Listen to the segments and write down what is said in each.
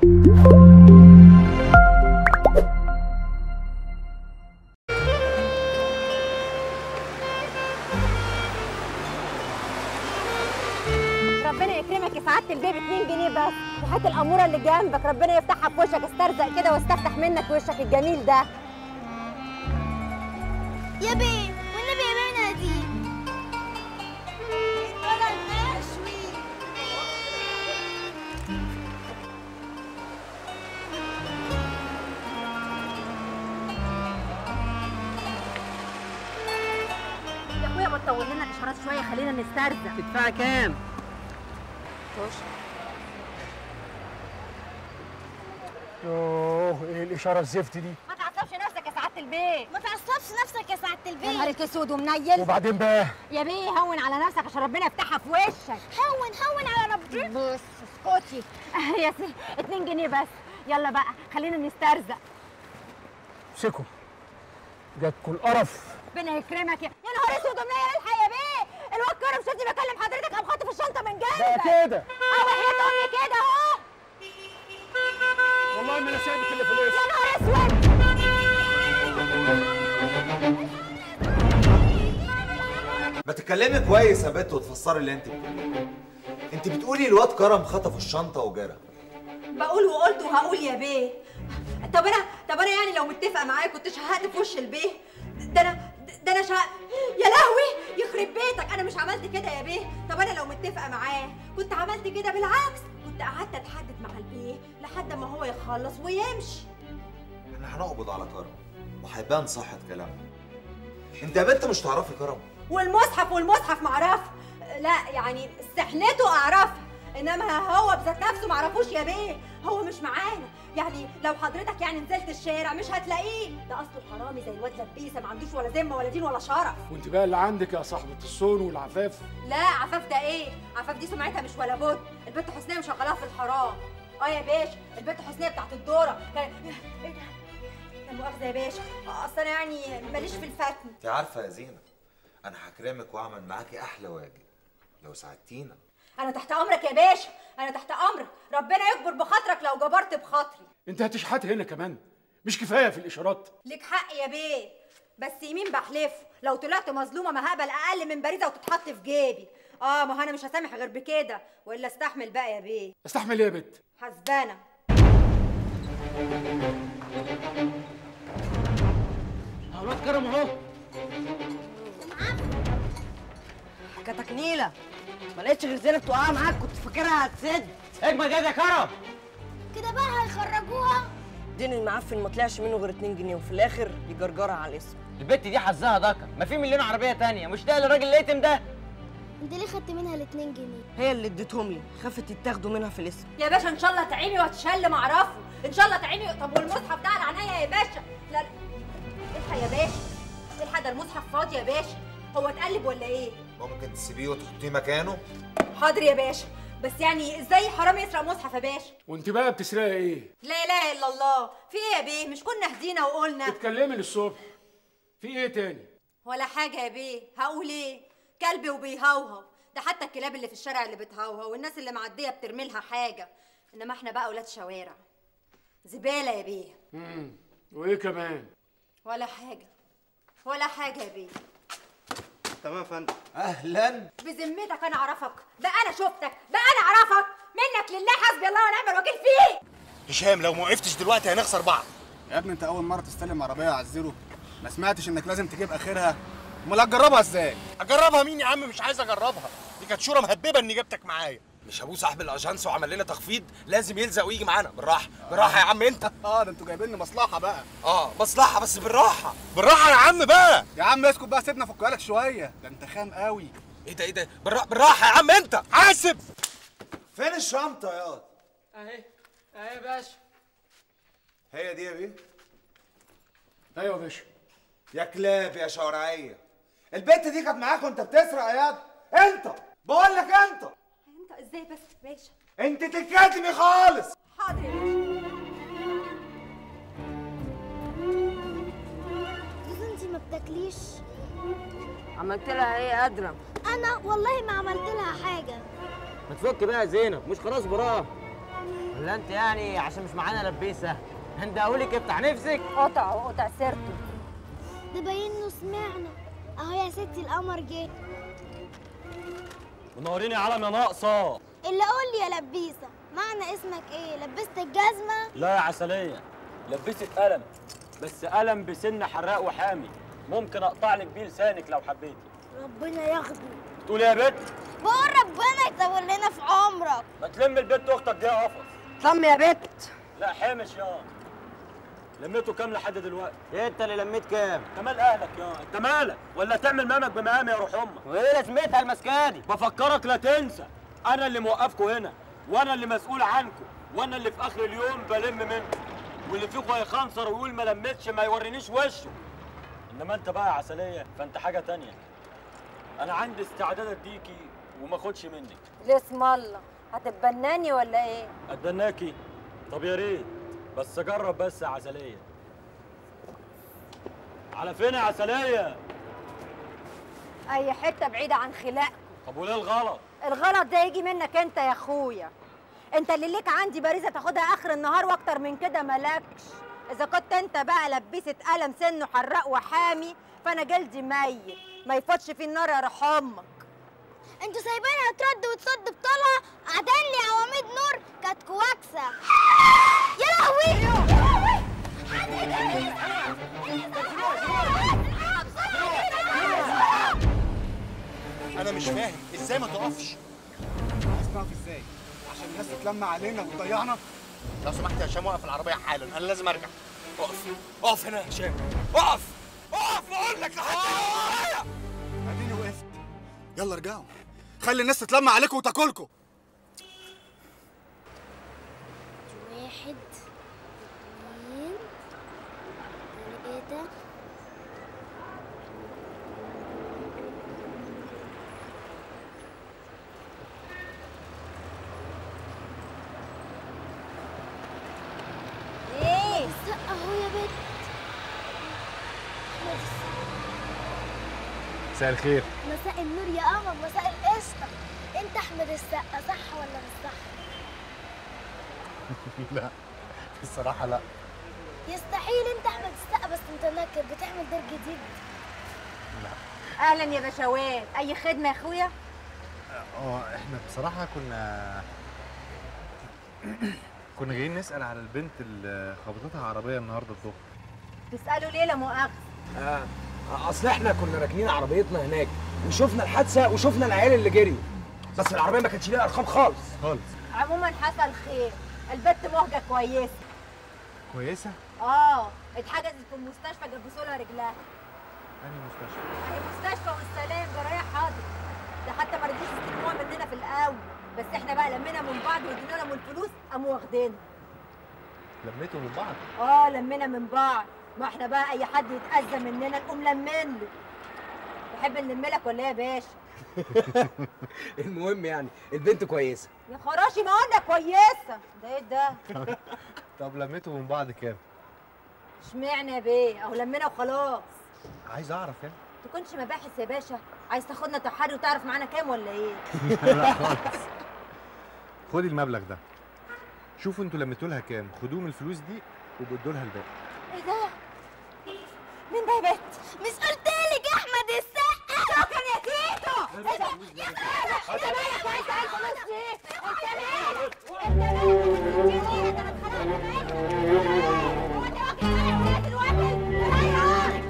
ربنا يكرمك يا سعاده البيبي 2 جنيه بس وهات الاموره اللي جنبك ربنا يفتحها في وشك استرزق كده واستفتح منك وشك الجميل ده يا بيه والنبي يا بيه نادي انا المشوي يا اخويا ما تطول لنا الاشارات شويه خلينا نسترزق تدفع كام؟ يوه ايه الاشاره الزفت دي ما تعصبش نفسك يا سعاده البيت ما تعصبش نفسك يا سعاده يا البيه نهارك اسود ومنيل وبعدين بقى يا بيه هون على نفسك عشان ربنا يفتحها في وشك هون هون على ربنا بص اسكتي يا سي 2 جنيه بس يلا بقى خلينا نسترزق امسكوا جاتكوا القرف ربنا يكرمك يا يا نهار اسود ومنيل الحق يا بيه الواد كرم شفتي بكلم حضرتك قام خاطف الشنطه من بقى جنبك كده اه وحياة امي كده اهو والله ما انا سايبك اللي في الاسم يا نهار اسود ما تتكلمي كويس يا بت وتفسري اللي انت بتقوليه انت بتقولي الواد كرم خطف الشنطه وجرى بقول وقلت وهقول يا بيه طب انا طب انا يعني لو متفقه معايا كنت شهقت في وش البيه ده انا ده انا شهق يا لهوي يخرب بيتك انا مش عملت كده يا بيه طب انا لو متفقه معاه كنت عملت كده بالعكس كنت قعدت اتحدث مع البيه لحد ما هو يخلص ويمشي احنا هنقبض على كرم وهيبان صحه كلامنا انت يا بنت مش تعرفي كرم والمصحف والمصحف معرفه لا يعني استحنته اعرفها انما هو بذات نفسه معرفوش يا بيه هو مش معانا يعني لو حضرتك يعني نزلت الشارع مش هتلاقيه ده اصله حرامي زي الواد لبيسه ما عندوش ولا ذمه ولا دين ولا شرف وانت بقى اللي عندك يا صاحبه الصون والعفاف لا عفاف ده ايه عفاف دي سمعتها مش ولا بد البنت حسنيه مشغلاها في الحرام اه يا باشا البنت حسنيه بتاعت الدوره كان- ايه ده لا مؤاخذه يا باشا اصل انا يعني ماليش في الفتن انت عارفه يا زينه انا هكرمك واعمل معاكي احلى واجب لو ساعدتينا انا تحت امرك يا باشا انا تحت امرك ربنا يكبر بخاطرك لو جبرت بخاطري انت هتشحت هنا كمان مش كفايه في الاشارات ليك حق يا بيه بس يمين بحلفه لو طلعت مظلومه ما هقبل اقل من باريزه وتتحط في جيبي اه ما هو انا مش هسامح غير بكده والا استحمل بقى يا بيه استحمل ايه يا بت حسبانه الواد كرم اهو كانت نيله ما لقيتش غير زينب تقع معاك كنت فاكرها هتسد اجمد يا كرم كده بقى هيخرجوها الدين المعفن ما طلعش منه غير 2 جنيه وفي الاخر يجرجرها على الاسم البت دي حظها ذكر ما في مليون عربيه تانية مش ده الراجل اليتم ده انت ليه خدت منها الاتنين جنيه هي اللي اديتهم لي خافت يتاخدوا منها في الاسم يا باشا ان شاء الله تعيني وهتشل معرفه ان شاء الله تعيني طب والمصحف ده على عينيا يا باشا لا لا الحق يا باشا الحق ده المصحف فاضي يا باشا هو اتقلب ولا ايه ممكن تسيبيه وتحطيه مكانه حاضر يا باشا بس يعني ازاي حرام يسرق مصحف يا باشا وانت بقى بتسرقي ايه لا اله الا الله في ايه يا بيه مش كنا هدينا وقلنا اتكلمي للصبح في ايه تاني ولا حاجه يا بيه هقول ايه كلبي وبيهوهو ده حتى الكلاب اللي في الشارع اللي بتهوهو والناس اللي معديه بترمي لها حاجه انما احنا بقى اولاد شوارع زباله يا بيه امم وايه كمان ولا حاجه ولا حاجه يا بيه تمام يا فندم اهلا بذمتك انا اعرفك ده انا شفتك ده انا اعرفك منك لله حسبي الله ونعم الوكيل فيك هشام لو ما وقفتش دلوقتي هنخسر بعض يا ابني انت اول مره تستلم عربيه على الزيرو ما سمعتش انك لازم تجيب اخرها امال هتجربها ازاي اجربها مين يا عم مش عايز اجربها دي كانت شوره مهببه اني جبتك معايا مش ابوه صاحب الاجانس وعمل لنا تخفيض لازم يلزق ويجي معانا بالراحه بالراحه يا عم انت اه ده انتوا جايبين لي مصلحه بقى اه مصلحه بس بالراحه بالراحه يا عم بقى يا عم اسكت بقى سيبنا فكها لك شويه ده انت خام قوي ايه ده ايه ده بالرا- بالراحه يا عم انت حاسب فين الشنطه يا اهي اهي يا باشا هي دي يا بيه ايوه يا باشا يا كلاب يا شوارعيه البت دي كانت معاك وانت بتسرق يا ياد انت بقول لك انت انت ازاي بس يا باشا انت تتكاتمي خالص حاضر يا باشا جوز انت ما بتاكليش عملت لها ايه يا ادرم انا والله ما عملت لها حاجه ما تفك بقى يا زينب مش خلاص براءه ولا انت يعني عشان مش معانا لبيسه هندهولك افتح نفسك قطع وقطع سيرته ده باين انه سمعنا اهو يا ستي القمر جه منورين يا علم يا ناقصه اللي قول لي يا لبيسه معنى اسمك ايه لبست الجزمه لا يا عسليه لبست قلم بس قلم بسن حراق وحامي ممكن اقطع لك بيه لسانك لو حبيتي ربنا ياخده تقول يا بت بقول ربنا يطول لنا في عمرك ما تلم البت اختك دي يا قفص طم يا بت لا حامش يا لميته كام لحد دلوقتي انت اللي لميت كام انت مال اهلك يا انت مالك ولا تعمل مامك بمقامي يا روح امك وايه لازمتها المسكادي بفكرك لا تنسى انا اللي موقفكم هنا وانا اللي مسؤول عنكم وانا اللي في اخر اليوم بلم منكم واللي فيكم هيخنصر ويقول ما لمتش ما يورينيش وشه انما انت بقى يا عسليه فانت حاجه تانية انا عندي استعداد اديكي وما اخدش منك ليه اسم الله هتتبناني ولا ايه اتبناكي طب يا ريت بس جرب بس يا عسليه على فين يا عسليه اي حته بعيده عن خلاق طب وليه الغلط الغلط ده يجي منك انت يا اخويا انت اللي ليك عندي باريزه تاخدها اخر النهار واكتر من كده مالكش اذا كنت انت بقى لبست قلم سنه حراق وحامي فانا جلدي ميت ما يفوتش في النار يا روح امك انتوا سايبينها ترد وتصد بطولها قعدان لي عواميد نور كانت كواكسه يا لهوي يا لهوي انا مش فاهم ازاي ما تقفش عايز تعرف ازاي عشان الناس تتلم علينا وتضيعنا لو سمحت يا هشام وقف العربيه حالا انا لازم ارجع اقف اقف هنا يا هشام اقف اقف بقول لك لحد هنا. اديني وقفت يلا ارجعوا خلي الناس تتلم عليكم وتاكلكم واحد اثنين ثلاثة ايه السقة اهو يا بت أحمد السقا. مساء الخير مساء النور يا قمر مساء القشطة انت احمد السقا صح ولا مش صح؟ لا الصراحة لا يستحيل انت احمد السقا بس انت نكر بتعمل دور جديد اهلا يا بشوات اي خدمه يا اخويا اه احنا بصراحة كنا كنا جايين نسأل على البنت اللي خبطتها عربية النهاردة الظهر تسالوا ليه لا مؤاخذه آه. اصل احنا كنا راكنين عربيتنا هناك وشفنا الحادثه وشفنا العيال اللي جريوا بس العربيه ما كانتش ليها ارقام خالص خالص عموما حصل خير البت مهجه كويسه كويسة؟ اه اتحجزت في المستشفى جبسوا لها رجلها أنهي مستشفى؟ المستشفى والسلام جرايه حاضر ده حتى ما رضيش يستلموها مننا في الاول بس احنا بقى لمينا من بعض وادينا لهم الفلوس قاموا واخدينها لميتوا من بعض اه لمينا من بعض ما احنا بقى اي حد يتاذى مننا نقوم لمين له تحب نلم لك ولا ايه يا باشا المهم يعني البنت كويسه يا خراشي ما قلنا كويسه ده ايه ده طب لميتوا من بعض كام؟ اشمعنى يا بيه اهو لمينا وخلاص عايز أعرف يعني تكونش مباحث يا باشا عايز تاخدنا تحري وتعرف معانا كام ولا ايه لا خالص خدي المبلغ ده شوفوا انتوا لميتوا لها كام خدوه من الفلوس دي وبدوا لها الباقي ايه ده مين ده يا بت مش قلتلك احمد السقا شكرا يا تيتو ايه ده يا خراشي انت مالك عايز عايز فلوس ايه انت مالك انت مالك يا ده انا اتخانقت معاك هو انت واكل معايا ولا دلوقتي ايوه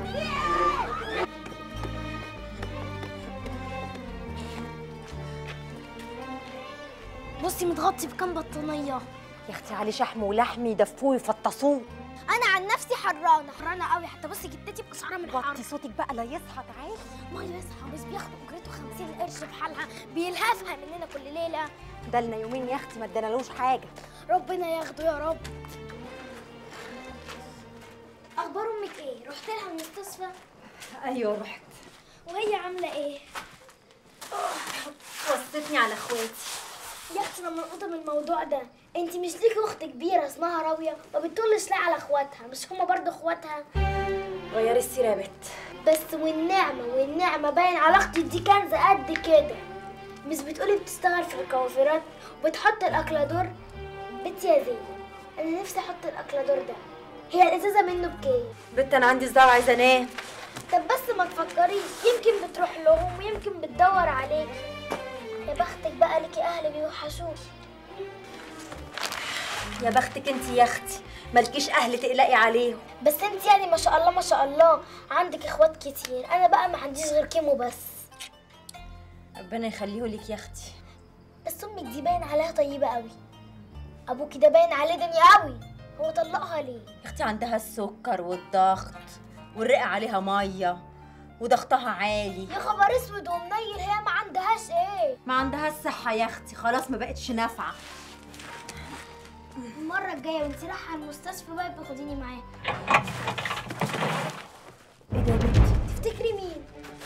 بصي متغطي بكام بطانية يا اختي عليه شحم ولحم يدفوه يفطسوه انا عن نفسي حرانة حرانة قوي حتى بصي جدتي بقشعرة من الحر وطي صوتك بقى لا يصحى تعالي ما يصحى بس بياخد اجرته 50 قرش بحالها بيلهفها مننا كل ليلة ده لنا يومين يا اختي ما ادانالوش حاجه ربنا ياخده يا رب اخبار امك ايه رحت لها المستشفى ايوه رحت وهي عامله ايه وصتني على اخواتي يا اختي انا منقوطه من الموضوع ده انت مش ليكي اخت كبيره اسمها راويه ما بتطلش ليه على اخواتها مش هما برضه اخواتها غيري السيره يا بت بس والنعمه والنعمه باين على اختي دي كنزه قد كده مش بتقولي بتشتغل في الكوافيرات وبتحط الاكلادور بنتي يا زينب انا نفسي احط الاكلادور ده هي الازازه منه بكام بنت انا عندي صداع وعايزه انام طب بس ما تفكريش يمكن بتروح لهم ويمكن بتدور عليك يا بختك بقى ليكي اهل بيوحشوك يا بختك انت يا اختي مالكيش اهل تقلقي عليهم بس انت يعني ما شاء الله ما شاء الله عندك اخوات كتير انا بقى ما عنديش غير كيمو بس ربنا يخليه لك يا اختي بس امك دي باين عليها طيبه قوي ابوكي ده باين عليه دنيا قوي هو طلقها ليه يا اختي عندها السكر والضغط والرئه عليها ميه وضغطها عالي يا خبر اسود ومنيل هي ما عندهاش ايه ما عندهاش صحه يا اختي خلاص ما بقتش نافعه المره الجايه وانت رايحه المستشفى بقى يبقى خديني معاك ايه ده يا بنتي تفتكري مين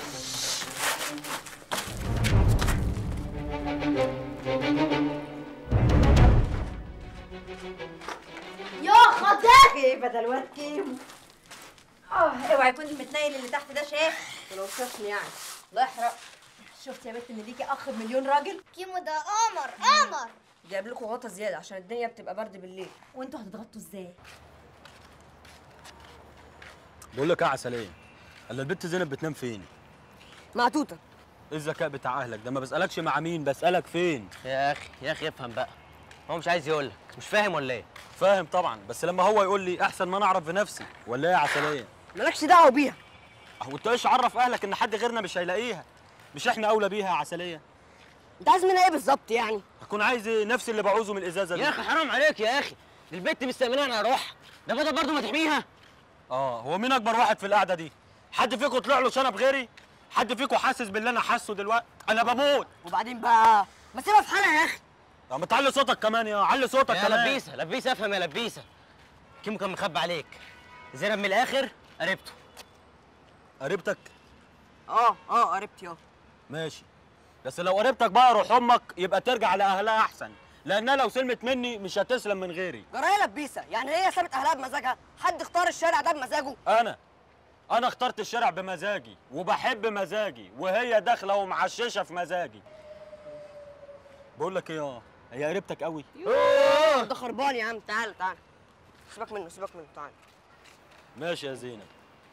يا خضر ايه بدل الواد كيمو اه اوعي يكون المتنيل اللي تحت ده شاف ولو شافني يعني الله يحرق شفت يا بنت ان ليكي اخ بمليون راجل كيمو ده قمر قمر جايب لكم غطا زياده عشان الدنيا بتبقى برد بالليل وانتوا هتتغطوا ازاي بقول لك ايه يا عسليه الا البت زينب بتنام فين مع توته ايه الذكاء بتاع اهلك ده ما بسالكش مع مين بسالك فين يا اخي يا اخي افهم بقى هو مش عايز يقول لك مش فاهم ولا ايه فاهم طبعا بس لما هو يقول لي احسن ما انا اعرف بنفسي ولا ايه يا عسليه مالكش دعوه بيها هو انت ايش عرف اهلك ان حد غيرنا مش هيلاقيها مش احنا اولى بيها يا عسليه انت عايز منها ايه بالظبط يعني هكون عايز إيه؟ نفس اللي بعوزه من الازازه دي يا اخي حرام عليك يا اخي دي البت مستأمناني اروح ده بدل برضه ما تحميها اه هو مين اكبر واحد في القعده دي حد فيكم طلع له شنب غيري حد فيكم حاسس باللي انا حاسه دلوقتي انا بموت وبعدين بقى ما سيبها في حالها يا اخي طب ما تعلي صوتك كمان يا علي صوتك يا كمان لبيسه لبيسه افهم يا لبيسه كيمو كان مخبي عليك زينب من الاخر قربته قريبتك اه اه قربتي اه ماشي بس لو قريبتك بقى روح امك يبقى ترجع لاهلها احسن لانها لو سلمت مني مش هتسلم من غيري جرايه لبيسه يعني هي سابت اهلها بمزاجها حد اختار الشارع ده بمزاجه انا انا اخترت الشارع بمزاجي وبحب مزاجي وهي داخله ومعششه في مزاجي بقول لك ايه اه هي قريبتك قوي ده خربان يا عم تعال تعال سيبك منه سيبك منه تعال ماشي يا زينب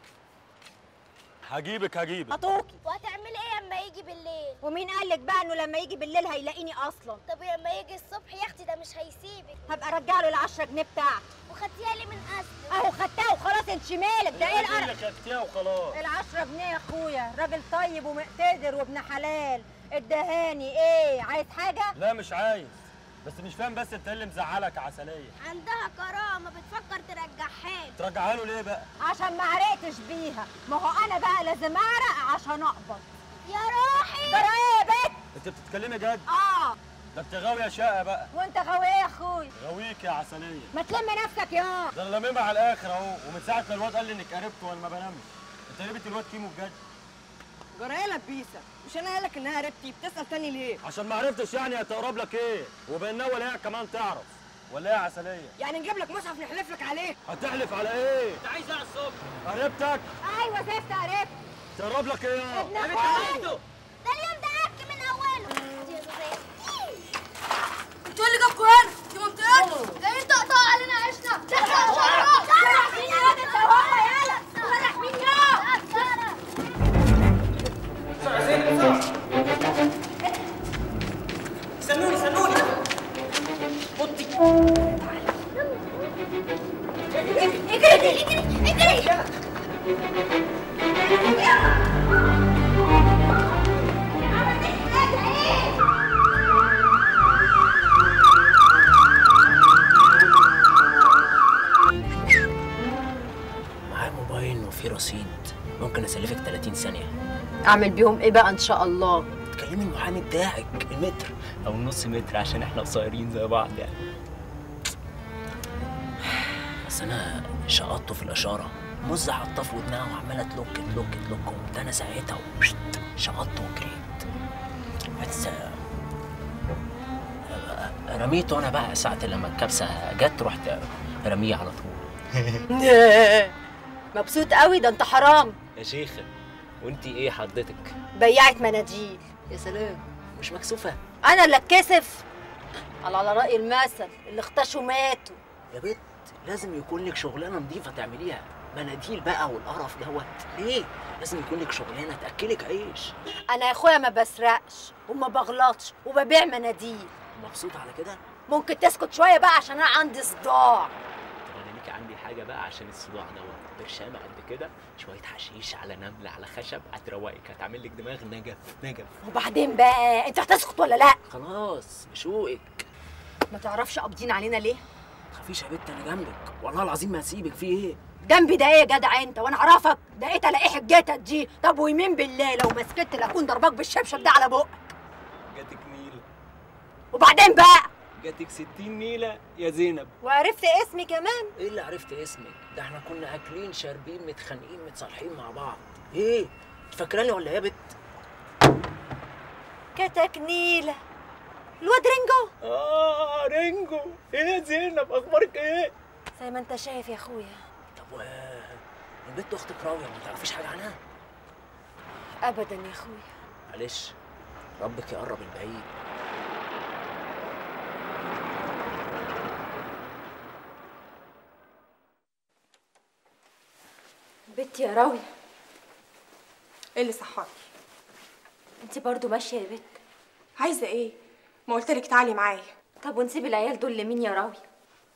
هجيبك هجيبك هاتوكي وهتعملي ايه اما يجي بالليل ومين قال لك بقى انه لما يجي بالليل هيلاقيني اصلا طب لما يجي الصبح يا اختي ده مش هيسيبك هبقى ارجع له ال 10 جنيه بتاعته وخدتيها لي من اصل اهو خدتها وخلاص انت مالك ده ايه اللي القرف خدتيها وخلاص ال 10 جنيه يا اخويا راجل طيب ومقتدر وابن حلال ادهاني ايه عايز حاجه لا مش عايز بس مش فاهم بس انت إيه اللي مزعلك يا عسليه عندها كرامه بتفكر ترجعها لي ترجعها له ليه بقى عشان ما عرقتش بيها ما هو انا بقى لازم اعرق عشان اقبض يا روحي ترى ايه يا بت انت بتتكلمي جد اه ده انت غاويه شقه بقى وانت غاوي ايه يا اخويا غاويك يا عسليه ما تلم نفسك يا ده انا لاممها على الاخر اهو ومن ساعه ما الواد قال لي انك قربت وانا ما بنامش انت قربت الواد كيمو بجد جرايه لبيسه مش انا قايلك انها قريبتي بتسال تاني ليه عشان ما عرفتش يعني هتقرب لك ايه وبانها ولا هي كمان تعرف ولا ايه يا عسليه يعني نجيب لك مصحف نحلف لك عليه هتحلف على ايه انت عايز ايه على الصبح قريبتك ايوه زفت عرفت تقرب لك ايه يا ابن اخويا ده اليوم ده عك من اوله دي صغيرة. انتوا اللي جابكوا هنا دي منطقتكم جايين تقطعوا علينا عيشنا تحرق شراب سرح مين يا واد انت وهو يالا سرح مين يا سرح استنوني استنوني اجري اجري اجري معايا موبايل وفيه رصيد ممكن اسلفك 30 ثانيه اعمل بيهم ايه بقى ان شاء الله تكلمي المحامي بتاعك المتر او النص متر عشان احنا قصيرين زي بعض يعني بس انا شقطته في الاشاره مز حطاه في ودنها وعماله تلوك تلوك تلوك قمت انا ساعتها وبشت شقطته وجريت بس آه، رميته انا بقى ساعة لما الكبسة جت رحت رميه على طول مبسوط قوي ده انت حرام يا شيخة وانتي ايه حضرتك؟ بياعة مناديل يا سلام مش مكسوفة انا اللي اتكسف على على رأي المثل اللي اختشوا ماتوا يا بت لازم يكون لك شغلانه نظيفه تعمليها مناديل بقى والقرف دوت ليه لازم يكون لك شغلانه تاكلك عيش انا يا اخويا ما بسرقش وما بغلطش وببيع مناديل مبسوط على كده ممكن تسكت شويه بقى عشان انا عندي صداع طب انا ليك عندي حاجه بقى عشان الصداع دوت برشامه قد كده شويه حشيش على نمل على خشب هتروقك هتعمل لك دماغ نجف نجف وبعدين بقى انت هتسكت ولا لا خلاص بشوقك ما تعرفش قابضين علينا ليه تخافيش يا بت انا جنبك والله العظيم ما هسيبك في ايه جنبي ده ايه يا جدع انت وانا اعرفك ده ايه تلاقي حجتك دي طب ويمين بالله لو ما سكت لاكون ضرباك بالشبشب ده على بقك جاتك نيله وبعدين بقى جاتك 60 نيله يا زينب وعرفت اسمي كمان ايه اللي عرفت اسمك ده احنا كنا اكلين شاربين متخانقين متصالحين مع بعض ايه انت فاكراني ولا ايه يا بت كتك نيلة الواد رينجو اه رينجو ايه يا زينب اخبارك ايه زي ما انت شايف يا اخويا طب و البت اختك راويه ما تعرفيش حاجه عنها ابدا يا اخويا معلش ربك يقرب البعيد بنتي يا راوية ايه اللي صحاكي انت برضو ماشية يا بت عايزه ايه ما قلت لك تعالي معايا طب ونسيب العيال دول لمين يا راوية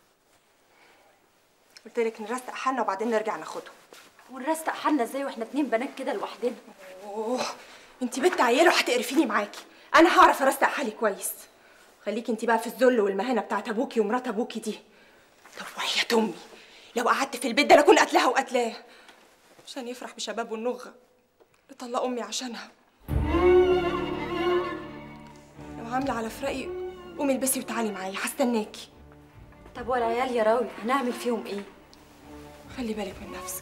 قلت لك نرستق حالنا وبعدين نرجع ناخدهم ونرستق حالنا ازاي واحنا اتنين بنات كده لوحدنا اوه انت بنت عياله هتقرفيني معاكي انا هعرف ارستق حالي كويس خليكي انت بقى في الذل والمهانه بتاعت ابوكي ومرات ابوكي دي طب وحياة امي لو قعدت في البيت ده لاكون قتلها وقتلاه عشان يفرح بشبابه النغه اللي طلق امي عشانها لو عامله على فراقي قومي البسي وتعالي معايا هستناكي طب والعيال يا راوية هنعمل فيهم ايه خلي بالك من نفسك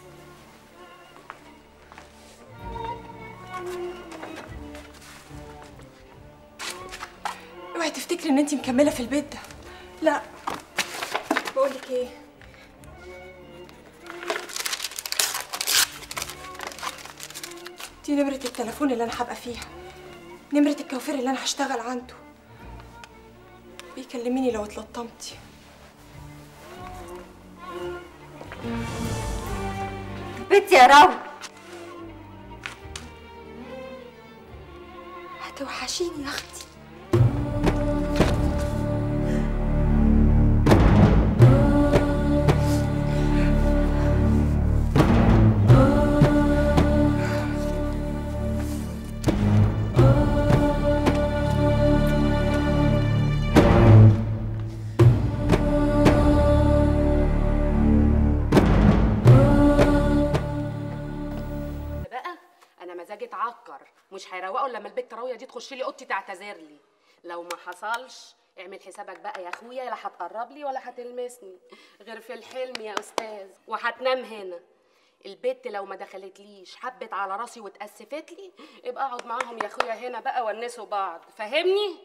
اوعي تفتكري ان انت مكمله في البيت ده لا بقولك ايه دي نمرة التليفون اللي انا هبقى فيها نمرة الكوافير اللي انا هشتغل عنده بيكلميني لو اتلطمتي بنتي يا راوية هتوحشيني يا اختي بقى انا مزاجي اتعكر مش هيروقوا لما البت راويه دي تخش لي اوضتي تعتذر لي لو ما حصلش اعمل حسابك بقى يا اخويا لا هتقرب لي ولا هتلمسني غير في الحلم يا استاذ وهتنام هنا البت لو ما دخلتليش حبت على راسي واتأسفت لي ابقى اقعد معاهم يا اخويا هنا بقى ونسوا بعض فاهمني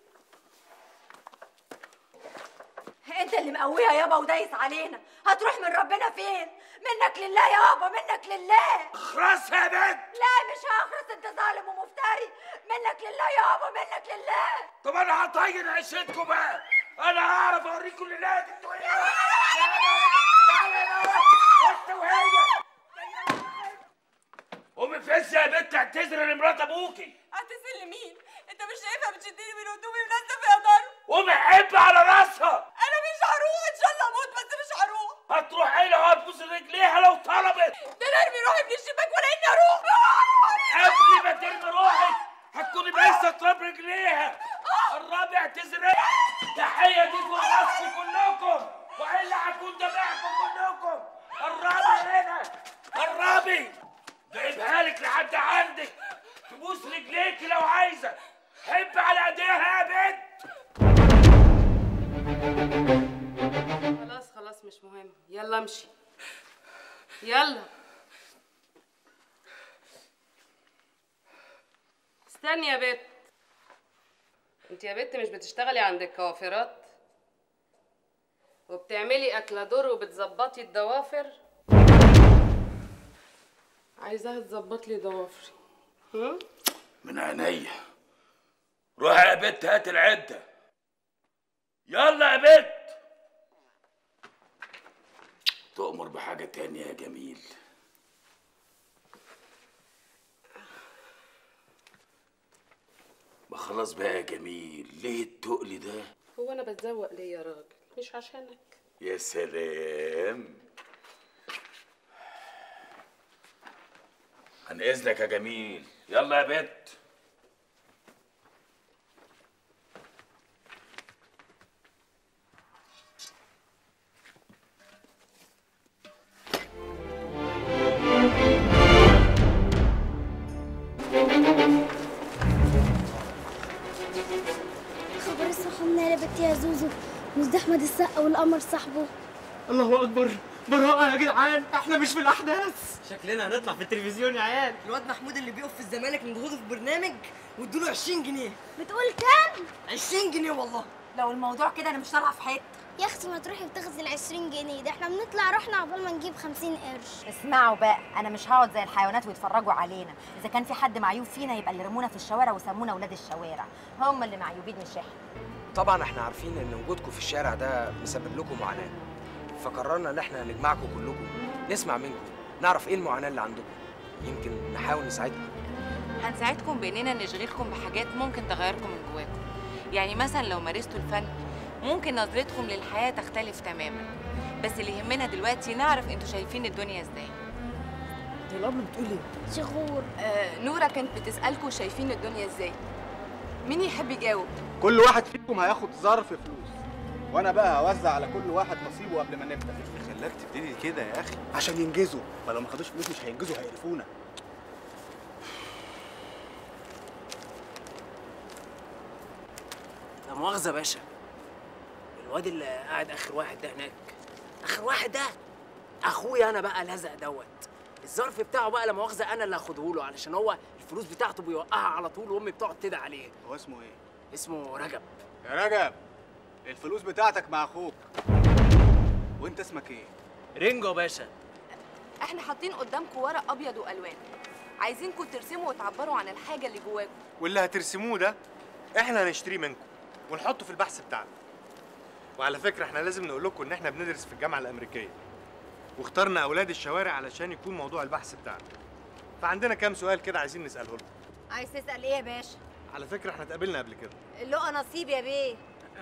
انت اللي مقويها يابا ودايس علينا هتروح من ربنا فين منك لله يابا منك لله اخرس يا بنت لا مش هخرس انت ظالم ومفتري منك لله يابا منك لله طب انا هطين عيشتكم بقى انا هعرف اوريكم الليله انتوا ايه تعالى هنا انت وهي قومي فز يا بنت اعتذري لمرات ابوكي اعتذر لمين انت مش شايفها بتشدني من هدومي ونازله فيها ضرب قومي حب على راسها انا مش هروح ان شاء الله اموت بس مش هروح هتروحي لها وهتبوس رجليها لو طلبت ده انا ارمي روحي من الشباك ولا اني اروح قبل ما ترمي روحك هتكوني بايسه تراب رجليها قربي اعتذري تحيه دي فوق راسكم كلكم والا هكون دبحكم كلكم قربي هنا قربي جايبها لك لحد عندك تبوس رجليكي لو عايزه حب على ايديها يا بنت خلاص خلاص مش مهم يلا امشي يلا استني يا بت انت يا بت مش بتشتغلي عند الكوافيرات وبتعملي اكلادور وبتظبطي الضوافر عايزاها تظبط لي ضوافري هم؟ من عينيا روحي يا بنت هات العده يلا يا بت تؤمر بحاجة تانية يا جميل ما خلاص بقى يا جميل ليه التقل ده هو انا بتزوق ليه يا راجل مش عشانك يا سلام عن اذنك يا جميل يلا يا بت خبر الصحة يا بنتي يا زوزو مش ده احمد السقا والقمر صاحبه الله اكبر براءة يا جدعان احنا مش في الاحداث شكلنا هنطلع في التلفزيون يا عيال الواد محمود اللي بيقف في الزمالك نضغطه في برنامج وادوله 20 جنيه بتقول كام 20 جنيه والله لو الموضوع كده انا مش طالعه في حته يا اختي ما تروحي بتاخدي ال 20 جنيه ده احنا بنطلع رحنا عقبال ما نجيب 50 قرش اسمعوا بقى انا مش هقعد زي الحيوانات ويتفرجوا علينا اذا كان في حد معيوب فينا يبقى اللي رمونا في الشوارع وسمونا ولاد الشوارع هم اللي معيوبين مش احنا طبعا احنا عارفين ان وجودكم في الشارع ده مسبب لكم معاناه فقررنا ان احنا نجمعكم كلكم نسمع منكم نعرف ايه المعاناه اللي عندكم يمكن نحاول نساعدكم هنساعدكم باننا نشغلكم بحاجات ممكن تغيركم من جواكم يعني مثلا لو مارستوا الفن ممكن نظرتكم للحياه تختلف تماما بس اللي يهمنا دلوقتي نعرف انتوا شايفين الدنيا ازاي دي الاب بتقول ايه شغور آه نورة كانت بتسألكوا شايفين الدنيا ازاي مين يحب يجاوب كل واحد فيكم هياخد ظرف فلوس وانا بقى هوزع على كل واحد نصيبه قبل ما نبدا خلاك تبتدي كده يا اخي عشان ينجزوا ما لو ما خدوش فلوس مش هينجزوا هيقرفونا لا مؤاخذة يا باشا الواد اللي قاعد آخر واحد ده هناك آخر واحد ده أخويا أنا بقى لزق دوت الظرف بتاعه بقى لا مؤاخذة أنا اللي هاخده له علشان هو الفلوس بتاعته بيوقعها على طول وأمي بتقعد تدعي عليه هو اسمه ايه اسمه رجب يا رجب الفلوس بتاعتك مع اخوك وانت اسمك ايه رينجو يا باشا احنا حاطين قدامكم ورق ابيض والوان عايزينكم ترسموا وتعبروا عن الحاجة اللي جواكم واللي هترسموه ده احنا هنشتريه منكم ونحطه في البحث بتاعنا وعلى فكره احنا لازم نقول لكم ان احنا بندرس في الجامعه الامريكيه واخترنا اولاد الشوارع علشان يكون موضوع البحث بتاعنا فعندنا كام سؤال كده عايزين نساله لكم عايز تسال ايه يا باشا على فكره احنا اتقابلنا قبل كده اللقى نصيب يا بيه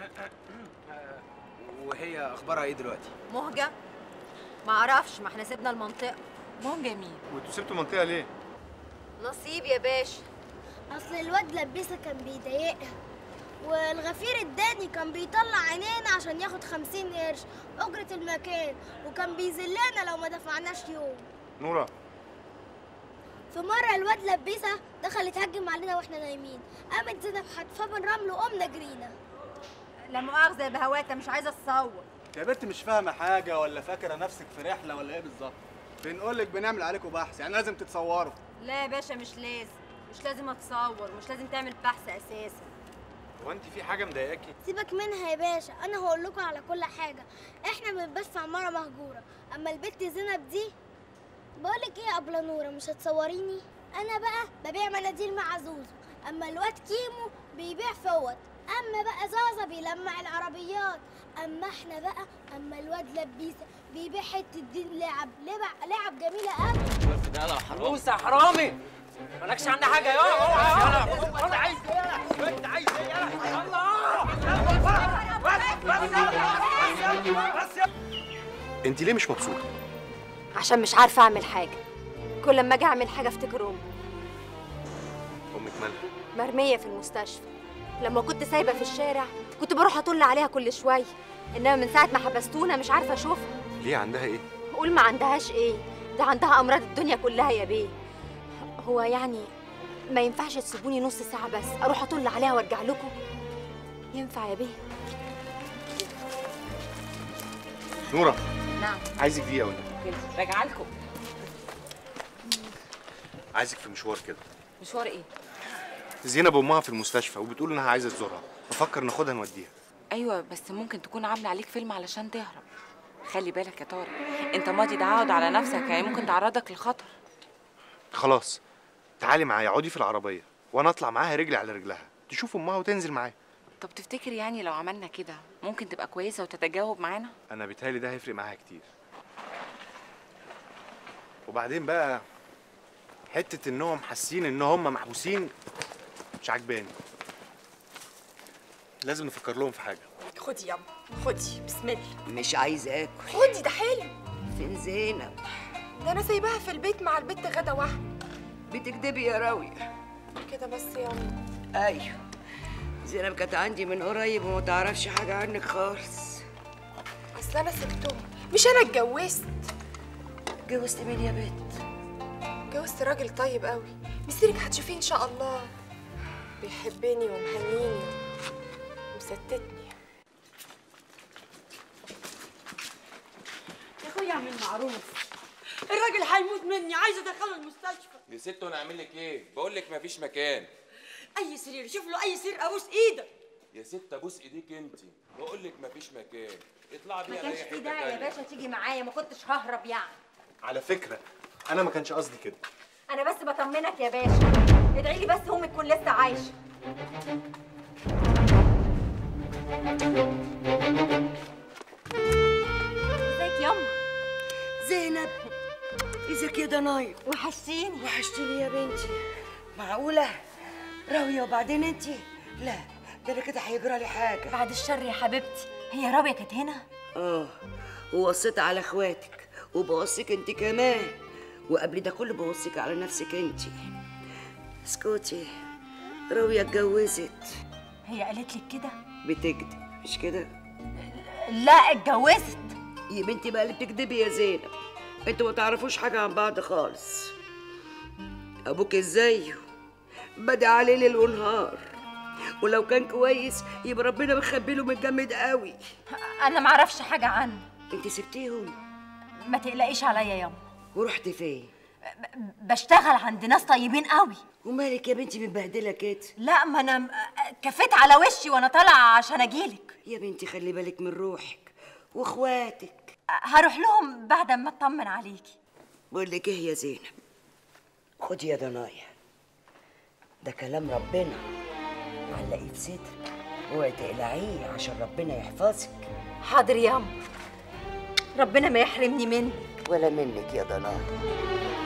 وهي اخبارها ايه دلوقتي مهجه معرفش ما احنا سيبنا المنطقه مهجه مين وانتوا سبتوا المنطقه ليه نصيب يا باشا اصل الواد لبسه كان بيضايقها والغفير الداني كان بيطلع عينينا عشان ياخد خمسين قرش أجرة المكان وكان بيذلنا لو ما دفعناش يوم نوره في مرة الواد لبسه دخل يتهجم علينا واحنا نايمين قامت زينب حدفاه بالرمل وقمنا جرينا لا مؤاخذه يا بهواته مش عايزه اتصور يا بنت مش فاهمه حاجه ولا فاكره نفسك في رحله ولا ايه بالظبط بنقول لك بنعمل عليكم بحث يعني لازم تتصوروا لا يا باشا مش لازم مش لازم اتصور مش لازم تعمل بحث اساسا هو انت في حاجه مضايقاكي سيبك منها يا باشا انا هقول لكم على كل حاجه احنا بنبات في عماره مهجوره اما البت زينب دي بقولك ايه يا ابله نوره مش هتصوريني انا بقى ببيع مناديل مع زوزو اما الواد كيمو بيبيع فوط اما بقى زازا بيلمع العربيات اما احنا بقى اما الواد لبيسه بيبيع حته دين لعب لعب لعب جميله قوي بس ده لو حرامي موسى حرامي مالكش عندي حاجه يا اوعى انت عايز ايه انت عايز ايه انت ليه مش مبسوطه عشان مش عارفه اعمل حاجه كل لما اجي اعمل حاجه افتكر امي امك مالها مرميه في المستشفى لما كنت سايبه في الشارع كنت بروح اطل عليها كل شويه انما من ساعه ما حبستونا مش عارفه اشوفها ليه عندها ايه قول ما عندهاش ايه ده عندها امراض الدنيا كلها يا بيه هو يعني ما ينفعش تسيبوني نص ساعه بس اروح اطل عليها وارجع لكم ينفع يا بيه نوره نعم عايزك دقيقه ولا راجعه لكم عايزك في مشوار كده مشوار ايه زينب امها في المستشفى وبتقول انها عايزه تزورها بفكر ناخدها نوديها ايوه بس ممكن تكون عامله عليك فيلم علشان تهرب خلي بالك يا طارق انت ماضي تعود على نفسك يعني ممكن تعرضك للخطر خلاص تعالي معايا اقعدي في العربيه وانا اطلع معاها رجلي على رجلها تشوف امها وتنزل معايا طب تفتكر يعني لو عملنا كده ممكن تبقى كويسه وتتجاوب معانا انا بيتهيألي ده هيفرق معاها كتير وبعدين بقى حته انهم حاسين ان هم محبوسين مش عجباني لازم نفكر لهم في حاجه خدي ياما خدي بسم الله مش عايزه اكل خدي ده حلو فين زينب ده انا سايباها في البيت مع البت غدا واحده بتكدبي يا راوية كده بس ياما ايوه زينب كانت عندي من قريب وما تعرفش حاجه عنك خالص اصل انا سبتهم مش انا اتجوزت اتجوزت مين يا بنت اتجوزت راجل طيب قوي مسيرك هتشوفيه ان شاء الله بيحبني ومهنيني ومستتني يا اخويا اعمل معروف الراجل هيموت مني عايزه ادخله المستشفى يا ست وانا اعمل لك ايه بقول لك مفيش مكان اي سرير شوف له اي سرير ابوس ايدك يا ست ابوس ايديك انت بقول لك مفيش مكان اطلعي ما بيها كانش لاي في حته داعي يا تانية باشا تيجي معايا ما كنتش ههرب يعني على فكره انا ما كانش قصدي كده انا بس بطمنك يا باشا ادعي لي بس امي تكون لسه عايشه ازيك ياما زينب ازيك يا ضنايا وحشتيني وحشتيني يا بنتي معقوله راويه وبعدين انت لا ده انا كده هيجرى لي حاجه بعد الشر يا حبيبتي هي رابيه كانت هنا اه ووصيت على اخواتك وبوصيك انت كمان وقبل ده كله بوصيك على نفسك انت اسكتي راويه اتجوزت هي قالت لك كده بتكذب مش كده لا اتجوزت يا بنتي بقى اللي بتكدبي يا زينب انتوا ما تعرفوش حاجه عن بعض خالص ابوك ازايه بدأ عليه ليل ونهار ولو كان كويس يبقى ربنا مخبي له متجمد قوي انا ما اعرفش حاجه عنه انت سبتيهم ما تقلقيش عليا ياما ورحت فين بشتغل عند ناس طيبين قوي ومالك يا بنتي متبهدله كده لا ما انا م- كفيت على وشي وانا طالعه عشان اجيلك يا بنتي خلي بالك من روحك واخواتك هروح لهم بعد ما اطمن عليكي بقول لك ايه يا زينب خدي يا ضنايا ده كلام ربنا علقيه في صدرك اوعي تقلعيه عشان ربنا يحفظك حاضر ياما ربنا ما يحرمني منك ولا منك يا ضنايا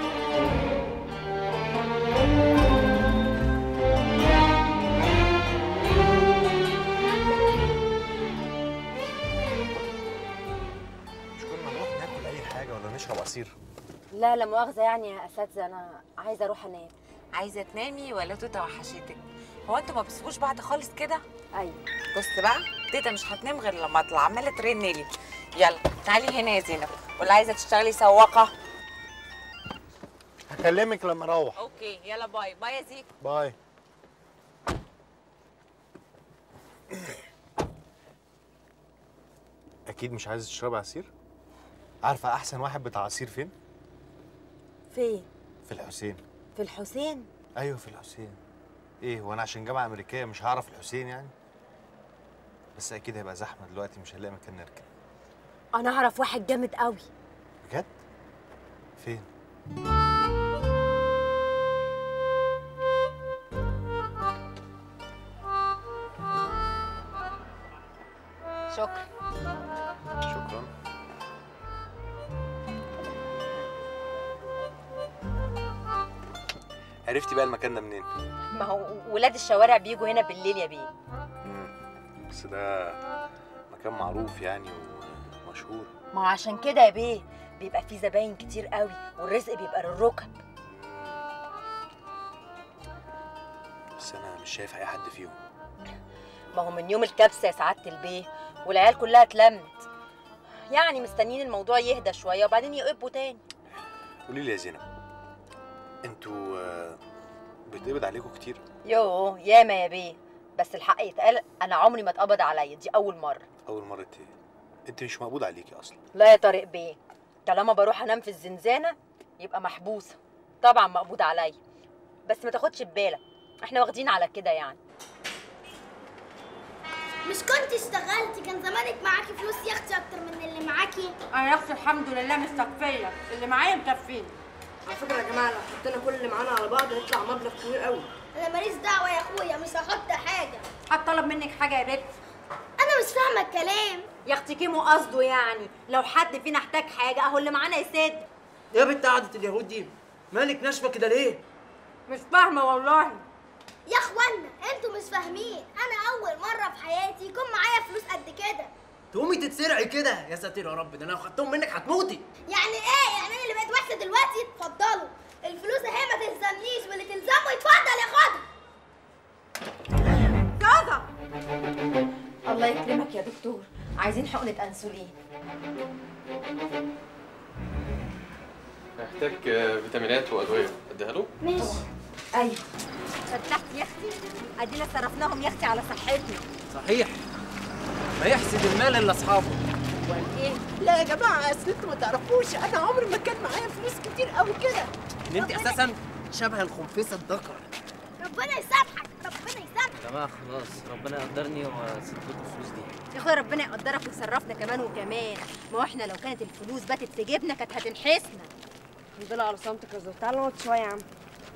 مش كنا نروح ناكل اي حاجه ولا نشرب عصير لا لا مؤاخذه يعني يا اساتذه انا عايزه اروح انام عايزه تنامي ولا توته وحشتك هو انتوا ما بتسيبوش بعض خالص كده ايوه بص بقى تيتا مش هتنام غير لما اطلع عماله ترن لي يلا تعالي هنا يا زينب ولا عايزه تشتغلي سواقه هكلمك لما اروح اوكي يلا باي باي يا زيك باي اكيد مش عايزه تشربي عصير عارفه احسن واحد بتاع عصير فين فين في الحسين في الحسين ايوه في الحسين ايه وانا عشان جامعه امريكيه مش هعرف الحسين يعني بس اكيد هيبقى زحمه دلوقتي مش هنلاقي مكان نركن انا اعرف واحد جامد قوي بجد فين شكرا شكرا عرفتي بقى المكان ده منين ما هو ولاد الشوارع بيجوا هنا بالليل يا بيه بس ده مكان معروف يعني ومشهور ما هو عشان كده يا بيه بيبقى فيه زباين كتير قوي والرزق بيبقى للركب بس انا مش شايف اي حد فيهم ما هو من يوم الكبسه يا سعاده البيه والعيال كلها اتلمت يعني مستنيين الموضوع يهدى شويه وبعدين يقبوا تاني قولي لي يا زينب انتوا آه، بيتقبض عليكم كتير يوه ياما يا بيه بس الحق يتقال انا عمري ما اتقبض عليا دي اول مره اول مره ايه انت مش مقبوض عليكي اصلا لا يا طارق بيه طالما بروح انام في الزنزانه يبقى محبوسه طبعا مقبوض عليا بس ما تاخدش ببالك احنا واخدين على كده يعني مش كنت اشتغلتي كان زمانك معاكي فلوس يا اختي اكتر من اللي معاكي انا يا اختي الحمد لله مستكفيه اللي معايا مكفيني على فكره يا جماعه لو حطينا كل اللي معانا على بعض هيطلع مبلغ كبير قوي انا ماليش دعوه يا اخويا مش هحط حاجه هتطلب منك حاجه يا بنت انا مش مش فاهمه الكلام يا اختي كيمو قصده يعني لو حد فينا احتاج حاجه اهو اللي معانا يسد يا بنت قعدة اليهود دي مالك ناشفه كده ليه؟ مش فاهمه والله يا اخوانا انتوا مش فاهمين انا اول مره في حياتي يكون معايا فلوس قد كده تقومي تتسرعي كده يا ساتر يا رب ده انا لو خدتهم منك هتموتي يعني ايه يعني انا اللي بقيت وحشه دلوقتي اتفضلوا الفلوس اهي ما تلزمنيش واللي تلزمه يتفضل ياخدها جوزة الله يكرمك يا دكتور عايزين حقنه انسولين محتاج آه، فيتامينات وادويه اديها له ماشي ايوه فتحت يا اختي ادينا صرفناهم يا اختي على صحتنا صحيح ما يحسد المال الا اصحابه ايه لا يا جماعه اصل انتوا ما تعرفوش انا عمري ما كان معايا فلوس كتير قوي كده ان انت اساسا شبه الخنفسه الذكر ربنا يسامحك ربنا يسامحك يا جماعه خلاص ربنا يقدرني واسيب لكم الفلوس دي يا اخويا ربنا يقدرك ويصرفنا كمان وكمان ما هو احنا لو كانت الفلوس باتت في جيبنا كانت هتنحسنا الحمد لله على صمتك يا زوز تعالى نقعد شويه يا عم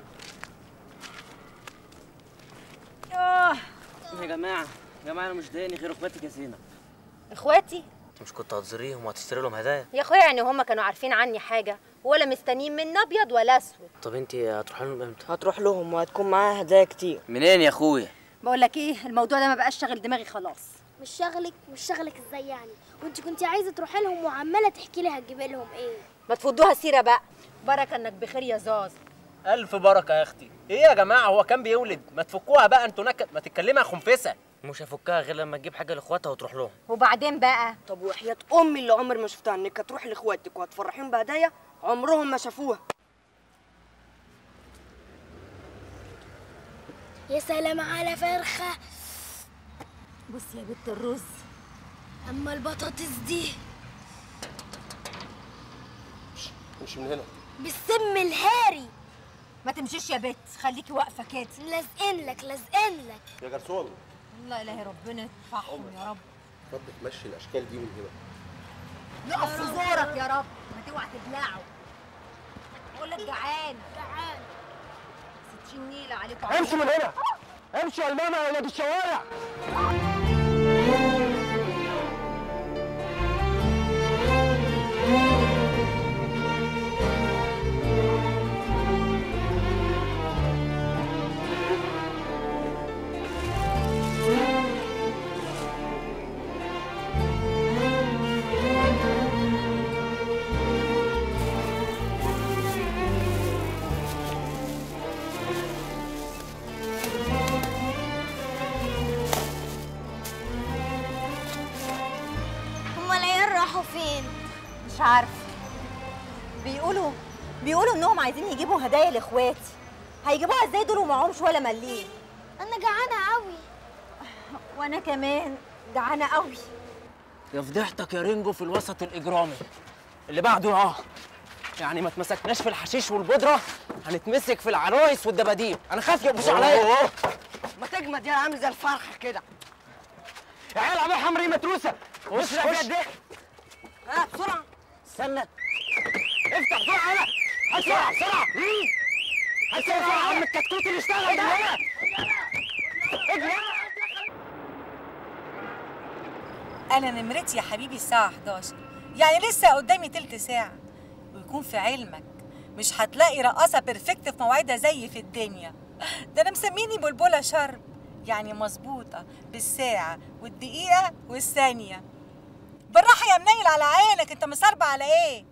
اه يا جماعه يا جماعه انا مش ضايقني غير اخواتك يا زينب اخواتي انت مش كنت هتزوريهم وهتشتري لهم هدايا يا اخويا يعني هما كانوا عارفين عني حاجه ولا مستنيين مني ابيض ولا اسود طب انت هتروحي لهم امتى هتروح لهم وهتكون معاها هدايا كتير منين يا اخويا بقول لك ايه الموضوع ده ما بقاش شاغل دماغي خلاص مش شغلك مش شغلك ازاي يعني وانت كنت عايزه تروحي لهم وعماله تحكي لي هتجيبي لهم ايه ما تفضوها سيره بقى بركه انك بخير يا زاز الف بركه يا اختي ايه يا جماعه هو كان بيولد ما تفكوها بقى انتوا نكد ما تتكلمي يا خنفسه مش هفكها غير لما تجيب حاجه لاخواتها وتروح لهم وبعدين بقى طب وحياه امي اللي عمري ما شفتها انك هتروحي لاخواتك وهتفرحيهم بهدايا عمرهم ما شافوها يا سلام على فرخه بص يا بنت الرز اما البطاطس دي مش من هنا بالسم الهاري ما تمشيش يا بت خليكي واقفه كده لازقين لك لازقين لك يا جرسون الله الهي ربنا يدفعهم يا رب اتفضل تمشي الاشكال دي من هنا يقف في زورك يا رب ما توعى تبلعه اقول لك جعان جعان ستين نيله عليكم امشي من هنا امشي يا الماما يا ولاد الشوارع هما العيال راحوا فين مش عارفه بيقولوا بيقولوا انهم عايزين يجيبوا هدايا لاخواتي هيجيبوها ازاي دول ومعهمش ولا مليم انا جعانه قوي وانا كمان جعانه قوي يا فضيحتك يا رينجو في الوسط الاجرامي اللي بعده اه يعني ما اتمسكناش في الحشيش والبودره هنتمسك في العرايس والدباديب انا خاف يقبشوا عليا ما تجمد يا عامل زي الفرخه كده يا عيال عمال حمري متروسه خش بص فيها قد ايه ها بسرعه استنى افتح بسرعه هنا بسرعه بسرعه بسرعه بسرعه يا عم الكتكوت اللي اشتغل ده هنا اجري انا نمرتي يا حبيبي الساعه 11 يعني لسه قدامي تلت ساعه ويكون في علمك مش هتلاقي رقاصه بيرفكت في مواعيدها زي في الدنيا ده انا مسميني بلبله شرب يعني مظبوطه بالساعه والدقيقه والثانيه بالراحه يا منيل على عينك انت مصربع على ايه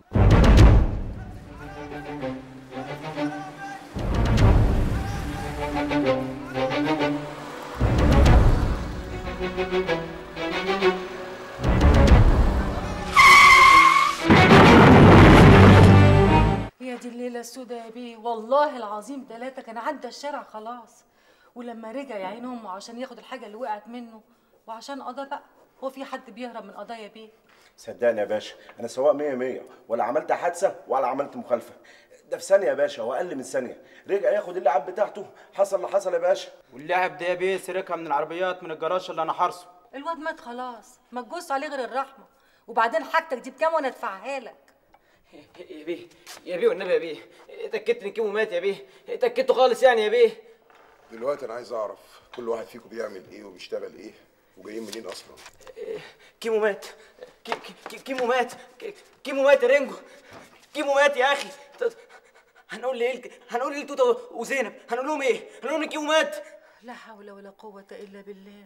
يا دي الليلة السوداء يا بيه والله العظيم ثلاثة كان عدى الشارع خلاص ولما رجع يا عين امه عشان ياخد الحاجة اللي وقعت منه وعشان قضى بقى هو في حد بيهرب من قضايا بيه صدقني يا باشا انا سواق 100 100 ولا عملت حادثه ولا عملت مخالفه ده في ثانيه يا باشا واقل من ثانيه رجع ياخد اللعب بتاعته حصل اللي حصل يا باشا واللعب ده يا بيه سرقها من العربيات من الجراج اللي انا حارسه الواد مات خلاص ما تجوز عليه غير الرحمة وبعدين حاجتك دي بكام وانا ادفعها لك يا بيه يا بيه والنبي يا بيه اتاكدت ان كيمو مات يا بيه اتاكدت خالص يعني يا بيه دلوقتي انا عايز اعرف كل واحد فيكم بيعمل ايه وبيشتغل ايه وجايين منين اصلا كيمو مات كي كي كيمو مات كي- كيمو مات يا رينجو كيمو مات يا اخي ط- هنقول ليه هنقول ليه توته وزينب هنقول لهم ايه هنقول لهم كيمو مات لا حول ولا قوة إلا بالله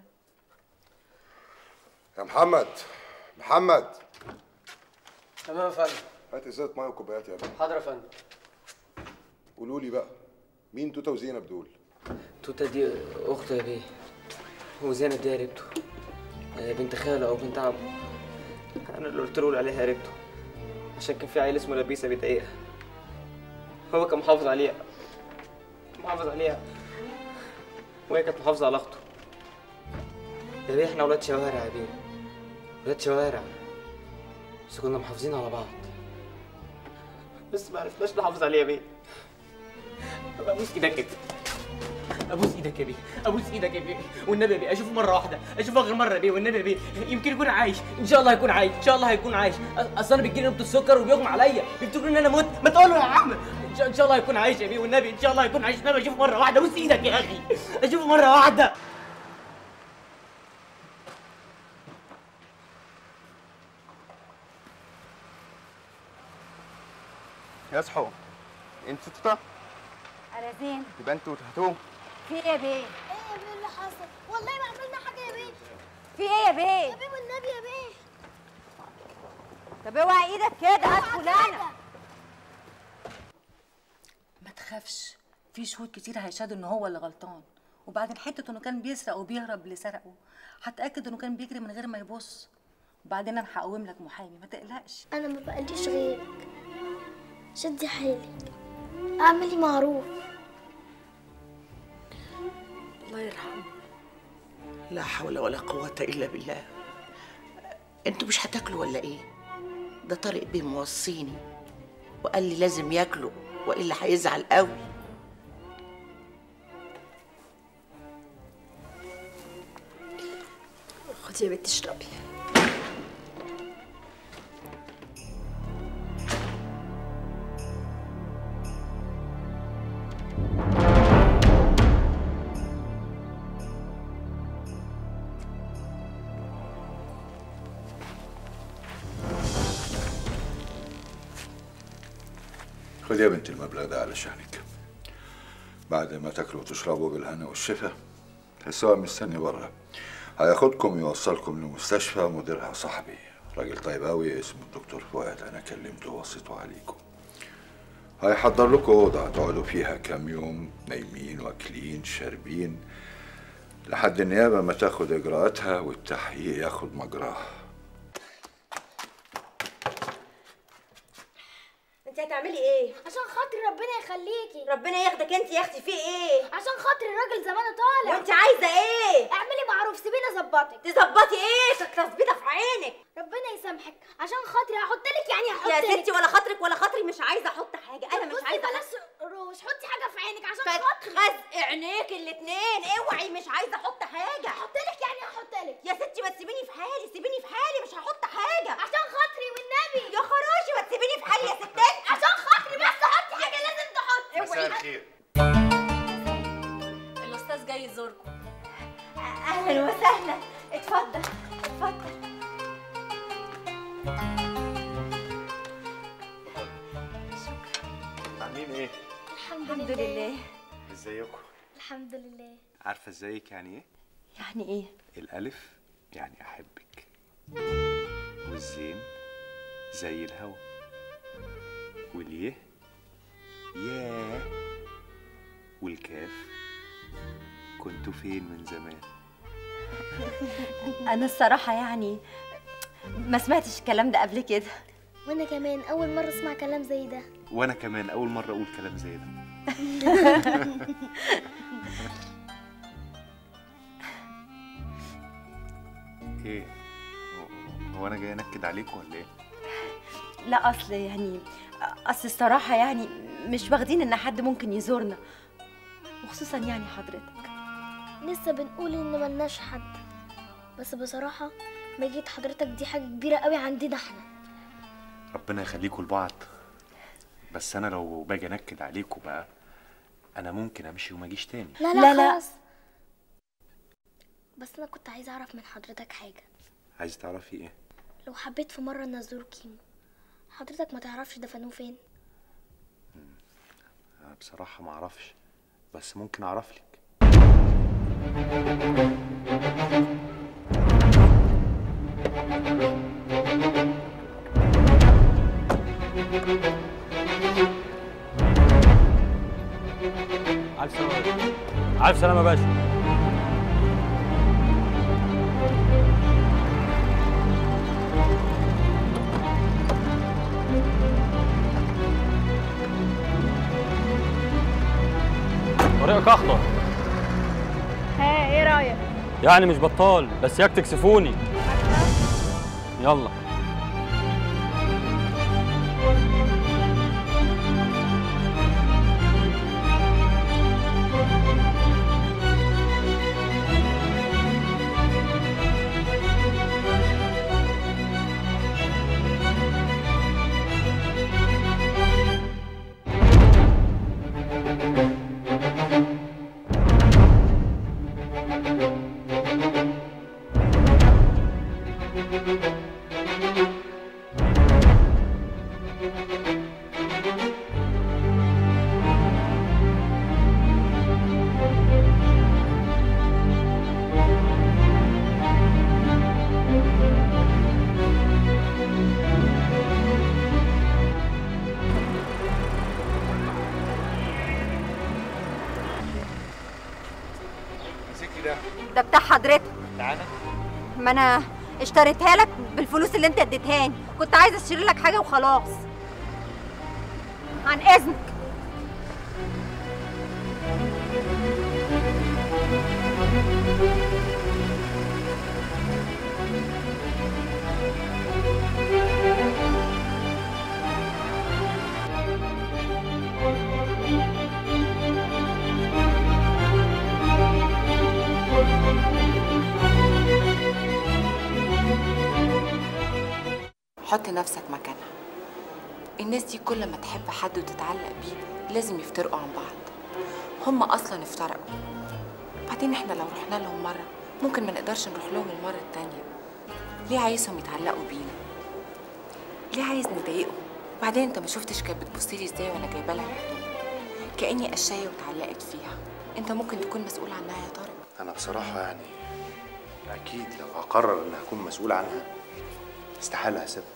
يا محمد محمد تمام يا فندم هات ازازه ميه وكوبايات يا ابني حاضر يا فندم قولوا لي بقى مين توته وزينب دول توته دي اخته يا بيه وزينب دي قريبته آه، بنت خاله او بنت عمه انا اللي قلت له عليها قريبته عشان كان في عيل اسمه لبيسه بيضايقها هو كان محافظ عليها محافظ عليها وهي كانت محافظه على اخته يا بيه احنا ولاد شوارع يا بيه ولاد شوارع بس كنا محافظين على بعض بس ما عرفناش نحافظ عليها يا بيه ابوس ايدك كده ابوس ايدك يا بيه ابوس ايدك يا بيه والنبي يا بيه اشوفه مره واحده اشوفه اخر مره يا بيه والنبي يا بيه يمكن يكون عايش ان شاء الله هيكون عايش ان شاء الله هيكون عايش أ- اصل انا بتجيلي نبض السكر وبيغمى عليا بيفتكروا ان انا مت ما تقول له يا عم ان شاء, إن شاء الله هيكون عايش يا بيه والنبي ان شاء الله هيكون عايش النبي اشوفه مره واحده ابوس ايدك يا اخي اشوفه مره واحده يصحوا انتوا توتا انا زين يبقى انتوا تهتوه في ايه يا بيه ايه يا بيه اللي حصل والله ما عملنا حاجه يا بيه في ايه يا بيه يا بيه والنبي يا بيه طب اوعى ايدك كده ادخل انا ما تخافش في شهود كتير هيشهدوا ان هو اللي غلطان وبعدين حته انه كان بيسرق وبيهرب اللي سرقه هتاكد انه كان بيجري من غير ما يبص وبعدين انا هقوم لك محامي ما تقلقش انا ما بقاليش غيرك شدي حيلك اعملي معروف الله يرحمه لا حول ولا قوة إلا بالله انتوا مش هتاكلوا ولا ايه؟ ده طارق بيه موصيني وقال لي لازم ياكلوا والا هيزعل قوي خدي يا بنتي اشربي خد يا بنت المبلغ ده علشانك بعد ما تاكلوا وتشربوا بالهنا والشفا السواق مستني بره هياخدكم يوصلكم لمستشفى مديرها صاحبي راجل طيب قوي اسمه الدكتور فؤاد انا كلمته ووصيته عليكم هيحضر لكم اوضه هتقعدوا فيها كام يوم نايمين واكلين شاربين لحد النيابه ما تاخد اجراءاتها والتحقيق ياخد مجراه انت هتعملي ايه عشان خاطري ربنا يخليكي ربنا ياخدك انت يا اختي في ايه عشان خاطري الراجل زمانه طالع وانت عايزه ايه اعملي معروف سيبيني اظبطك تظبطي ايه تظبيطه في عينك ربنا يسامحك عشان خاطري هحط لك يعني هحط يا لك. ستي ولا خاطرك ولا خاطري مش عايزه احط حاجه انا طب مش بصي عايزه بلاش روش حطي حاجه في عينك عشان خد- خاطري خزق عينيك الاتنين اوعي مش عايزه احط حاجه هحط لك يعني هحط لك يا ستي ما تسيبيني في حالي سيبيني في حالي مش هحط حاجه عشان خاطري والنبي يا خراشي ما تسيبيني في حالي يا ستات عشان خاطري بس حطي حاجه لازم تحطي مساء الخير الاستاذ جاي يزوركم اهلا وسهلا اتفضل اتفضل عاملين ايه؟ الحمد, الحمد لله ازيكم؟ الحمد لله عارفه ازيك يعني ايه؟ يعني ايه الالف يعني احبك والزين زي الهوا واليه ياه والكاف كنتوا فين من زمان انا الصراحه يعني ما سمعتش الكلام ده قبل كده وانا كمان اول مره اسمع كلام زي ده وانا كمان اول مره اقول كلام زي ده ايه هو- هو انا جاي انكد عليكم ولا ايه لا اصل يعني اصل الصراحه يعني مش واخدين ان حد ممكن يزورنا وخصوصا يعني حضرتك لسه بنقول ان ملناش حد بس بصراحه مجية حضرتك دي حاجه كبيره قوي عندنا احنا ربنا يخليكم لبعض بس انا لو باجي انكد عليكم بقى انا ممكن امشي وما اجيش تاني لا لا, لا، لا. خلاص بس انا كنت عايزه اعرف من حضرتك حاجه عايز تعرفي ايه لو حبيت في مره ان ازور كيمو حضرتك ما تعرفش دفنوه فين أنا بصراحه ما اعرفش بس ممكن اعرف لك ألف سلامة ألف سلامة يا باشا طريقك أخضر ها ايه رايك يعني مش بطال بس ياك تكسفوني يلا مسكي ده ده بتاع حضرتك تعالى ما انا اشتريتها لك بالفلوس اللي انت اديتهاني كنت عايزه اشتري لك حاجه وخلاص عن اذنك حط نفسك مكانها الناس دي كل ما تحب حد وتتعلق بيه لازم يفترقوا عن بعض هم اصلا افترقوا بعدين احنا لو رحنا لهم مره ممكن ما نقدرش نروح لهم المره التانيه ليه عايزهم يتعلقوا بينا ليه عايز نضايقهم وبعدين انت ما شفتش كانت بتبصلي ازاي وانا جايبه لها الهدوم كاني قشايه واتعلقت فيها انت ممكن تكون مسؤول عنها يا طارق انا بصراحه يعني اكيد لو هقرر ان هكون مسؤول عنها استحاله هسيبها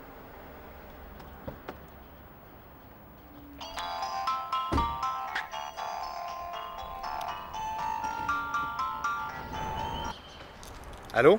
الو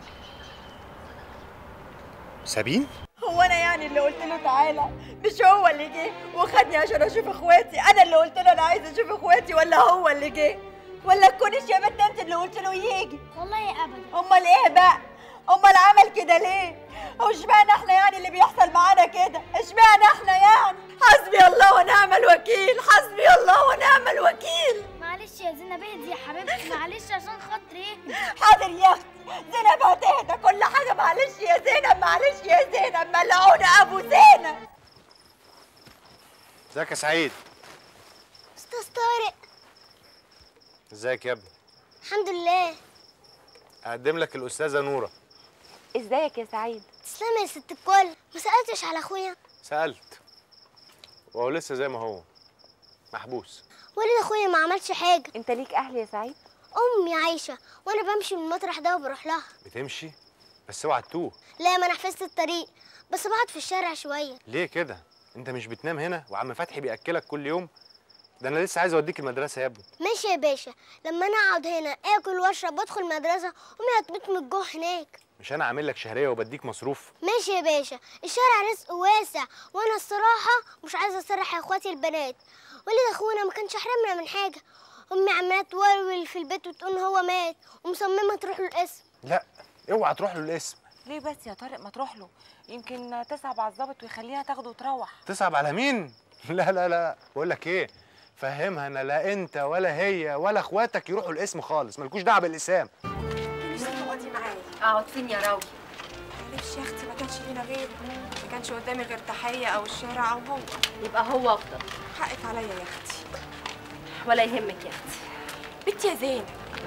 سابين هو انا يعني اللي قلت له تعالى مش هو اللي جه وخدني عشان اشوف اخواتي انا اللي قلت له انا عايزه اشوف اخواتي ولا هو اللي جه ولا تكونش يا بنت انت اللي قلت له يجي والله ابدا امال ايه بقى امال عمل كده ليه هو اشمعنى احنا يعني اللي بيحصل معانا كده اشمعنى احنا يعني حسبي الله ونعم الوكيل حسبي الله ونعم الوكيل معلش يا زينب اهدي يا حبيبتي معلش عشان خاطري اهدي حاضر يا اختي زينب هتهدى كل حاجه معلش يا زينب معلش يا زينب ملعون ابو زينب ازيك يا سعيد استاذ طارق ازيك يا ابني الحمد لله اقدم لك الاستاذه نوره ازيك يا سعيد تسلمي يا ست الكل ما سالتش على اخويا سالت وهو لسه زي ما هو محبوس والد اخويا ما عملش حاجه انت ليك اهل يا سعيد امي عايشه وانا بمشي من المطرح ده وبروح لها بتمشي بس اوعى تتوه لا ما انا حفظت الطريق بس بقعد في الشارع شويه ليه كده انت مش بتنام هنا وعم فتحي بياكلك كل يوم ده انا لسه عايز اوديك المدرسه يا ابني ماشي يا باشا لما انا اقعد هنا اكل واشرب وادخل مدرسه امي هتموت من الجوع هناك مش انا عامل لك شهريه وبديك مصروف ماشي يا باشا الشارع رزق واسع وانا الصراحه مش عايزه اسرح يا اخواتي البنات والد اخونا ما كانش حرمنا من حاجه امي عماله تولول في البيت وتقول هو مات ومصممه تروح له القسم لا اوعى تروح له الاسم ليه بس يا طارق ما تروح له يمكن تصعب على الظابط ويخليها تاخده وتروح تصعب على مين لا لا لا بقول لك ايه فهمها انا لا انت ولا هي ولا اخواتك يروحوا الاسم خالص مالكوش دعوه بالاسام مش تقعدي معايا اقعد فين يا راوي معلش يا اختي ما كانش لينا غير ما كانش قدامي غير تحيه او الشارع او هو يبقى هو افضل حقك عليا يا اختي ولا يهمك يا اختي بنتي يا زينب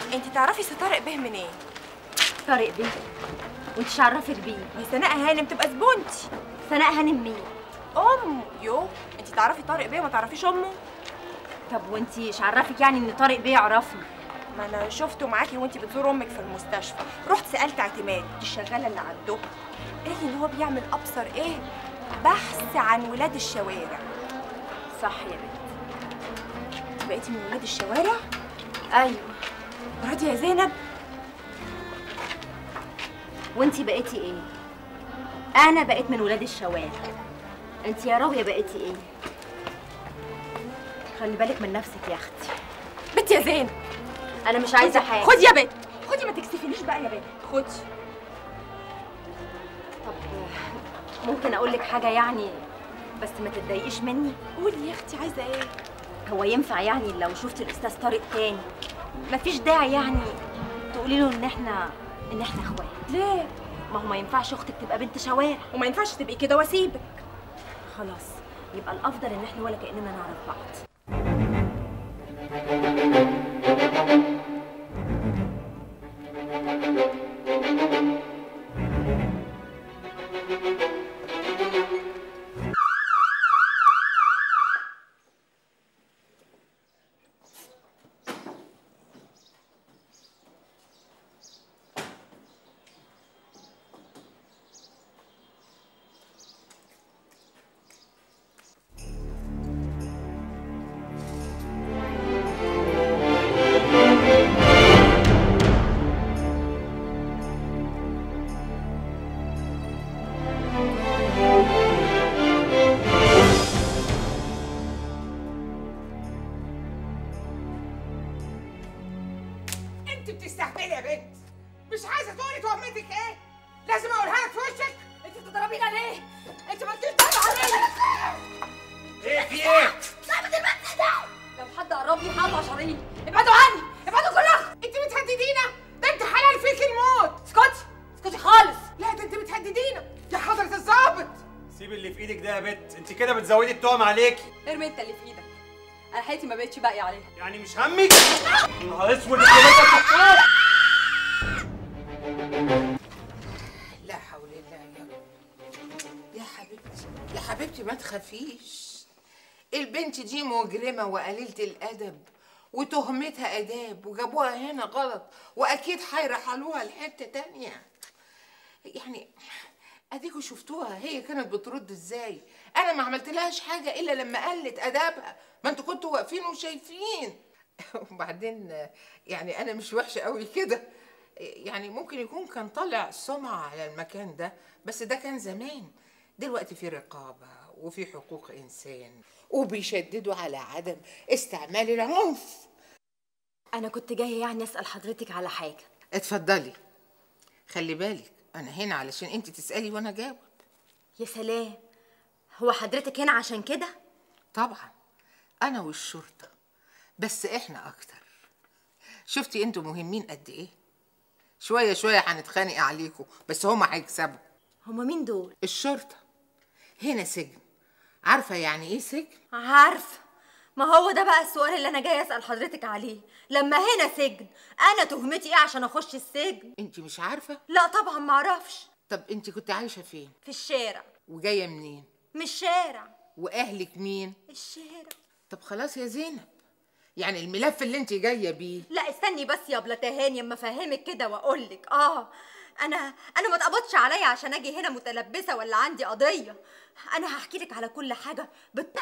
انت تعرفي سي طارق بيه منين طارق بيه وانت عرفك بيه هي سناء هانم تبقى زبونتي سناء هانم مين امه يو انت تعرفي طارق بيه ما تعرفيش امه طب وانت ايش عرفك يعني ان طارق بيه يعرفني ما انا شفته معاكي وانت بتزور امك في المستشفى رحت سالت اعتماد دي الشغاله اللي عندهم قالت لي ان هو بيعمل ابصر ايه بحث عن ولاد الشوارع صح يا بنت انت بقيتي من ولاد الشوارع ايوه راضيه يا زينب وانت بقيتي ايه انا بقيت من ولاد الشوارع انت يا راويه بقيتي ايه خلي بالك من نفسك يا اختي بنت يا زينب انا مش عايزه حاجه خدي يا بنت خدي ما تكسفينيش بقى يا بنت خدي طب ممكن اقول لك حاجه يعني بس ما تتضايقيش مني قولي يا اختي عايزه ايه هو ينفع يعني لو شفت الاستاذ طارق تاني مفيش داعي يعني تقولي له ان احنا ان احنا اخوات ليه ما هو ما ينفعش اختك تبقى بنت شوارع وما ينفعش تبقي كده واسيبك خلاص يبقى الافضل ان احنا ولا كاننا نعرف بعض انت بتستهبلي يا بنت مش عايزه تقولي تهمتك ايه لازم اقولها لك في وشك انت بتضربينا ليه انت ما انتش دافع عليا ايه في ايه لا البنت ده لو حد قرب لي هقطع شراييني ابعدوا عني ابعدوا كلكم انت بتهددينا ده انت حلال فيك الموت اسكتي اسكتي خالص لا ده انت بتهددينا يا حضره الظابط سيب اللي في ايدك ده يا بت انت كده بتزودي التهم عليكي ارمي انت اللي في ايدك انا حياتي ما بقتش باقيه عليها يعني مش همك نهار اسود الكلام لا حول الله يا رب يا حبيبتي يا حبيبتي ما تخافيش البنت دي مجرمة وقليلة الأدب وتهمتها آداب وجابوها هنا غلط وأكيد هيرحلوها لحتة تانية يعني أديكوا شفتوها هي كانت بترد إزاي أنا ما عملتلهاش حاجة إلا لما قلت أدبها ما أنتوا كنتوا واقفين وشايفين وبعدين يعني أنا مش وحشة قوي كده يعني ممكن يكون كان طالع سمعة على المكان ده بس ده كان زمان دلوقتي في رقابة وفي حقوق إنسان وبيشددوا على عدم استعمال العنف انا كنت جايه يعني اسال حضرتك على حاجه اتفضلي خلي بالك أنا هنا علشان أنت تسألي وأنا جاوب يا سلام هو حضرتك هنا عشان كده طبعا أنا والشرطة بس إحنا أكتر شفتي أنتوا مهمين قد إيه شوية شوية هنتخانق عليكم بس هما هيكسبوا هما مين دول الشرطة هنا سجن عارفة يعني إيه سجن؟ عارفه ما هو ده بقى السؤال اللي انا جايه اسال حضرتك عليه لما هنا سجن انا تهمتي ايه عشان اخش السجن أنت مش عارفة؟ لا طبعا ما اعرفش طب أنت كنت عايشة فين؟ في الشارع وجاية منين؟ من الشارع وأهلك مين؟ الشارع طب خلاص يا زينب يعني الملف اللي انت جايه بيه لا استني بس يا بلا تهاني اما افهمك كده واقول لك اه انا انا ما اتقبضش عليا عشان اجي هنا متلبسه ولا عندي قضيه انا هحكي لك على كل حاجه بت...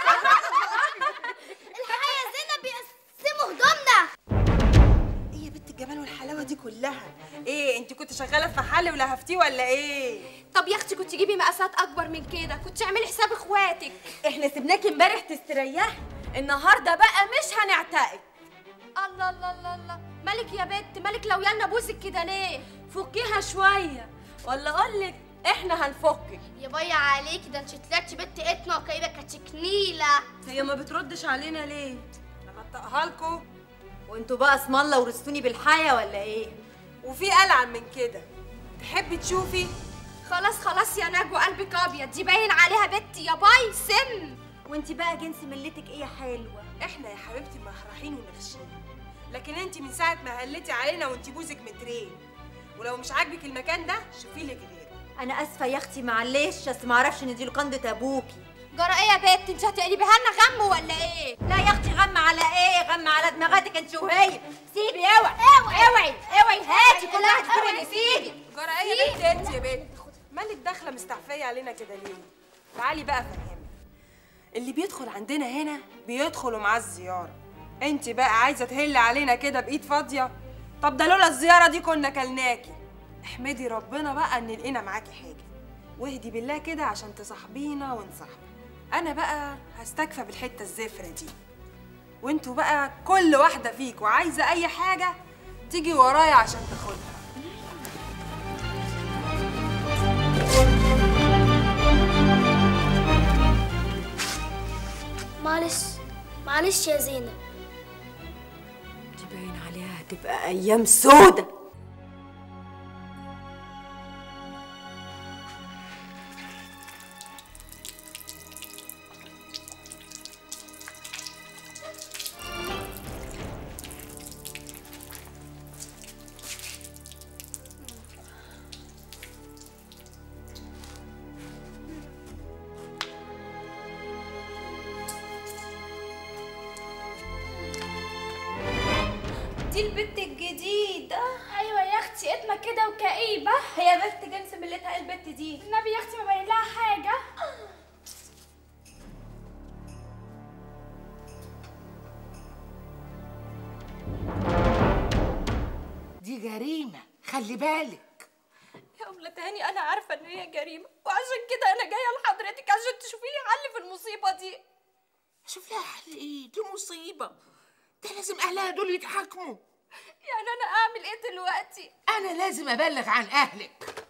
الحقيقة يا زينب بيقسموا هدومنا ايه يا بنت الجمال والحلاوه دي كلها ايه انت كنت شغاله في حل ولهفتيه ولا ايه طب يا اختي كنت جيبي مقاسات اكبر من كده كنت اعملي حساب اخواتك احنا سيبناكي امبارح تستريحي النهارده بقى مش هنعتقد الله الله الله الله مالك يا بنت مالك لو يانا بوسك كده ليه فكيها شويه ولا اقول لك احنا هنفكك يا بايا عليكي ده انت طلعتي بنت اتنا وكايده كتكنيله هي ما بتردش علينا ليه انا بطقها لكم وانتوا بقى اسم الله ورثتوني بالحياه ولا ايه وفي ألعن من كده تحبي تشوفي خلاص خلاص يا نجوى قلبك ابيض دي باين عليها بنت يا باي سم وانت بقى جنس ملتك ايه يا حلوه احنا يا حبيبتي مهرحين ونغشين لكن انت من ساعه ما هلتي علينا وانت بوزك مترين ولو مش عاجبك المكان ده شوفي لك غيره انا اسفه يا اختي معلش بس ما اعرفش ان دي لوكانده ابوكي جرى ايه يا بنت انت هتقلبيها لنا غم ولا ايه لا يا اختي غم على ايه غم على دماغاتك انت وهي سيبي اوعي اوعي اوعي هاتي كلها تجيبي اللي في ايدك جرى ايه يا بنت انت يا بنت مالك داخله مستعفيه علينا كده ليه تعالي بقى افهمك اللي بيدخل عندنا هنا بيدخلوا معاه الزياره انت بقى عايزه تهلي علينا كده بايد فاضيه طب ده لولا الزياره دي كنا كلناكي احمدي ربنا بقى ان لقينا معاكي حاجه واهدي بالله كده عشان تصاحبينا ونصاحبك انا بقى هستكفى بالحته الزفره دي وانتوا بقى كل واحده فيكوا عايزه اي حاجه تيجي ورايا عشان تاخدها معلش معلش يا زينب دي باين عليها هتبقى ايام سودة دي البت الجديدة أيوة يا أختي اتمة كده وكئيبة هي بنت جنس ملتها إيه البت دي النبي يا أختي ما باين لها حاجة دي جريمة خلي بالك يا أملة تاني أنا عارفة إن هي جريمة وعشان كده أنا جاية لحضرتك عشان تشوفي لي حل في المصيبة دي شوف لها حل ايه دي مصيبة ده لازم اهلها دول يتحاكموا يعني أنا أعمل إيه دلوقتي؟ انا لازم ابلغ عن اهلك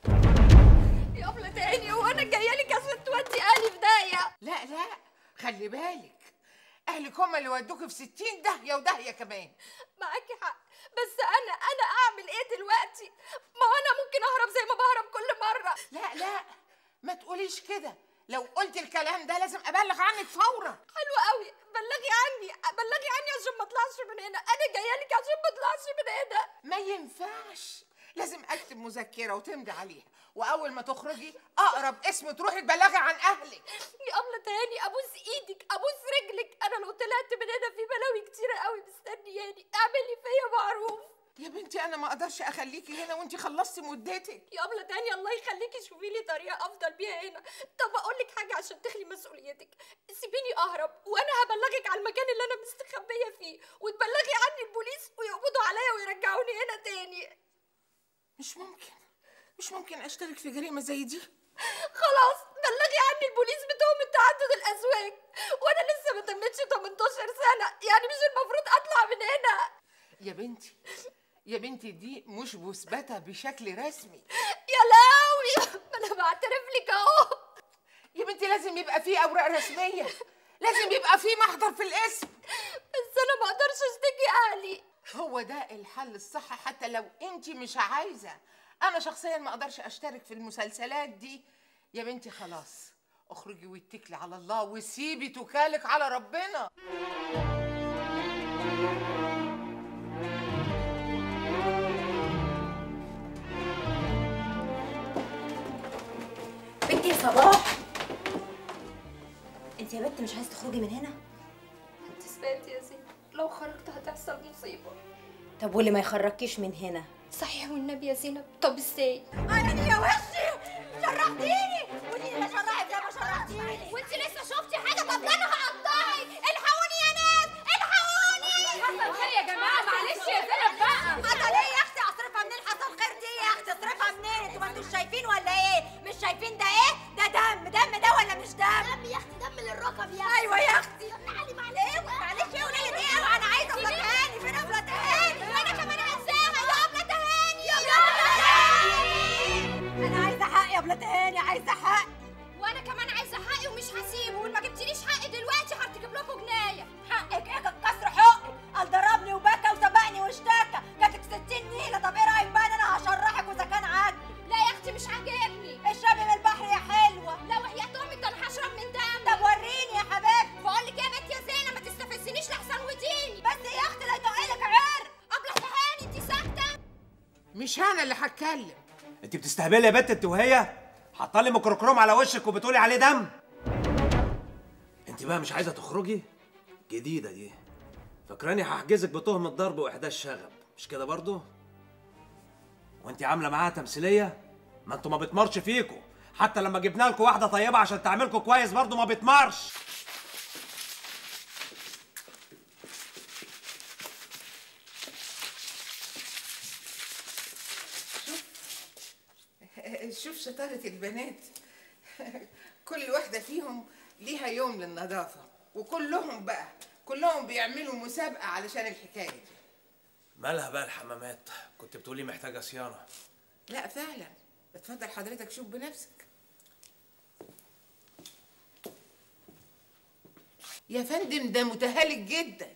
يا أملة تاني هو أنا جاية لك عشان تودي أهلي في داهية لا لا خلي بالك اهلك هم اللي ودوكي في ستين داهية وداهية كمان معاكي حق بس أنا أنا أعمل إيه دلوقتي؟ ما هو أنا ممكن أهرب زي ما بهرب كل مرة لا لا ما تقوليش كده لو قلت الكلام ده لازم ابلغ عنك فورا حلو قوي بلغي عني بلغي عني عشان ما اطلعش من هنا انا جايه لك عشان ما اطلعش من هنا ما ينفعش لازم اكتب مذكره وتمضي عليها واول ما تخرجي اقرب اسم تروحي تبلغي عن اهلك يا أملة تاني ابوس ايدك ابوس رجلك انا لو طلعت من هنا في بلاوي كتيره قوي مستنياني اعملي فيا معروف يا بنتي انا ما اقدرش اخليكي هنا وانت خلصتي مدتك يا أملة تاني الله يخليكي شوفي لي طريقه افضل بيها هنا طب اقول لك حاجه عشان تخلي مسؤوليتك سيبيني اهرب وانا هبلغك على المكان اللي انا مستخبيه فيه وتبلغي عني البوليس ويقبضوا عليا ويرجعوني هنا تاني مش ممكن مش ممكن اشترك في جريمه زي دي خلاص بلغي عني البوليس بتهمة تعدد الأزواج وأنا لسه ما تمتش 18 سنة يعني مش المفروض أطلع من هنا يا بنتي يا بنتي دي مش مثبته بشكل رسمي يا لاوي ما أنا بعترف لك أهو يا بنتي لازم يبقى فيه اوراق رسميه لازم يبقى فيه محضر في الاسم بس أنا ما أقدرش أشتكي أهلي هو ده الحل الصح حتى لو انت مش عايزه انا شخصيا ما اقدرش اشترك في المسلسلات دي يا بنتي خلاص اخرجي واتكلي على الله وسيبي توكالك على ربنا بنتي يا صباح انت يا بنت مش عايزه تخرجي من هنا أنت سمعتي يا زين لو خرجت هتحصل مصيبة طب واللي ما يخرجكيش من هنا صحيح والنبي يا زينب طب ازاي عيني يا وحشي شرحتيني ودي ما شرحت زي ما شرحتيني وانت لسه شفتي حاجه طب ده انا هقطعك الحقوني يا ناس الحقوني حصل خير يا جماعه معلش يا زينب بقى حصل ايه يا اختي اصرفها منين حصل خير دي يا اختي اصرفها منين انتوا ما انتوش شايفين ولا ايه مش شايفين ده ايه ده دم دم ده ولا مش دم دم يا اختي دم للركب يا اختي ايوه يا اختي تعالي معلش معلش ايه وليلة ايه انا عايزه ابله تهاني فين ابله تهاني انا كمان عايزاها يا ابله تهاني يا ابله تهاني انا عايزه حقي يا ابله تهاني عايزه حقي وانا كمان عايزه حقي ومش هسيبك مش انا اللي هتكلم انت بتستهبلي يا بنت انت وهي حاطه ميكروكروم على وشك وبتقولي عليه دم انت بقى مش عايزه تخرجي جديده دي فاكراني هحجزك بتهمه ضرب واحداث شغب مش كده برضو وانت عامله معاها تمثيليه ما انتوا ما بتمرش فيكوا حتى لما جبنا لكم واحده طيبه عشان تعملكوا كويس برضو ما بتمرش شوف شطارة البنات كل واحدة فيهم ليها يوم للنظافة وكلهم بقى كلهم بيعملوا مسابقة علشان الحكاية دي مالها بقى الحمامات كنت بتقولي محتاجه صيانه لا فعلا اتفضل حضرتك شوف بنفسك يا فندم ده متهالك جدا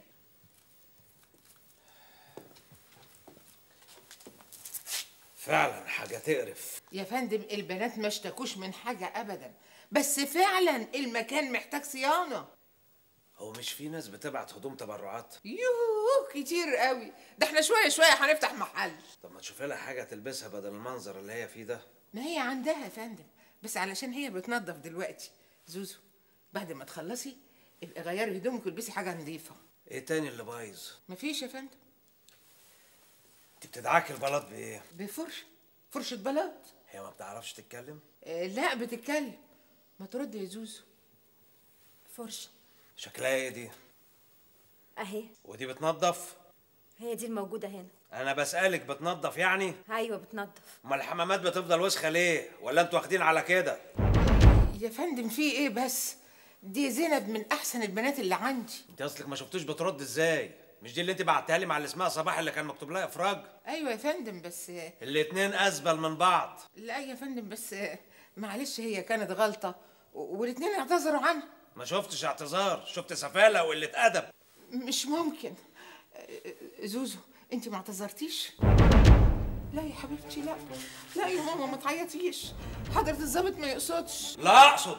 فعلا حاجه تقرف يا فندم البنات ما اشتكوش من حاجة أبدا بس فعلا المكان محتاج صيانة هو مش في ناس بتبعت هدوم تبرعات يوه كتير قوي ده احنا شوية شوية هنفتح محل طب ما تشوفي لها حاجه تلبسها بدل المنظر اللي هي فيه ده ما هي عندها يا فندم بس علشان هي بتنظف دلوقتي زوزو بعد ما تخلصي ابقي غيري هدومك والبسي حاجة نظيفة ايه تاني اللي بايظ مفيش يا فندم انت بتدعكي البلاط بايه بفرشة فرشة بلاط هي ما بتعرفش تتكلم آه لا بتتكلم ما ترد يا زوزو فرشة شكلها ايه دي اهي ودي بتنظف هي دي الموجودة هنا انا بسالك بتنظف يعني ايوه بتنظف امال الحمامات بتفضل وسخه ليه ولا انتوا واخدين على كده يا فندم في ايه بس دي زينب من احسن البنات اللي عندي انت اصلك ما شفتوش بترد ازاي مش دي اللي انت بعتها لي مع اللي اسمها صباح اللي كان مكتوب لها افراج ايوه يا فندم بس الاتنين ازبل من بعض لا يا فندم بس معلش هي كانت غلطة و- والاتنين اعتذروا عنها ما شفتش اعتذار شفت سفاله وقله ادب مش ممكن زوزو انت ما اعتذرتيش لا يا حبيبتي لا لا يا ماما ما تعيطيش حضرة الظابط ما يقصدش لا اقصد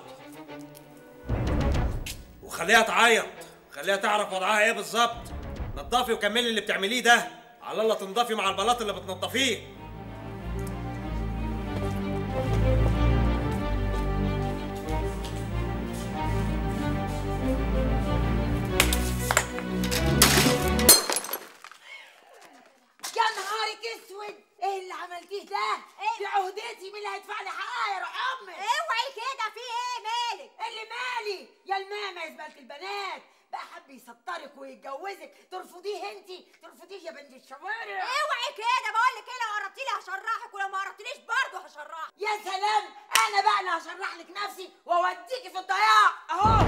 وخليها تعيط خليها تعرف وضعها ايه بالظبط نضفي وكملي اللي بتعمليه ده على الله تنضفي مع البلاط اللي بتنضفيه يا نهارك اسود ايه اللي عملتيه ده؟ دي عهدتي مين اللي هيدفع لي حقها يا روح امك؟ اوعي كده في ايه مالك؟ اللي مالي يا الماما يا زباله البنات بقى حب يسطرك ويتجوزك ترفضيه انت ترفضيه يا بنت الشوارع اوعي كده بقول لك ايه لو قربتي لي هشرحك ولو ما قربتليش برضه هشرحك يا سلام انا بقى اللي هشرح لك نفسي واوديكي في الضياع اهو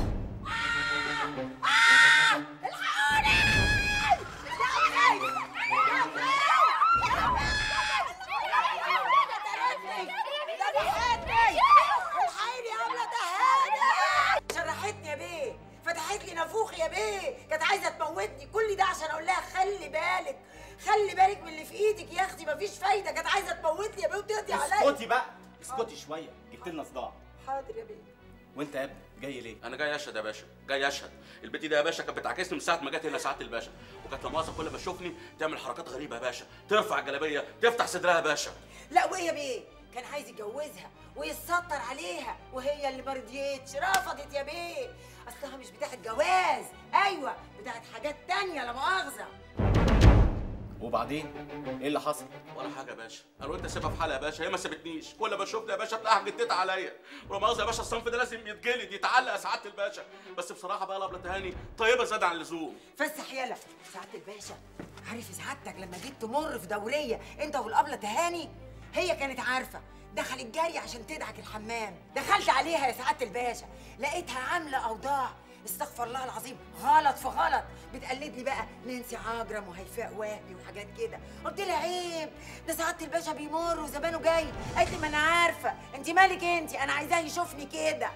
شرحتني يا بيه فتحت لي نافوخ يا بيه كانت عايزه تموتني كل ده عشان اقول لها خلي بالك خلي بالك من اللي في ايدك يا اختي مفيش فايده كانت عايزه تموتني يا بيه وتقضي عليا اسكتي بقى اسكتي شويه جبت لنا صداع حاضر يا بيه وانت يا ابني جاي ليه انا جاي اشهد يا باشا جاي اشهد البت دي يا باشا كانت بتعاكسني من ساعه ما جت هنا سعاده الباشا وكانت لا مؤاخذه كل ما تشوفني تعمل حركات غريبه يا باشا ترفع الجلابيه تفتح صدرها يا باشا لا وايه يا بيه كان عايز يتجوزها ويتستر عليها وهي اللي ما رضيتش رفضت يا بيه اصلها مش بتاعت جواز ايوه بتاعت حاجات تانية لا مؤاخذه وبعدين ايه اللي حصل ولا حاجه يا باشا انا وانت سيبها في حالها يا باشا هي ما سابتنيش كل ما تشوفني يا باشا تلاقيها جدتها عليا ولا مؤاخذه يا باشا الصنف ده لازم يتجلد يتعلق يا سعاده الباشا بس بصراحه بقى الابله تهاني طيبه زاد عن اللزوم فسح يلا سعاده الباشا عارف سعادتك لما جيت تمر في دوريه انت والابله تهاني هي كانت عارفه دخلت جري عشان تدعك الحمام دخلت عليها يا سعاده الباشا لقيتها عامله اوضاع استغفر الله العظيم غلط في غلط بتقلد لي بقى نانسي عجرم وهيفاء وهبي وحاجات كده قلت لها عيب ده سعاده الباشا بيمر وزمانه جاي قالت لي ما انا عارفه انت مالك انت انا عايزاه يشوفني كده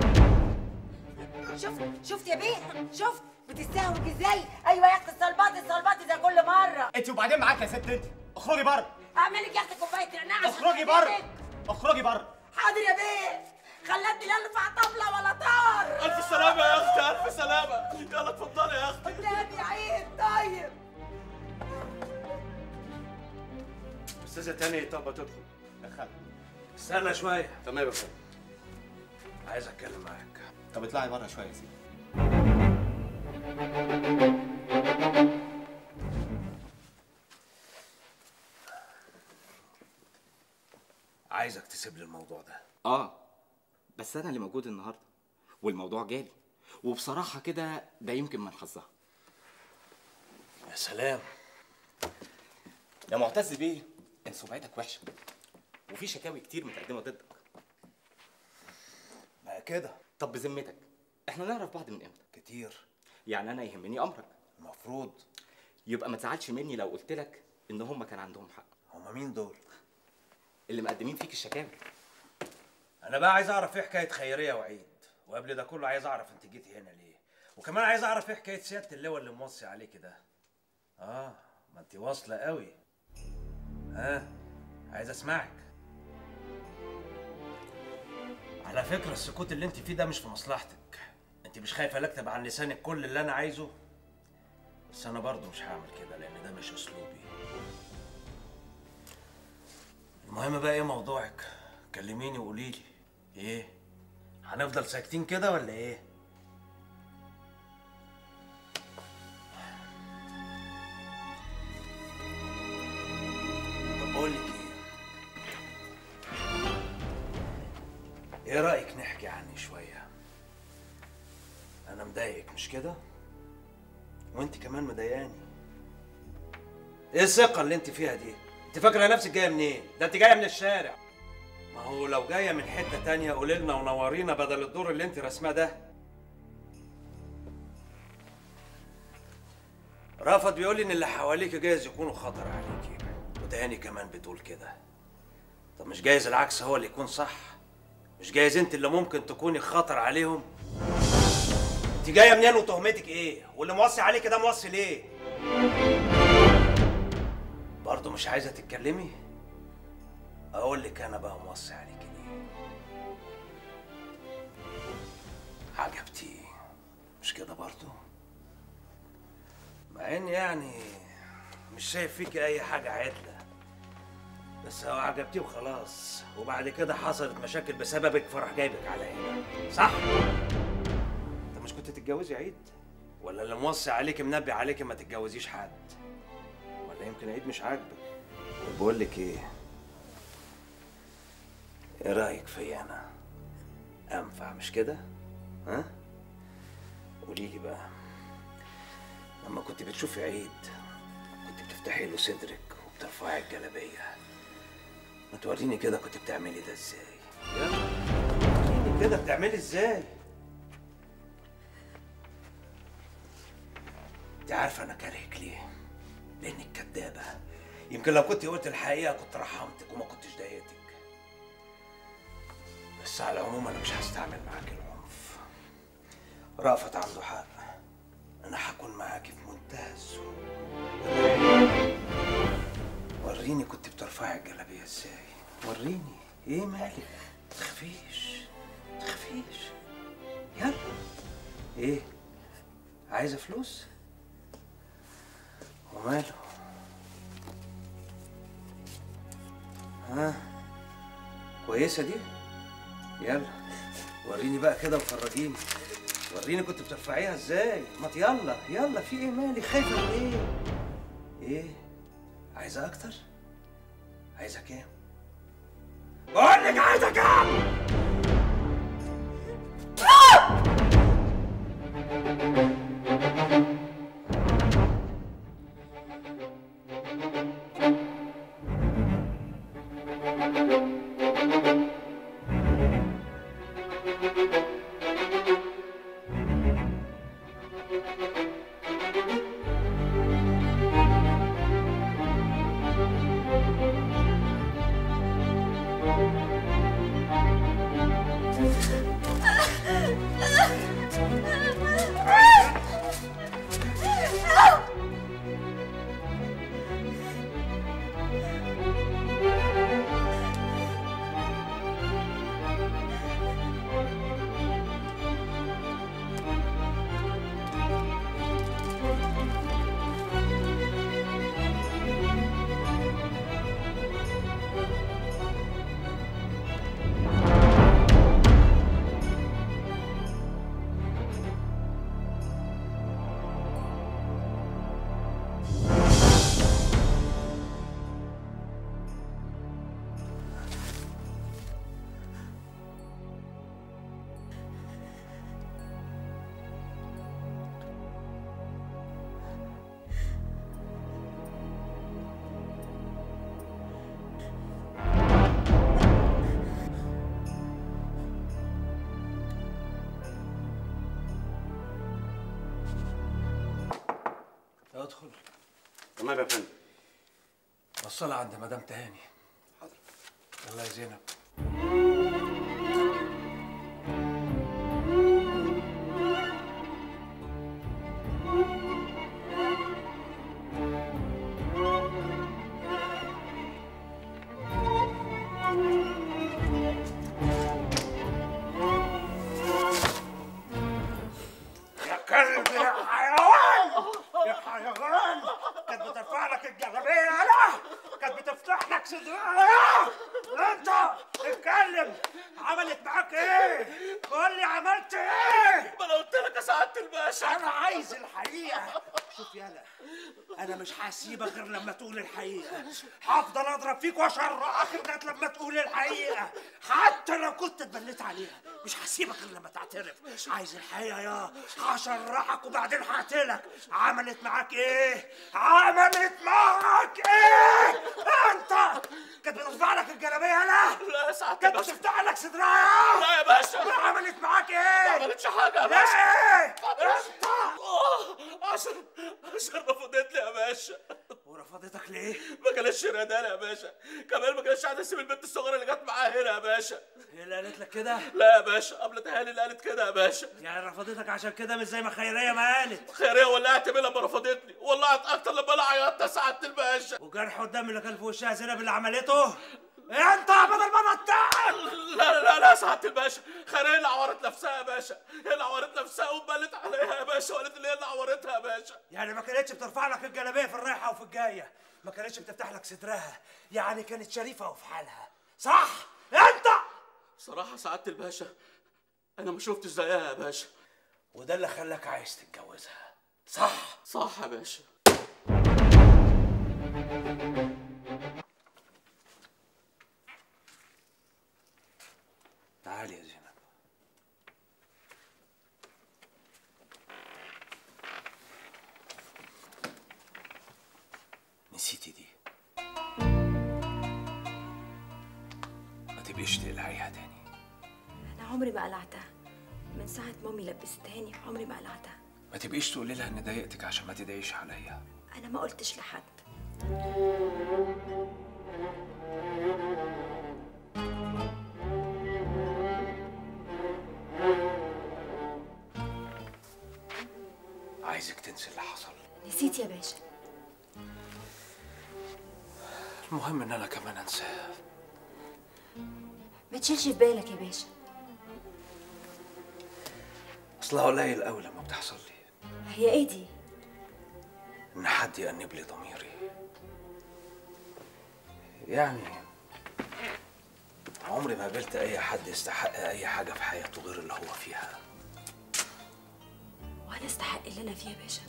شفت شفت يا بيه شفت بتستهوك ازاي ايوه يا اختي الصلبات الصلبات زي كل مره انت وبعدين معاك يا ست انت اخرجي بره اعملك يا اختي كوبايه نعناع عشان اخرجي بره خاطرك. اخرجي بره حاضر يا بيه خلتني لا ارفع طبله ولا طار الف سلامه يا اختي الف سلامه يلا اتفضلي يا اختي قدامي عيد طيب استاذه تاني طب تدخل دخل استنى شويه تمام يا فندم عايز اتكلم معاك طب اطلعي بره شويه يا سيدي عايزك تسيب لي الموضوع ده اه بس انا اللي موجود النهارده والموضوع جالي وبصراحه كده ده يمكن من حظها يا سلام يا معتز بيه انت سمعتك وحشه وفي شكاوي كتير متقدمه ضدك ما كده طب بذمتك احنا نعرف بعض من امتى كتير يعني انا يهمني امرك المفروض يبقى ما تزعلش مني لو قلت لك ان هم كان عندهم حق هم مين دول اللي مقدمين فيك الشكاوي انا بقى عايز اعرف ايه حكايه خيريه وعيد وقبل ده كله عايز اعرف انت جيتي هنا ليه وكمان عايز اعرف ايه حكايه سياده اللواء اللي موصي عليكي ده اه ما انت واصله قوي ها عايز اسمعك على فكره السكوت اللي انت فيه ده مش في مصلحتك انت مش خايفه لا اكتب عن لسانك كل اللي انا عايزه بس انا برضه مش هعمل كده لان ده مش اسلوبي المهم بقى ايه موضوعك كلميني وقولي لي ايه هنفضل ساكتين كده ولا ايه طب بقول لك ايه ايه رايك نحكي عني شويه انا مضايقك مش كده وانت كمان مضايقاني ايه الثقه اللي انت فيها دي انت فاكره نفسك جايه منين ده انت جايه من الشارع ما هو لو جايه من حته تانية قولي لنا ونورينا بدل الدور اللي انت رسماه ده رافض بيقول لي ان اللي حواليك جايز يكونوا خطر عليكي وداني كمان بتقول كده طب مش جايز العكس هو اللي يكون صح مش جايز انت اللي ممكن تكوني خطر عليهم انت جايه منين وتهمتك ايه واللي موصي عليك ده موصي ليه برضه مش عايزه تتكلمي اقول لك انا بقى موصي عليك ليه عجبتي مش كده برضه مع اني يعني مش شايف فيكي اي حاجه عدله بس هو عجبتيه وخلاص وبعد كده حصلت مشاكل بسببك فراح جايبك على هنا صح انت مش كنت تتجوزي عيد ولا اللي موصي عليك منبه عليك ما تتجوزيش حد ولا يمكن عيد مش عاجبك طب بقول لك ايه ايه رايك فيا انا انفع مش كده ها قولي لي بقى لما كنت بتشوفي عيد كنت بتفتحي له صدرك وبترفعي الجلابيه ما توريني كده كنت بتعملي ده ازاي يلا وريني كده بتعملي ازاي انت عارفه انا كارهك ليه لانك كدابه يمكن لو كنت قلت الحقيقه كنت رحمتك وما كنتش ضايقتك بس على العموم انا مش هستعمل معاك العنف رأفت عنده حق انا هكون معاكي في منتهى الذوق وريني كنت بترفعي الجلابيه ازاي وريني ايه مالك تخفيش تخفيش يلا ايه عايزه فلوس وماله ها كويسه دي يلا وريني بقى كده وفرجيني وريني كنت بترفعيها ازاي ما يلا يلا في ايه مالي خايفه من ايه ايه عايزه اكتر عايزه كام بقول لك عايزه كام ادخل تمام يا فندم وصلها عند مدام تهاني حاضر يلا يا زينب يا كلب يا حيوان يا حيوان كانت بترفع لك الجلابيه يالا كانت بتفتح لك صدرها انت اتكلم عملت معاك ايه؟ قول لي عملت ايه؟ ما انا قلت لك يا سعاده الباشا انا عايز الحقيقه شوف يالا انا مش هسيبك غير لما تقول الحقيقه هفضل اضرب فيك واشرقك لغايه لما تقول الحقيقه حتى لو كنت اتبليت عليها مش هسيبك غير لما تعترف عايز الحقيقه يا هشرحك وبعدين هقتلك عملت معاك ايه عملت معاك ايه انت كانت بترفع لك الجلابيه لا لا يا سعاده كانت الباشا بتفتح لك صدرها لا يا باشا عملت معاك ايه ما عملتش حاجه يا ليه باشا انت آه، عشان عشان رفضتني يا باشا ورفضتك ليه؟ ما كانتش رادانة يا باشا كمان ما كانتش عايزه تسيب البنت الصغيره اللي جت معاها هنا يا باشا هي اللي قالت لك كده؟ لا يا باشا قبل تهاني اللي قالت كده يا باشا يعني رفضتك عشان كده مش زي ما خيريه ما قالت خيريه ولعت بيه لما رفضتني ولعت اكتر لما انا عيطت يا سعاده الباشا وجرح قدام اللي كان في وشها زينب اللي عملته انت بدل ما نطقت لا لا لا لا يا سعاده الباشا خيريه اللي عورت نفسها يا باشا هي اللي عورت نفسها وبلت عليها يا باشا وقالت لي هي اللي عورتها يا باشا يعني ما كانتش بترفع لك الجلابيه في الرايحه وفي الجايه ما كانتش بتفتح لك صدرها يعني كانت شريفه وفي حالها صح انت صراحه سعاده الباشا انا ما شفتش زيها يا باشا وده اللي خلاك عايز تتجوزها صح صح يا باشا تعالي يا زينب نسيتي دي ما تبقيش تقلعيها تاني انا عمري ما قلعتها من ساعه مامي لبستهاني عمري ما قلعتها ما تبقيش تقولي لها اني ضايقتك عشان ما تدعيش عليا انا ما قلتش لحد عايزك تنسي اللي حصل نسيت يا باشا المهم ان انا كمان انساه ما تشيلش في بالك يا باشا اصلها قليل قوي لما بتحصل لي هي ايه دي ان حد يأنب لي ضميري يعني عمري ما قابلت اي حد يستحق اي حاجه في حياته غير اللي هو فيها وانا استحق اللي انا فيه يا باشا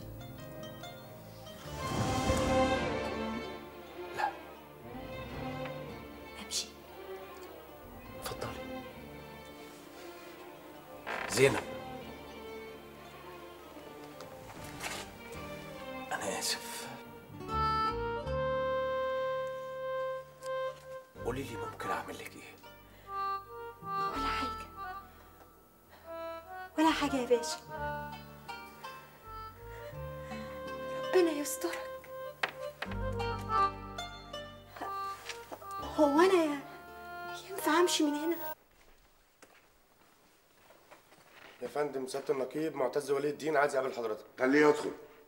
لا امشي اتفضلي زينب انا اسف قولي لي ممكن اعمل لك ايه ولا حاجه ولا حاجه يا باشا ربنا يسترك هو انا يا ينفع امشي من هنا يا فندم سياده النقيب معتز ولي الدين عايز يقابل حضرتك خليه يدخل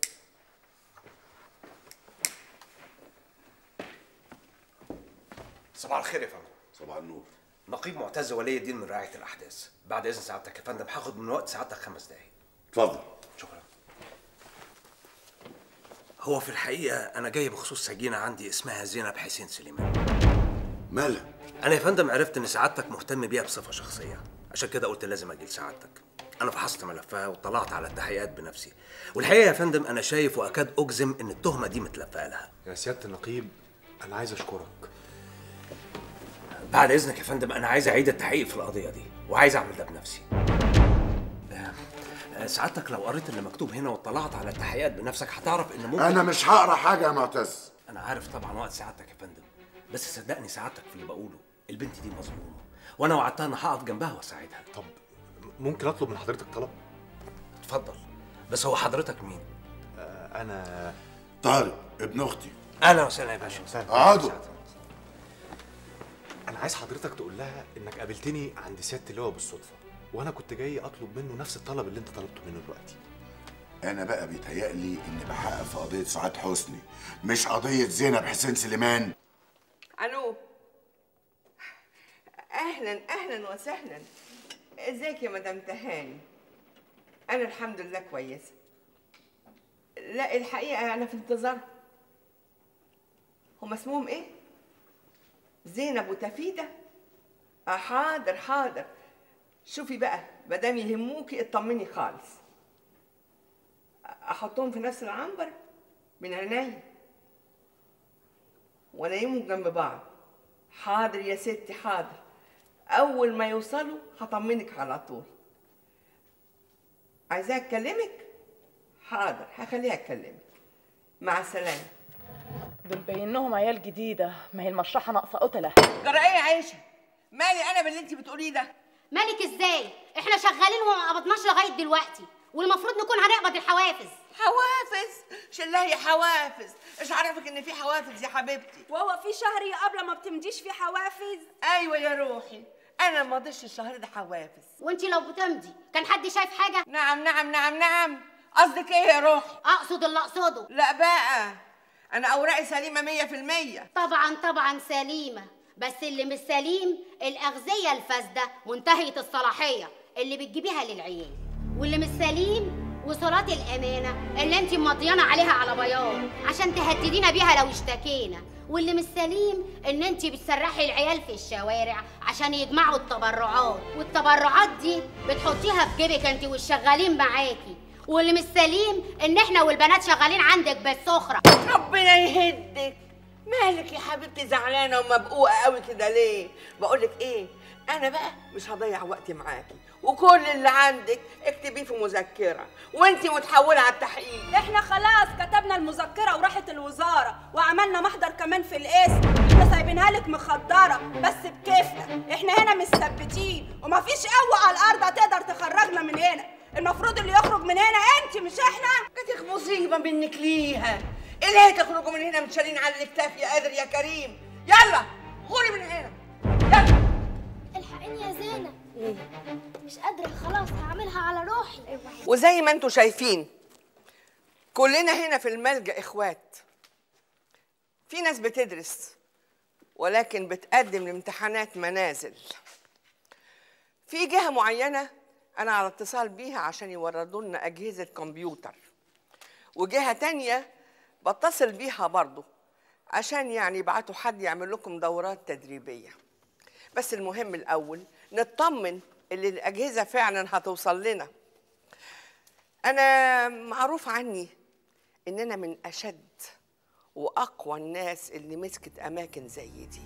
صباح الخير يا فندم صباح النور نقيب معتز ولي الدين من رعايه الاحداث بعد اذن سعادتك يا فندم هاخد من وقت سعادتك خمس دقايق اتفضل شكرا هو في الحقيقه انا جاي بخصوص سجينه عندي اسمها زينب حسين سليمان مالها انا يا فندم عرفت ان سعادتك مهتم بيها بصفه شخصيه عشان كده قلت لازم اجي لسعادتك انا فحصت ملفها وطلعت على التحقيقات بنفسي والحقيقه يا فندم انا شايف واكاد اجزم ان التهمه دي متلفقه لها يا سياده النقيب انا عايز اشكرك بعد اذنك يا فندم انا عايز اعيد التحقيق في القضيه دي وعايز اعمل ده بنفسي آه، آه، سعادتك لو قريت اللي مكتوب هنا واطلعت على التحقيقات بنفسك هتعرف ان ممكن انا مش هقرا حاجه يا معتز انا عارف طبعا وقت سعادتك يا فندم بس صدقني سعادتك في اللي بقوله البنت دي مظلومه وانا وعدتها ان هقف جنبها واساعدها طب ممكن اطلب من حضرتك طلب اتفضل بس هو حضرتك مين آه، انا طارق ابن اختي اهلا وسهلا يا باشا اقعدوا انا عايز حضرتك تقول لها انك قابلتني عند سياده اللواء بالصدفه وانا كنت جاي اطلب منه نفس الطلب اللي انت طلبته منه دلوقتي انا بقى بيتهيألي اني بحقق في قضيه سعاد حسني مش قضيه زينب حسين سليمان الو اهلا اهلا وسهلا ازيك يا مدام تهاني انا الحمد لله كويسه لا الحقيقه انا في انتظار هما اسمهم ايه زينب وتفيده آه حاضر حاضر شوفي بقى مادام يهموكي اطمني خالص احطهم في نفس العنبر من عينيا وانيمهم جنب بعض حاضر يا ستي حاضر اول ما يوصلوا هطمنك على طول عايزاه اكلمك حاضر هخليها تكلمك مع السلامه دول باين لهم عيال جديده ما هي المشرحه ناقصه قتله جرى ايه يا عيشه مالي انا باللي انت بتقوليه ده مالك ازاي احنا شغالين وما قبضناش لغايه دلوقتي والمفروض نكون هنقبض الحوافز حوافز شلاهي حوافز ايش عرفك ان في حوافز يا حبيبتي وهو في شهر يا قبل ما بتمديش فيه حوافز ايوه يا روحي انا ما ضيش الشهر ده حوافز وانت لو بتمضي كان حد شايف حاجه نعم نعم نعم نعم قصدك ايه يا روحي اقصد اللي اقصده لا بقى انا اوراقي سليمه مية في المية طبعا طبعا سليمه بس اللي مش سليم الاغذيه الفاسده منتهيه الصلاحيه اللي بتجيبيها للعيال واللي مش سليم وصولات الامانه اللي انت مضيانه عليها على بياض عشان تهددينا بيها لو اشتكينا واللي مش سليم ان انت بتسرحي العيال في الشوارع عشان يجمعوا التبرعات والتبرعات دي بتحطيها في جيبك انت والشغالين معاكي واللي مش سليم ان احنا والبنات شغالين عندك بالسخره ربنا يهدك مالك يا حبيبتي زعلانه ومبقوقه قوي كده ليه بقولك ايه انا بقى مش هضيع وقتي معاكي وكل اللي عندك اكتبيه في مذكره وانتي متحوله على التحقيق احنا خلاص كتبنا المذكره وراحت الوزاره وعملنا محضر كمان في القسم احنا سايبينها لك مخدره بس بكيفنا احنا هنا مش ثابتين ومفيش قوه على الارض هتقدر تخرجنا من هنا المفروض اللي يخرج من هنا انت مش احنا كانت مصيبه منك ليها ايه اللي هتخرجوا من هنا متشالين على الاكتاف يا قادر يا كريم يلا غوري من هنا الحقيني يا زينب مش قادرة خلاص هعملها على روحي وزي ما انتم شايفين كلنا هنا في الملجأ اخوات في ناس بتدرس ولكن بتقدم لامتحانات منازل في جهة معينة أنا على اتصال بيها عشان يوردوا لنا أجهزة كمبيوتر وجهة تانية بتصل بيها برضو عشان يعني يبعتوا حد يعمل لكم دورات تدريبية بس المهم الأول نطمن اللي الأجهزة فعلا هتوصل لنا أنا معروف عني إن أنا من أشد وأقوى الناس اللي مسكت أماكن زي دي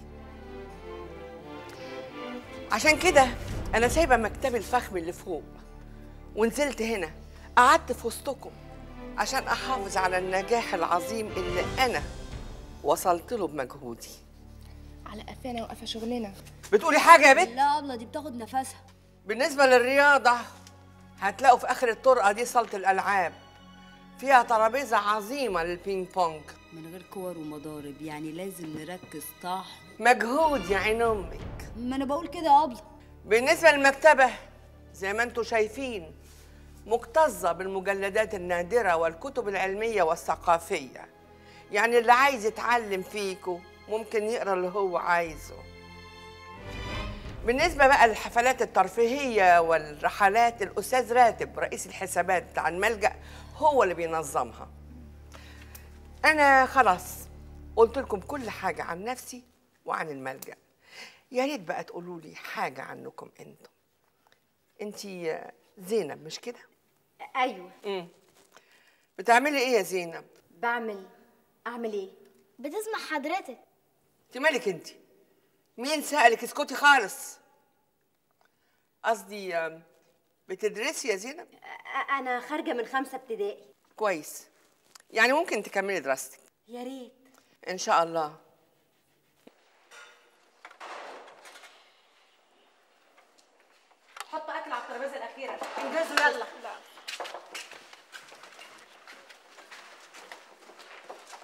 عشان كده أنا سايبة مكتبي الفخم اللي فوق ونزلت هنا قعدت في وسطكم عشان أحافظ على النجاح العظيم اللي أنا وصلت له بمجهودي على قفانا وقفا شغلنا بتقولي حاجة يا بنت؟ لا أبلة دي بتاخد نفسها بالنسبة للرياضة هتلاقوا في آخر الطرقة دي صالة الألعاب فيها ترابيزة عظيمة للبينج بونج من غير كور ومضارب يعني لازم نركز صح مجهود يا عين أمك ما أنا بقول كده يا أبلة بالنسبة للمكتبة زي ما انتم شايفين مكتظة بالمجلدات النادرة والكتب العلمية والثقافية يعني اللي عايز يتعلم فيكو ممكن يقرا اللي هو عايزه بالنسبة بقى للحفلات الترفيهية والرحلات الأستاذ راتب رئيس الحسابات بتاع الملجأ هو اللي بينظمها أنا خلاص قلت لكم كل حاجة عن نفسي وعن الملجأ يا ريت بقى تقولوا لي حاجة عنكم انتم انتي زينب مش كده؟ ايوه امم بتعملي ايه يا زينب؟ بعمل اعمل ايه بتسمع حضرتك انت مالك انت؟ مين سألك اسكتي خالص؟ قصدي آم، بتدرسي يا زينب؟ انا خارجه من خمسه ابتدائي كويس يعني ممكن تكملي دراستك يا ريت ان شاء الله حط اكل على الترابيزه الاخيره انجزوا يلا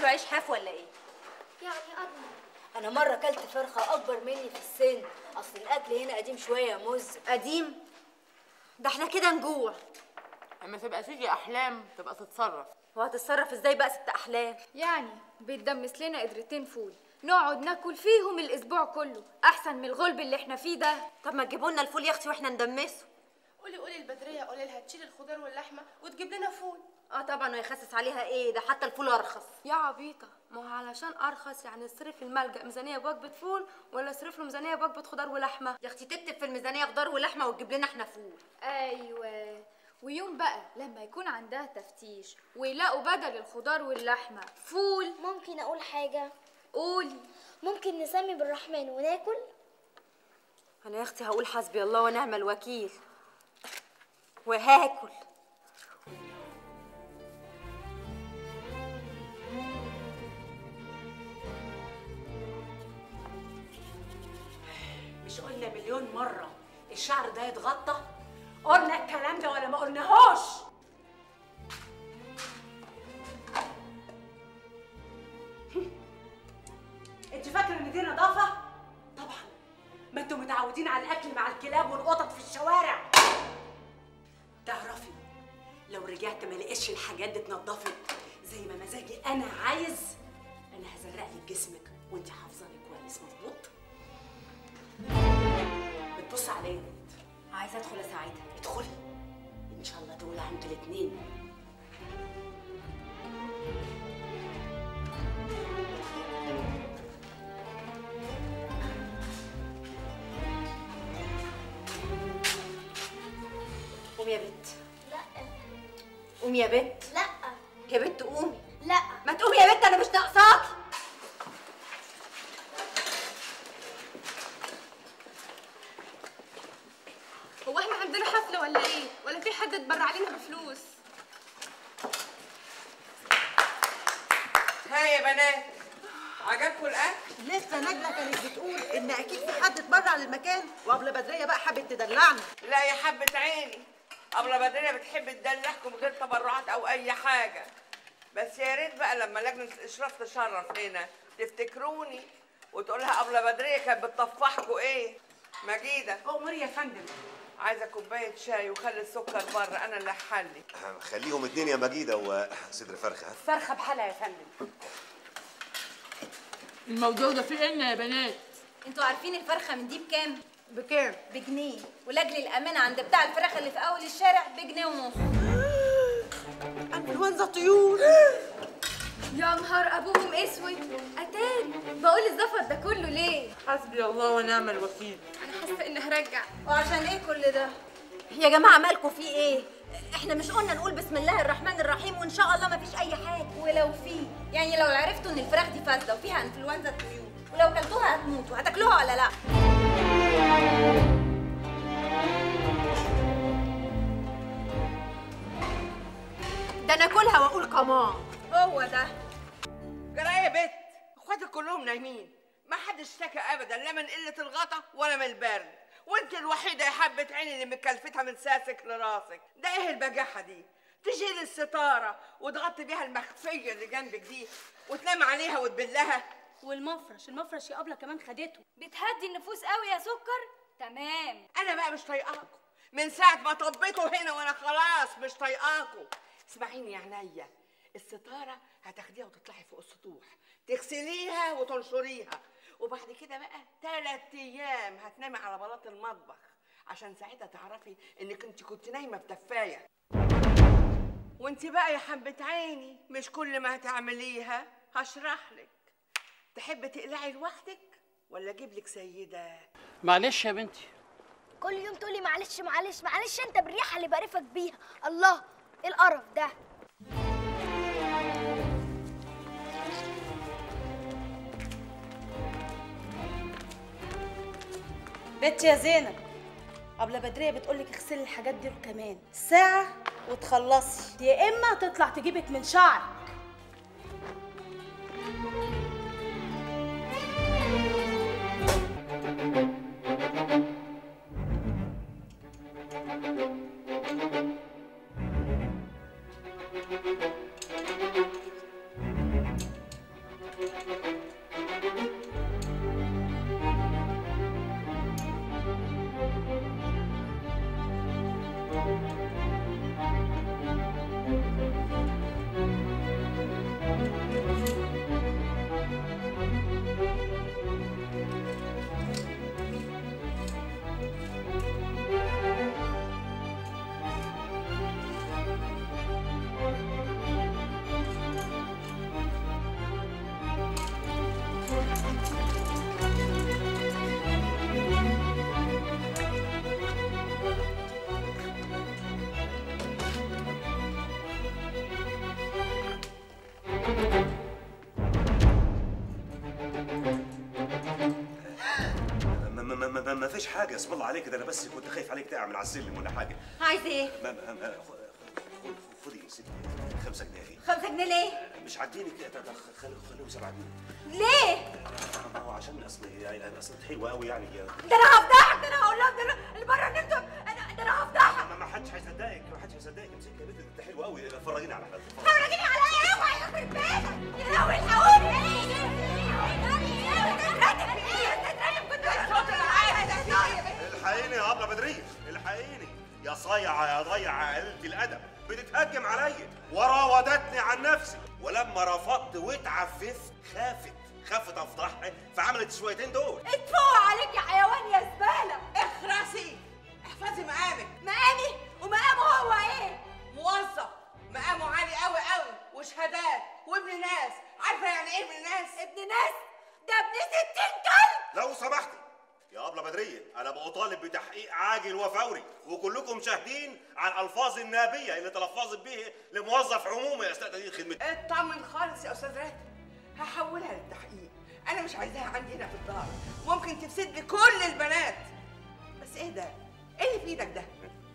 تاكلوا عيش حاف ولا ايه يعني أضمن انا مره اكلت فرخه اكبر مني في السن اصل الاكل هنا قديم شويه يا مز قديم ده احنا كده نجوع اما تبقى تيجي احلام تبقى تتصرف وهتتصرف ازاي بقى ست احلام يعني بيتدمس لنا قدرتين فول نقعد ناكل فيهم الاسبوع كله احسن من الغلب اللي احنا فيه ده طب ما تجيبوا لنا الفول يا اختي واحنا ندمسه قولي قولي البدريه قولي لها تشيل الخضار واللحمه وتجيب لنا فول اه طبعا ويخسس عليها ايه ده حتى الفول ارخص يا عبيطه ما هو علشان ارخص يعني اصرف الملجأ ميزانيه بوجبه فول ولا اصرف له ميزانيه بوجبه خضار ولحمه يا اختي تكتب في الميزانيه خضار ولحمه وتجيب لنا احنا فول ايوه ويوم بقى لما يكون عندها تفتيش ويلاقوا بدل الخضار واللحمه فول ممكن أقول حاجة قولي ممكن نسمي بالرحمن وناكل انا يا اختي هقول حسبي الله ونعم الوكيل وهاكل مش قلنا مليون مرة الشعر ده يتغطى؟ قلنا الكلام ده ولا ما قلناهوش؟ انت فاكرة ان دي نظافة؟ طبعا ما انتوا متعودين على الاكل مع الكلاب والقطط في الشوارع تعرفي لو رجعت ما لقيتش الحاجات دي اتنضفت زي ما مزاجي انا عايز انا هزرق لك جسمك وانت حافظاني كويس مظبوط بتبص عليا عايزه ادخل اساعدها ادخلي ان شاء الله دول عند الاثنين قومي يا بت لا قومي يا بت لا يا بت قومي لا ما تقومي يا بت انا مش ناقصاكي هو احنا عندنا حفله ولا ايه ولا في حد اتبرع لنا بفلوس ها يا بنات عجبكم الاكل لسه نجلة كانت بتقول إن أكيد في حد اتبرع للمكان وقبل بدرية بقى حبت تدلعنا لا يا حبة عيني أبلة بدرية بتحب تدلعكم من غير تبرعات أو أي حاجة بس يا ريت بقى لما لجنة الإشراف تشرف هنا تفتكروني وتقولها أبلة بدرية كانت بتطفحكوا إيه مجيدة أمر يا فندم عايزة كوباية شاي وخلي السكر بره أنا اللي هحلي خليهم اتنين يا مجيدة وصدر فرخة فرخة بحالها يا فندم الموضوع ده فيه إيه يا بنات انتوا عارفين الفرخه من دي بكام بكام بجنيه ولاجل الامانه عند بتاع الفراخ اللي في اول الشارع بجنيه ونص انفلونزا طيور يا نهار ابوهم اسود اتاري بقول الزفر ده كله ليه حسبي الله ونعم الوكيل انا حاسه اني هرجع وعشان ايه كل ده يا جماعه مالكم في ايه احنا مش قلنا نقول بسم الله الرحمن الرحيم وان شاء الله مفيش اي حاجه ولو في يعني لو عرفتوا ان الفراخ دي فاسده وفيها انفلونزا الطيور ولو كلتوها هتموتوا هتاكلوها ولا لا ده انا اكلها واقول كمان هو ده جرى يا بت اخواتك كلهم نايمين ما حدش اشتكى ابدا لا من قله الغطا ولا من البرد وانت الوحيده يا حبه عيني اللي مكلفتها من ساسك لراسك ده ايه البجاحه دي تشيل الستاره وتغطي بيها المخفيه اللي جنبك دي وتنام عليها وتبلها والمفرش المفرش يا ابله كمان خدته بتهدي النفوس قوي يا سكر تمام انا بقى مش طايقاكم من ساعه ما طبيتوا هنا وانا خلاص مش طايقاكم اسمعيني يا عينيا الستاره هتاخديها وتطلعي فوق السطوح تغسليها وتنشريها وبعد كده بقى ثلاث ايام هتنامي على بلاط المطبخ عشان ساعتها تعرفي انك انت كنت نايمه بتفايه وانت بقى يا حبه عيني مش كل ما هتعمليها هشرح لك تحبي تقلعي لوحدك ولا اجيب لك سيده معلش يا بنتي كل يوم تقولي معلش معلش معلش انت بالريحه اللي بعرفك بيها الله ايه القرف ده بنتي يا زينب قبل بدريه بتقولك اغسلي الحاجات دي كمان ساعه وتخلصي يا اما تطلع تجيبك من شعرك حاجه اسم الله عليك ده انا بس كنت خايف عليك تقع من على السلم ولا حاجه عايز ايه ما ما ما خ- خ- خدي يا ستي خمسة جنيه اهي خمسة جنيه ليه مش عاجبينك ده- ده خليهم خليهم سبعة جنيه ليه ما هو عشان اصل يعني اصل حلوه قوي يعني ده انا هفضحك ده انا هقول لهم ده انا اللي بره نمتوا انا ده انا هفضحك ما ما حدش هيصدقك ما حدش هيصدقك امسكي يا بنت ده حلوه قوي فرجيني على حالك فرجيني على ايه اوعى يخرب بيتك يا لهوي الحقوني الحقيني يا ابله بدريه الحقيني يا صايعه يا ضيعه قلة الادب بتتهجم عليا وراودتني عن نفسي ولما رفضت واتعففت خافت خافت افضحها فعملت الشويتين دول اتفوق عليك يا حيوان يا زباله اخرسي احفظي مقامك مقامي ومقامه هو ايه موظف مقامه عالي قوي قوي وشهادات وابن ناس عارفه يعني ايه ابن ناس ابن ناس ده ابن ستين كلب لو سمحتي يا ابله بدريه انا بطالب بتحقيق عاجل وفوري وكلكم شاهدين على الالفاظ النابيه اللي تلفظت به لموظف عمومي اثناء تقديم خدمته اطمن خالص يا استاذ راتب هحولها للتحقيق انا مش عايزاها عندي هنا في الدار ممكن تفسد لي كل البنات بس ايه ده ايه اللي في ايدك ده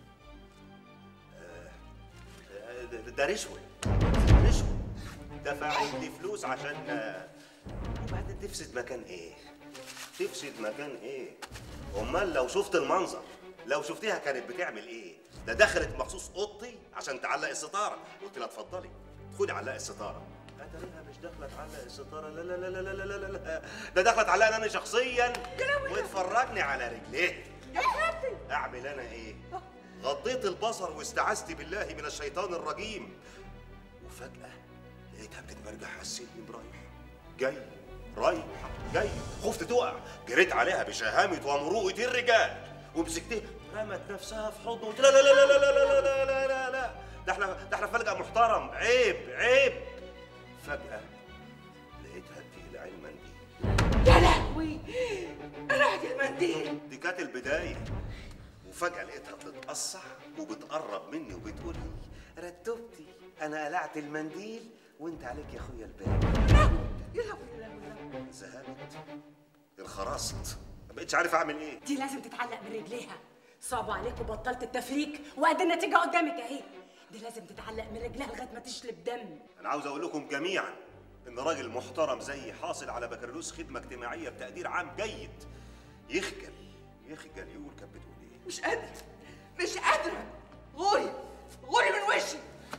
ده- ده رشوه رشوه دفعت لي فلوس عشان وبعدين تفسد مكان ايه تفسد مكان ايه امال لو شفت المنظر لو شفتيها كانت بتعمل ايه ده دخلت مخصوص اوضتي عشان تعلق الستاره قلت لها اتفضلي ادخلي علقي الستاره اتاريها مش داخله تعلق الستاره لا لا لا لا لا لا لا لا ده داخله تعلقني انا شخصيا وتفرجني على رجليه اعمل انا ايه غضيت البصر واستعذت بالله من الشيطان الرجيم وفجأة لقيتها بتتمرجح على السلم رايح جاي رايح جاي خفت تقع جريت عليها بشهامة ومروءة الرجال ومسكتها رمت نفسها في حضنه قلت لا لا لا لا لا لا لا لا لا لا لا ده احنا ده احنا في ملجأ محترم عيب عيب فجأة لقيتها بتقلع المنديل يا لهوي قلعت المنديل دي كانت البداية وفجأة لقيتها بتتقصع وبتقرب مني وبتقول لي رتبتي أنا قلعت المنديل وأنت عليك يا أخويا الباب يا لهوي يا لهوي يا لهوي. ذهبت انخرست ما بقتش عارف أعمل إيه دي لازم تتعلق من رجليها صعب عليك وبطلت التفريك وقد النتيجه قدامك اهي دي لازم تتعلق من رجلها لغايه ما تشلب دم أنا عاوز أقول لكم جميعا إن راجل محترم زيي حاصل على بكالوريوس خدمة اجتماعية بتقدير عام جيد يخجل يخجل يقول كانت بتقول إيه مش قادرة مش قادرة غوري غوري من وشي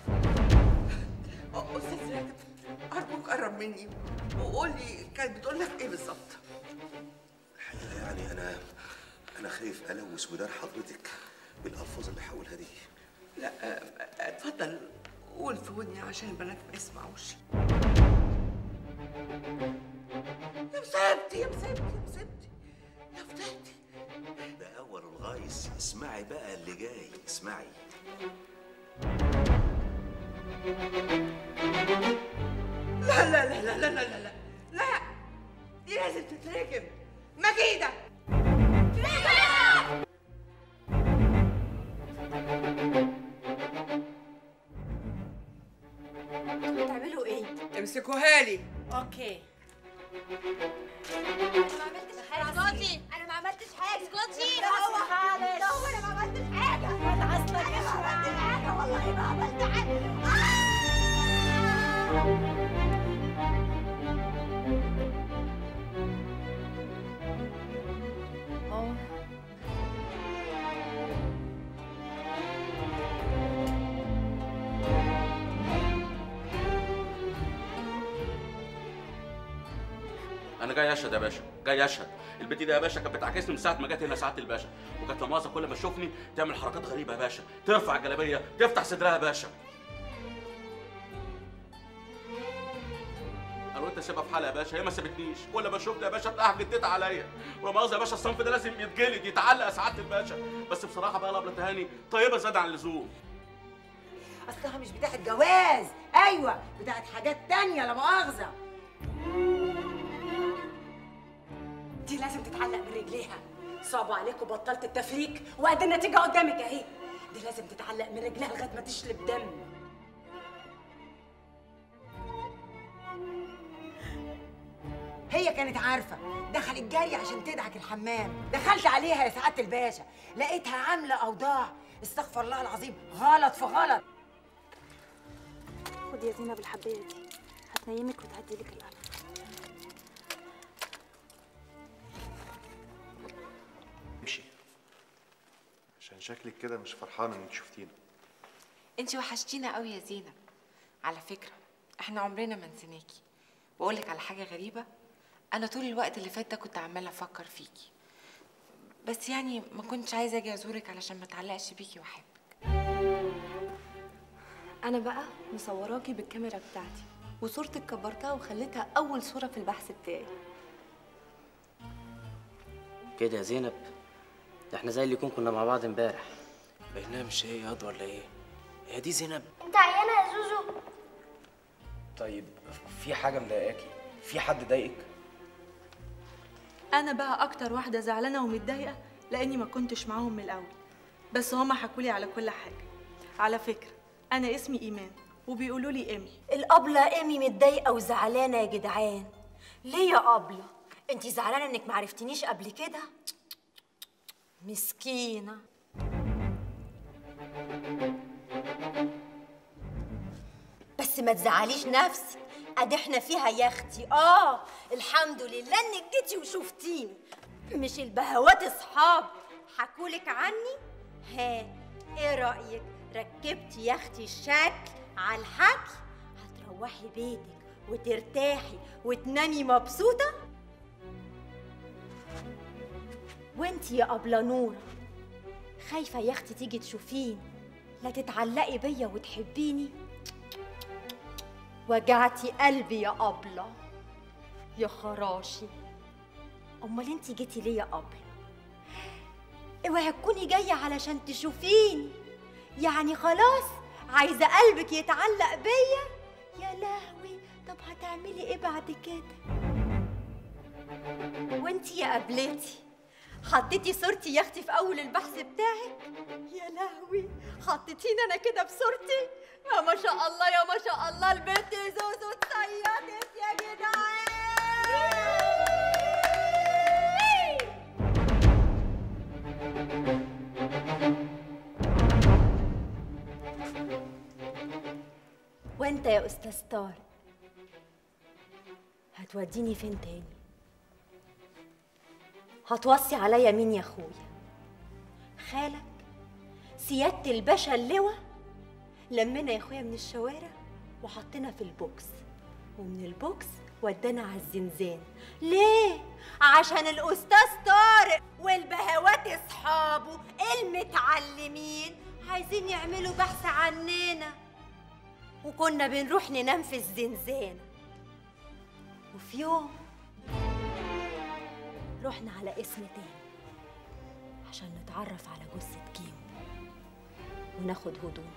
أ- أستاذ راتب أرجوك قرب مني وقول لي كانت بتقول لك إيه بالظبط الحقيقة يعني أنا أنا خايف ألوث ودار حضرتك بالألفاظ اللي هقولها دي لا أ- اتفضل قول في ودني عشان البنات ما يسمعوش يا مسابتي يا مسابتي يا مسابتي يا فتاتي ده أول الغايص اسمعي بقى اللي جاي اسمعي لا لا لا لا لا لا لا لا لا دي لازم تترجم مجيدة بتعملوا ايه؟ امسكوها لي اوكي اسكتي انا ما عملتش حاجه اسكتي ده هو خالص. ده هو انا ما عملتش حاجه انا اصلا انا ما عملتش حاجه والله ما عملت حاجه انا جاي اشهد يا باشا جاي اشهد البت دي يا باشا كانت بتعاكسني من ساعه ما جت هنا سعاده الباشا وكانت لمؤاخذه كل ما تشوفني تعمل حركات غريبه يا باشا ترفع الجلابيه تفتح صدرها يا باشا انا قلت اسيبها في حالها يا باشا هي ما سابتنيش كل ما شفت يا باشا تلاقيها جدتها عليا ولا مؤاخذه يا باشا الصنف ده لازم يتجلد يتعلق يا سعاده الباشا بس بصراحه بقى الابله تهاني طيبه زاد عن اللزوم اصلها مش بتاعت جواز ايوه بتاعت حاجات تانية لا مؤاخذه دي لازم تتعلق من رجليها صعب عليك وبطلت التفريك وقد النتيجه قدامك اهي دي لازم تتعلق من رجليها لغايه ما تشلب دم هي هي كانت عارفه دخلت جري عشان تدعك الحمام دخلت عليها يا سعاده الباشا لقيتها عامله اوضاع استغفر الله العظيم غلط في غلط خدي يا زينب الحبايه دي هتنيمك وتهديلك القلب امشي عشان شكلك كده مش فرحانه انك شفتينا انت وحشتينا قوي يا زينب على فكره احنا عمرنا ما نسيناكي واقول لك على حاجه غريبه انا طول الوقت اللي فات ده كنت عماله افكر فيكي بس يعني ما كنتش عايزه اجي ازورك علشان ما اتعلقش بيكي واحبك انا بقى مصوراكي بالكاميرا بتاعتي وصورتك كبرتها وخليتها اول صوره في البحث بتاعي كده يا زينب ده احنا زي اللي يكون كنا مع بعض امبارح بينها مش هي ياض ولا ايه هي دي زينب انت عيانه يا زوزو طيب في حاجه مضايقاكي في حد ضايقك انا بقى اكتر واحده زعلانه ومتضايقه لاني ما كنتش معاهم من الاول بس هما حكولي على كل حاجه على فكره انا اسمي ايمان وبيقولوا لي ايمي الأبلة إيمي متضايقة وزعلانة يا جدعان ليه يا أبلة؟ انتي زعلانة إنك معرفتنيش قبل كده؟ مسكينة بس ما تزعليش نفسك ادي احنا فيها يا اختي اه الحمد لله انك جيتي وشفتيني مش البهوات اصحاب حكولك عني ها ايه رايك ركبتي يا اختي الشكل على الحكي هتروحي بيتك وترتاحي وتنامي مبسوطه وانتي يا ابله نوره خايفه يا اختي تيجي تشوفيني لا تتعلقي بيا وتحبيني وجعتي قلبي يا أبلة يا خراشي أمال انتي جيتي ليه يا أبلة اوعي تكوني جاية علشان تشوفيني يعني خلاص عايزة قلبك يتعلق بيا يا لهوي طب هتعملي ايه بعد كده وانتي يا قبلتي حطيتي صورتي يا اختي في اول البحث بتاعك يا لهوي حطيتيني انا كده بصورتي يا ما شاء الله يا ما شاء الله البنت زوزو اتصيدت يا جدعان وانت يا استاذ طارق هتوديني فين تاني هتوصي عليا مين يا اخويا خالك سيادة الباشا اللواء لمنا يا اخويا من الشوارع وحطينا في البوكس ومن البوكس ودانا على الزنزان ليه عشان الاستاذ طارق والبهوات اصحابه المتعلمين عايزين يعملوا بحث عننا وكنا بنروح ننام في الزنزانة وفي يوم رحنا على اسم تاني عشان نتعرف على جثة كيمو وناخد هدوم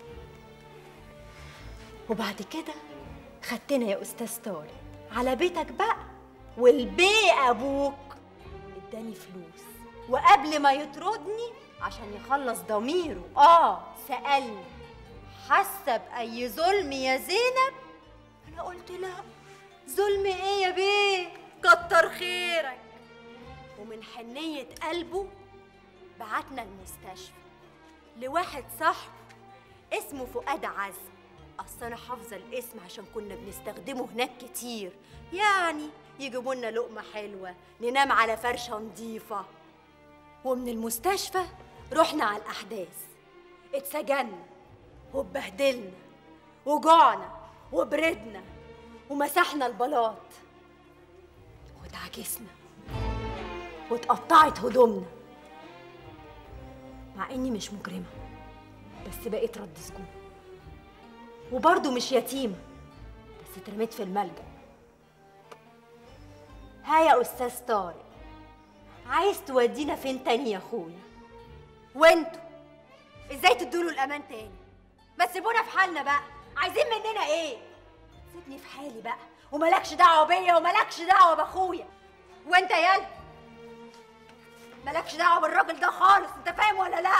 وبعد كده خدتنا يا استاذ طارق على بيتك بقى والبي ابوك اداني فلوس وقبل ما يطردني عشان يخلص ضميره اه سألني حاسه بأي ظلم يا زينب انا قلت لا ظلم ايه يا بيه كتر خيرك ومن حنية قلبه بعتنا المستشفى لواحد صاحبه اسمه فؤاد عزم اصل انا حافظه الاسم عشان كنا بنستخدمه هناك كتير يعني يجيبوا لنا لقمه حلوه ننام على فرشه نظيفه ومن المستشفى رحنا على الاحداث اتسجنا واتبهدلنا وجعنا وبردنا ومسحنا البلاط واتعكسنا واتقطعت هدومنا مع اني مش مجرمه بس بقيت رد سجون وبرضه مش يتيمه بس اترميت في الملجأ ها يا استاذ طارق عايز تودينا فين تاني يا اخويا وانتوا ازاي تدوله الامان تاني ما تسيبونا في حالنا بقى عايزين مننا ايه سيبني في حالي بقى وملكش دعوه بيا وملكش دعوه باخويا وانت يالا ملكش دعوه بالراجل ده خالص انت فاهم ولا لا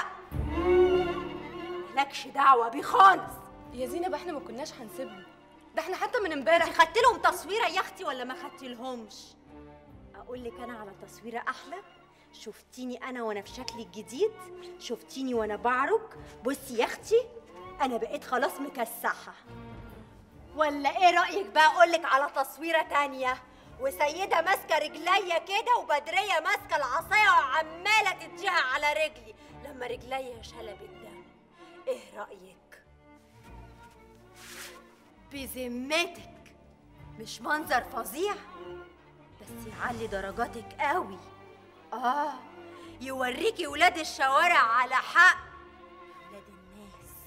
ملكش دعوه بيه خالص يا زينب احنا ما كناش هنسيبهم ده احنا حتى من امبارح انت خدت لهم تصويره يا اختي ولا ما خدت لهمش اقول لك انا على تصويره احلى شفتيني انا وانا في شكلي الجديد شفتيني وانا بعرج بصي يا اختي انا بقيت خلاص مكسحه ولا ايه رايك بقى اقول لك على تصويره تانية وسيده ماسكه رجليا كده وبدريه ماسكه العصايه وعماله تديها على رجلي لما رجليا شلبت دم ايه رايك بذمتك مش منظر فظيع بس يعلي درجاتك قوي اه يوريكي ولاد الشوارع على حق ولاد الناس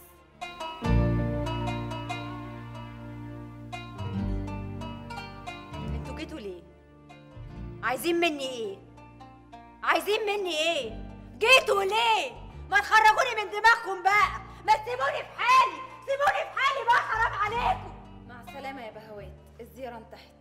انتوا جيتوا ليه عايزين مني ايه عايزين مني ايه جيتوا ليه ما تخرجوني من دماغكم بقى ما تسيبوني في حالي سيبوني في حالي بقى حرام عليكم مع السلامة يا بهوات الزيارة انتهت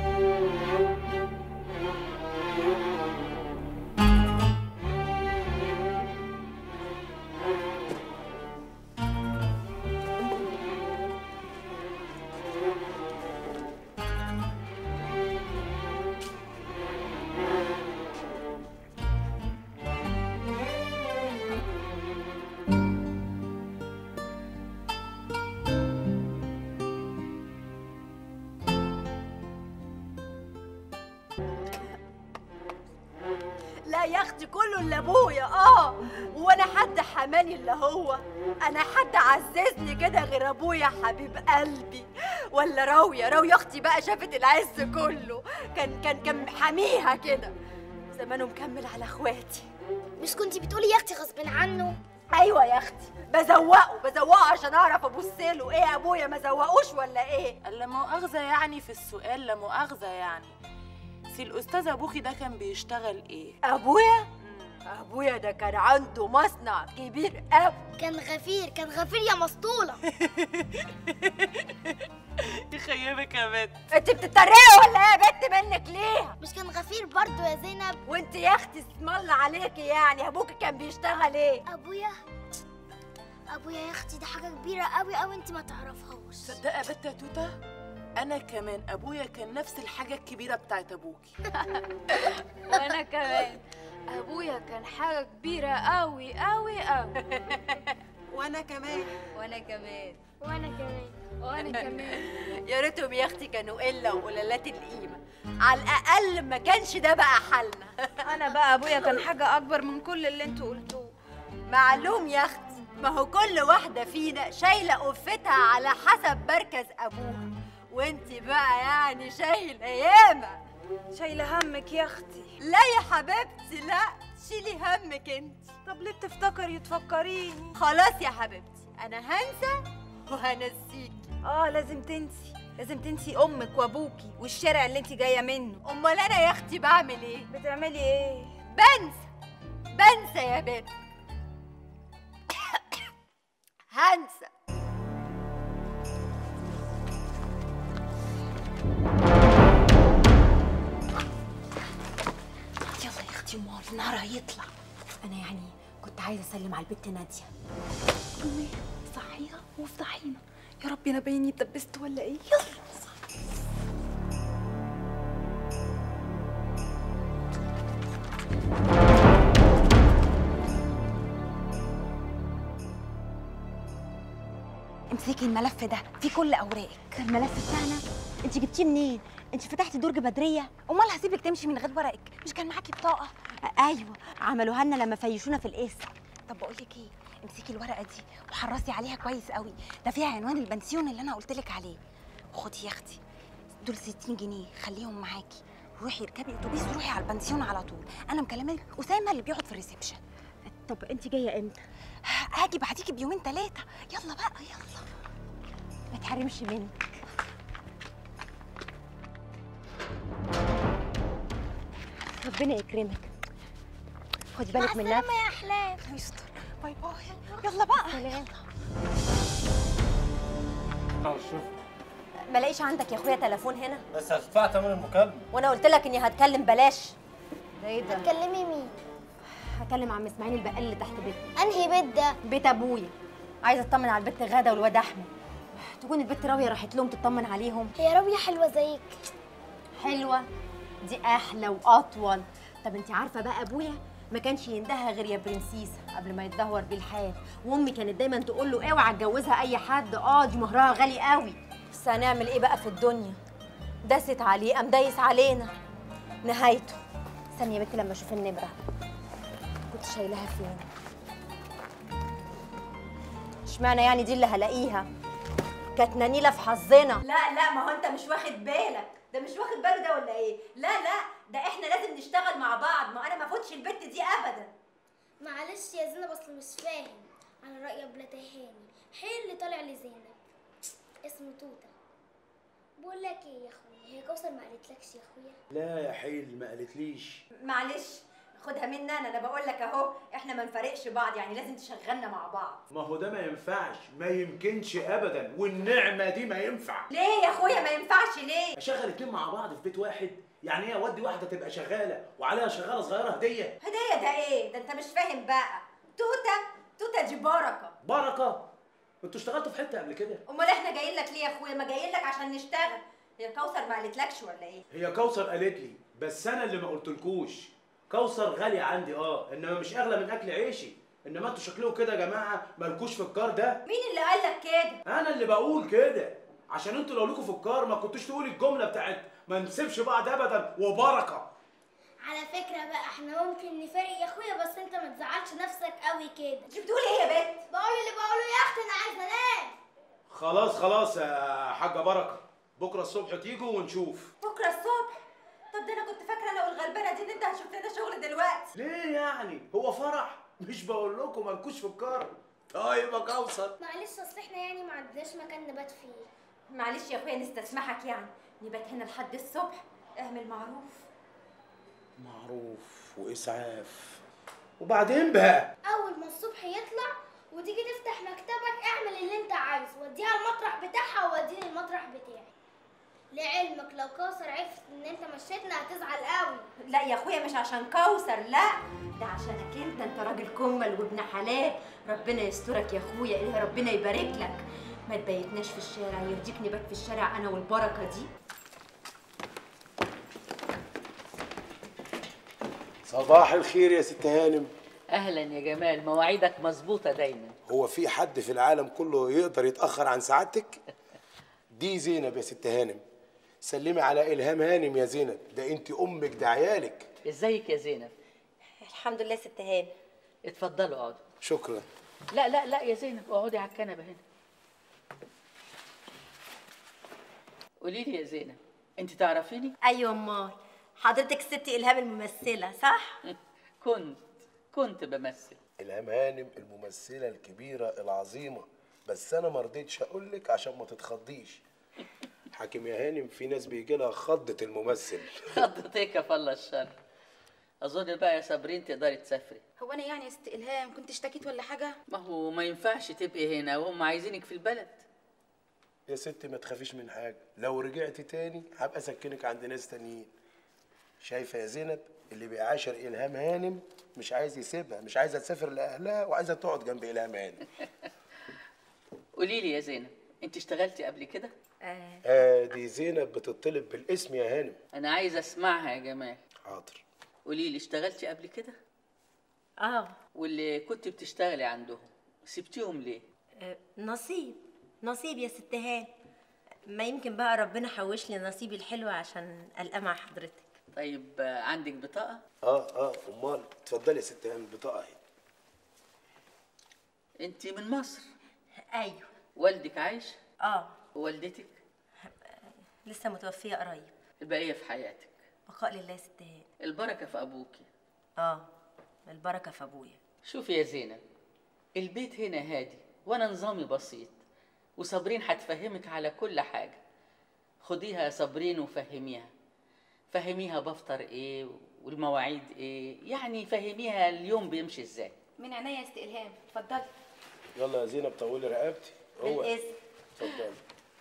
لا يا اختي كله اللي ابويا اه وانا حد حماني اللي هو انا حد عززني كده غير ابويا حبيب قلبي ولا راويه راويه اختي بقى شافت العز كله كان كان كان حاميها كده زمانه مكمل على اخواتي مش كنتي بتقولي يا اختي غصب عنه ايوه يا اختي بزوقه بزوقه عشان اعرف ابص له ايه ابويا ما زوقوش ولا ايه لا مؤاخذة يعني في السؤال لا مؤاخذة يعني سي الأستاذ أبوكي ده كان بيشتغل إيه؟ ابويا ابويا ده كان عنده مصنع كبير قوي كان غفير كان غفير يا مسطوله يخيبك يا بنت انت بتتريقي ولا ايه يا بنت منك ليها مش كان غفير برضه يا زينب وانت يا اختي اسم الله عليكي يعني ابوكي كان بيشتغل ايه ابويا ابويا يا اختي ده حاجه كبيره قوي قوي انت ما تعرفهاش صدقة يا بت يا توتة أنا كمان أبويا كان نفس الحاجة الكبيرة بتاعت أبوكي وانا كمان ابويا كان حاجة كبيرة قوي قوي قوي وانا كمان وانا كمان وانا كمان وانا كمان يا ريتهم يا اختي كانوا قله وقلالات القيمه على الاقل ما كانش ده بقى حالنا انا بقى ابويا كان حاجة اكبر من كل اللي انتوا قلتوه معلوم يا اختي ما هو كل واحده فينا شايله قفتها على حسب مركز ابوها وانت بقى يعني شايله ياما شايلة همك يا اختي لا يا حبيبتي لا شيلي همك انت طب ليه بتفتكري تفكريني خلاص يا حبيبتي انا هنسى وهنسيكي اه لازم تنسي لازم تنسي امك وابوكي والشارع اللي انت جايه منه امال انا يا اختي بعمل ايه بتعملي ايه بنسى بنسى يا بنت هنسى يلا يا اختي امال النهار هيطلع انا يعني كنت عايزه اسلم على البت ناديه قومي صحيها وافضحينا يا رب انا بايني اتدبست ولا ايه يلا امسكي الملف ده فيه كل اوراقك الملف بتاعنا انت جبتيه منين انت فتحتي درج بدريه امال هسيبك تمشي من غير ورقك مش كان معاكي بطاقه ايوه عملوها لنا لما فيشونا في القسم طب بقول لك ايه امسكي الورقه دي وحرصي عليها كويس قوي ده فيها عنوان البنسيون اللي انا قلت لك عليه خدي يا اختي دول 60 جنيه خليهم معاكي روحي اركبي اتوبيس وروحي على البنسيون على طول انا مكلمه لك اسامه اللي بيقعد في الريسبشن طب انت جايه امتى هاجي بعديكي بيومين ثلاثه يلا بقى يلا ما تحرمش منك ربنا يكرمك خدي بالك من نفسك يا احلام يستر باي باي يلا بقى سلام اه شوف ما لاقيش عندك يا اخويا تليفون هنا بس هتدفع تمن المكالمة وانا قلت لك اني هتكلم بلاش ده ايه ده هتكلمي مين هكلم عم اسماعيل البقال اللي تحت بيتنا انهي بيت ده بيت ابويا عايزه اطمن على البت غاده والواد احمد تكون البت راويه راحت لهم تطمن عليهم هي راويه حلوه زيك حلوه دي احلى واطول طب انت عارفه بقى ابويا ما كانش يندهها غير يا برنسيسه قبل ما يتدهور بالحال وامي كانت دايما تقول له اوعى تجوزها اي حد اه دي مهرها غالي قوي بس هنعمل ايه بقى في الدنيا دست عليه قام دايس علينا نهايته ثانيه يا بنتي لما اشوف النمره كنت شايلها فين اشمعنى يعني دي اللي هلاقيها كانت نانيله في حظنا لا لا ما هو انت مش واخد بالك ده مش واخد باله ده ولا ايه لا لا ده احنا لازم نشتغل مع بعض ما انا ما فوتش البت دي ابدا معلش يا زينب اصل مش فاهم على رأي ابله تهاني حين اللي طالع لزينب اسمه توته بقول لك ايه يا اخويا هي كوثر ما قالتلكش يا اخويا لا يا حيل ما قالتليش معلش خدها مني انا انا بقول لك اهو احنا ما نفرقش بعض يعني لازم تشغلنا مع بعض ما هو ده ما ينفعش ما يمكنش ابدا والنعمه دي ما ينفع ليه يا اخويا ما ينفعش ليه اشغل اتنين مع بعض في بيت واحد يعني ايه اودي واحده تبقى شغاله وعليها شغاله صغيره هديه هديه ده ايه ده انت مش فاهم بقى توته توته دي بركه بركه انتوا اشتغلتوا في حته قبل كده امال احنا جايين لك ليه يا اخويا ما جايين لك عشان نشتغل هي كوثر ما قالتلكش ولا ايه هي كوثر قالت لي بس انا اللي ما قلتلكوش كوثر غاليه عندي اه انما مش اغلى من اكل عيشي انما انتوا شكلكم كده يا جماعه مالكوش في الكار ده مين اللي قال لك كده انا اللي بقول كده عشان انتوا لو لكم في الكار ما كنتوش تقولي الجمله بتاعت ما نسيبش بعض ابدا وبركه على فكرة بقى احنا ممكن نفرق يا اخويا بس انت ما تزعلش نفسك قوي كده انت بتقولي ايه يا بنت بقول اللي بقوله يا اختي انا عايزه انام خلاص خلاص يا حاجه بركه بكره الصبح تيجوا ونشوف بكره الصبح طب ده انا كنت فاكره انا والغلبانه دي ان انت هتشوف لنا شغل دلوقتي ليه يعني هو فرح مش بقول لكم مالكوش في الكار طيب يا كوثر معلش اصل احنا يعني ما عندناش مكان نبات فيه معلش يا اخويا نستسمحك يعني نبات هنا لحد الصبح اعمل معروف معروف واسعاف وبعدين بقى اول ما الصبح يطلع وتيجي تفتح مكتبك اعمل اللي انت عايزه وديها المطرح بتاعها ووديني المطرح بتاعي لعلمك لو كوثر عرفت ان انت مشيتنا هتزعل قوي لا يا اخويا مش عشان كوثر لا ده عشانك انت انت راجل كمل وابن حلال ربنا يسترك يا اخويا ايه ربنا يبارك لك ما تبيتناش في الشارع يرضيك نبات في الشارع انا والبركه دي صباح الخير يا ست هانم اهلا يا جمال مواعيدك مظبوطه دايما هو في حد في العالم كله يقدر يتاخر عن سعادتك دي زينب يا ست هانم سلمي على الهام هانم يا زينب ده انت امك ده عيالك ازيك يا زينب الحمد لله ست هانم اتفضلوا اقعدوا شكرا لا لا لا يا زينب اقعدي على الكنبه هنا قولي لي يا زينب انت تعرفيني ايوه امال حضرتك ست الهام الممثله صح كنت كنت بمثل الهام هانم الممثله الكبيره العظيمه بس انا ما رضيتش اقول لك عشان ما تتخضيش حاكم يا هانم في ناس بيجي لها خضه الممثل خضتك يا فالله الشر اظن بقى يا صابرين تقدري تسافري هو انا يعني يا ست الهام كنت اشتكيت ولا حاجه ما هو ما ينفعش تبقي هنا وهم عايزينك في البلد يا ستي ما تخافيش من حاجه لو رجعتي تاني هبقى اسكنك عند ناس تانيين شايفه يا زينب اللي بيعاشر الهام هانم مش عايز يسيبها مش عايزه تسافر لاهلها وعايزه تقعد جنب الهام هانم قولي لي يا زينب انت اشتغلتي قبل كده آه دي زينب بتطلب بالاسم يا هانم انا عايزه اسمعها يا جمال حاضر قولي لي اشتغلتي قبل كده اه واللي كنت بتشتغلي عندهم سبتيهم ليه آه، نصيب نصيب يا ست هان ما يمكن بقى ربنا حوش لي نصيبي الحلو عشان القى مع حضرتك طيب آه، عندك بطاقه اه اه امال اتفضلي يا ست هانم البطاقه اهي انت من مصر ايوه والدك عايش اه ووالدتك لسه متوفيه قريب البقيه في حياتك بقاء لله يا ست هان البركه في ابوكي اه البركه في ابويا شوفي يا زينب البيت هنا هادي وانا نظامي بسيط وصابرين هتفهمك على كل حاجه خديها يا صابرين وفهميها فهميها بفطر ايه والمواعيد ايه يعني فهميها اليوم بيمشي ازاي من عينيا يا ست الهام اتفضلي يلا يا زينب طولي رقبتي هو بالاسم اتفضلي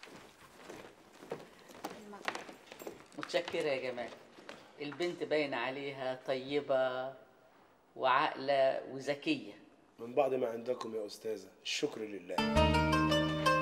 متشكرة يا جمال البنت باين عليها طيبة وعاقلة وذكية من بعد ما عندكم يا استاذه الشكر لله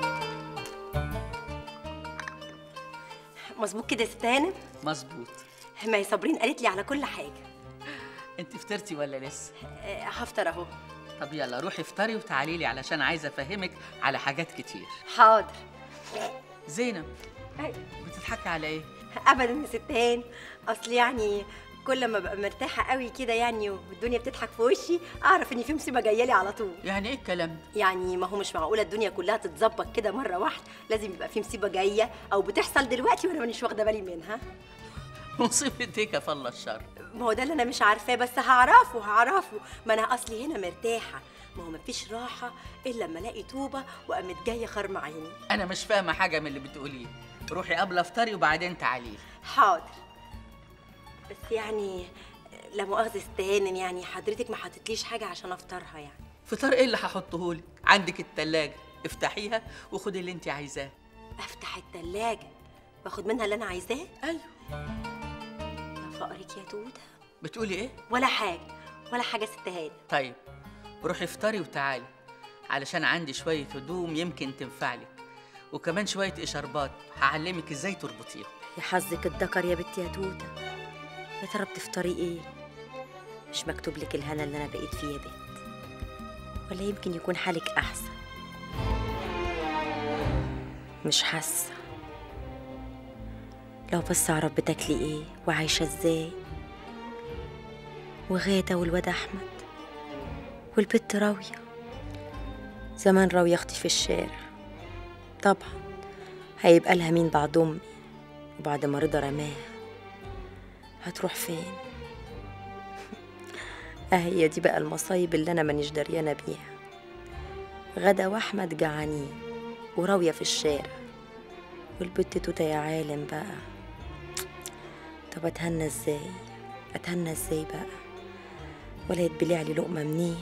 مظبوط كده يا ست هانم مظبوط ما هي صابرين قالت لي على كل حاجه انت فطرتي ولا لسه آه، هفطر اهو طب يلا روحي افطري وتعالي لي علشان عايزه افهمك على حاجات كتير حاضر زينب بتضحكي على ايه ابدا يا ست هاني اصل يعني كل ما ببقى مرتاحه قوي كده يعني والدنيا بتضحك في وشي اعرف ان في مصيبه جايه لي على طول يعني ايه الكلام ده يعني ما هو مش معقوله الدنيا كلها تتظبط كده مره واحده لازم يبقى في مصيبه جايه او بتحصل دلوقتي وانا مانيش واخده بالي منها مصيبه ايه كفل الشر ما هو ده اللي انا مش عارفاه بس هعرفه هعرفه ما انا اصلي هنا مرتاحه ما هو مفيش راحه الا لما الاقي طوبه وقامت جايه خرم عيني انا مش فاهمه حاجه من اللي بتقوليه روحي قبل افطري وبعدين تعالي لي حاضر بس يعني لا مؤاخذه استهانم يعني حضرتك ما حطيتليش حاجه عشان افطرها يعني فطار ايه اللي هحطه لك عندك التلاجة افتحيها وخدي اللي انت عايزاه افتح التلاجة واخد منها اللي انا عايزاه ايوه يا فقرك يا توته بتقولي ايه ولا حاجه ولا حاجه ست هاني طيب روحي افطري وتعالي علشان عندي شويه هدوم يمكن تنفعلك وكمان شويه اشاربات هعلمك ازاي تربطيهم يا حظك الدكر يا بنتي يا توته يا ترى بتفطري ايه مش مكتوب لك الهنا اللي انا بقيت فيه يا بنت ولا يمكن يكون حالك احسن مش حاسه لو بس اعرف بتاكلي ايه وعايشه ازاي وغاده والواد احمد والبت راويه زمان راويه اختي في الشارع طبعا هيبقى لها مين بعد امي وبعد ما رضا رماها هتروح فين اهي دي بقى المصايب اللي انا مانيش دريانه بيها غدا واحمد جعانين وراويه في الشارع والبت توته يا عالم بقى طب اتهنى ازاي اتهنى ازاي بقى ولا يتبلع لي لقمه منين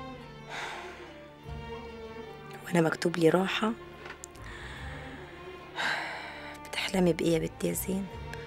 وانا مكتوب لي راحه بتحلمي بايه يا بنتي يا زين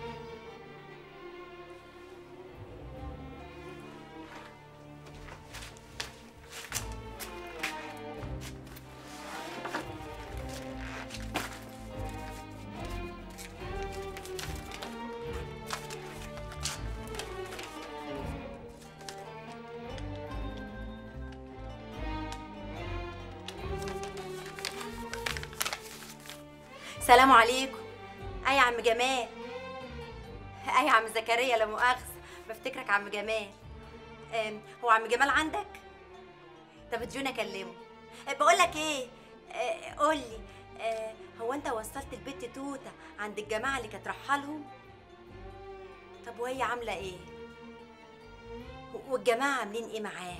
سلام عليكم اي يا عم جمال اي يا عم زكريا لا مؤاخذه بفتكرك عم جمال أم، هو عم جمال عندك طب اديوني اكلمه أه، بقول لك ايه أه، قول لي أه، هو انت وصلت البت توته عند الجماعه اللي كانت رايحه لهم طب وهي عامله ايه والجماعه عاملين ايه معاها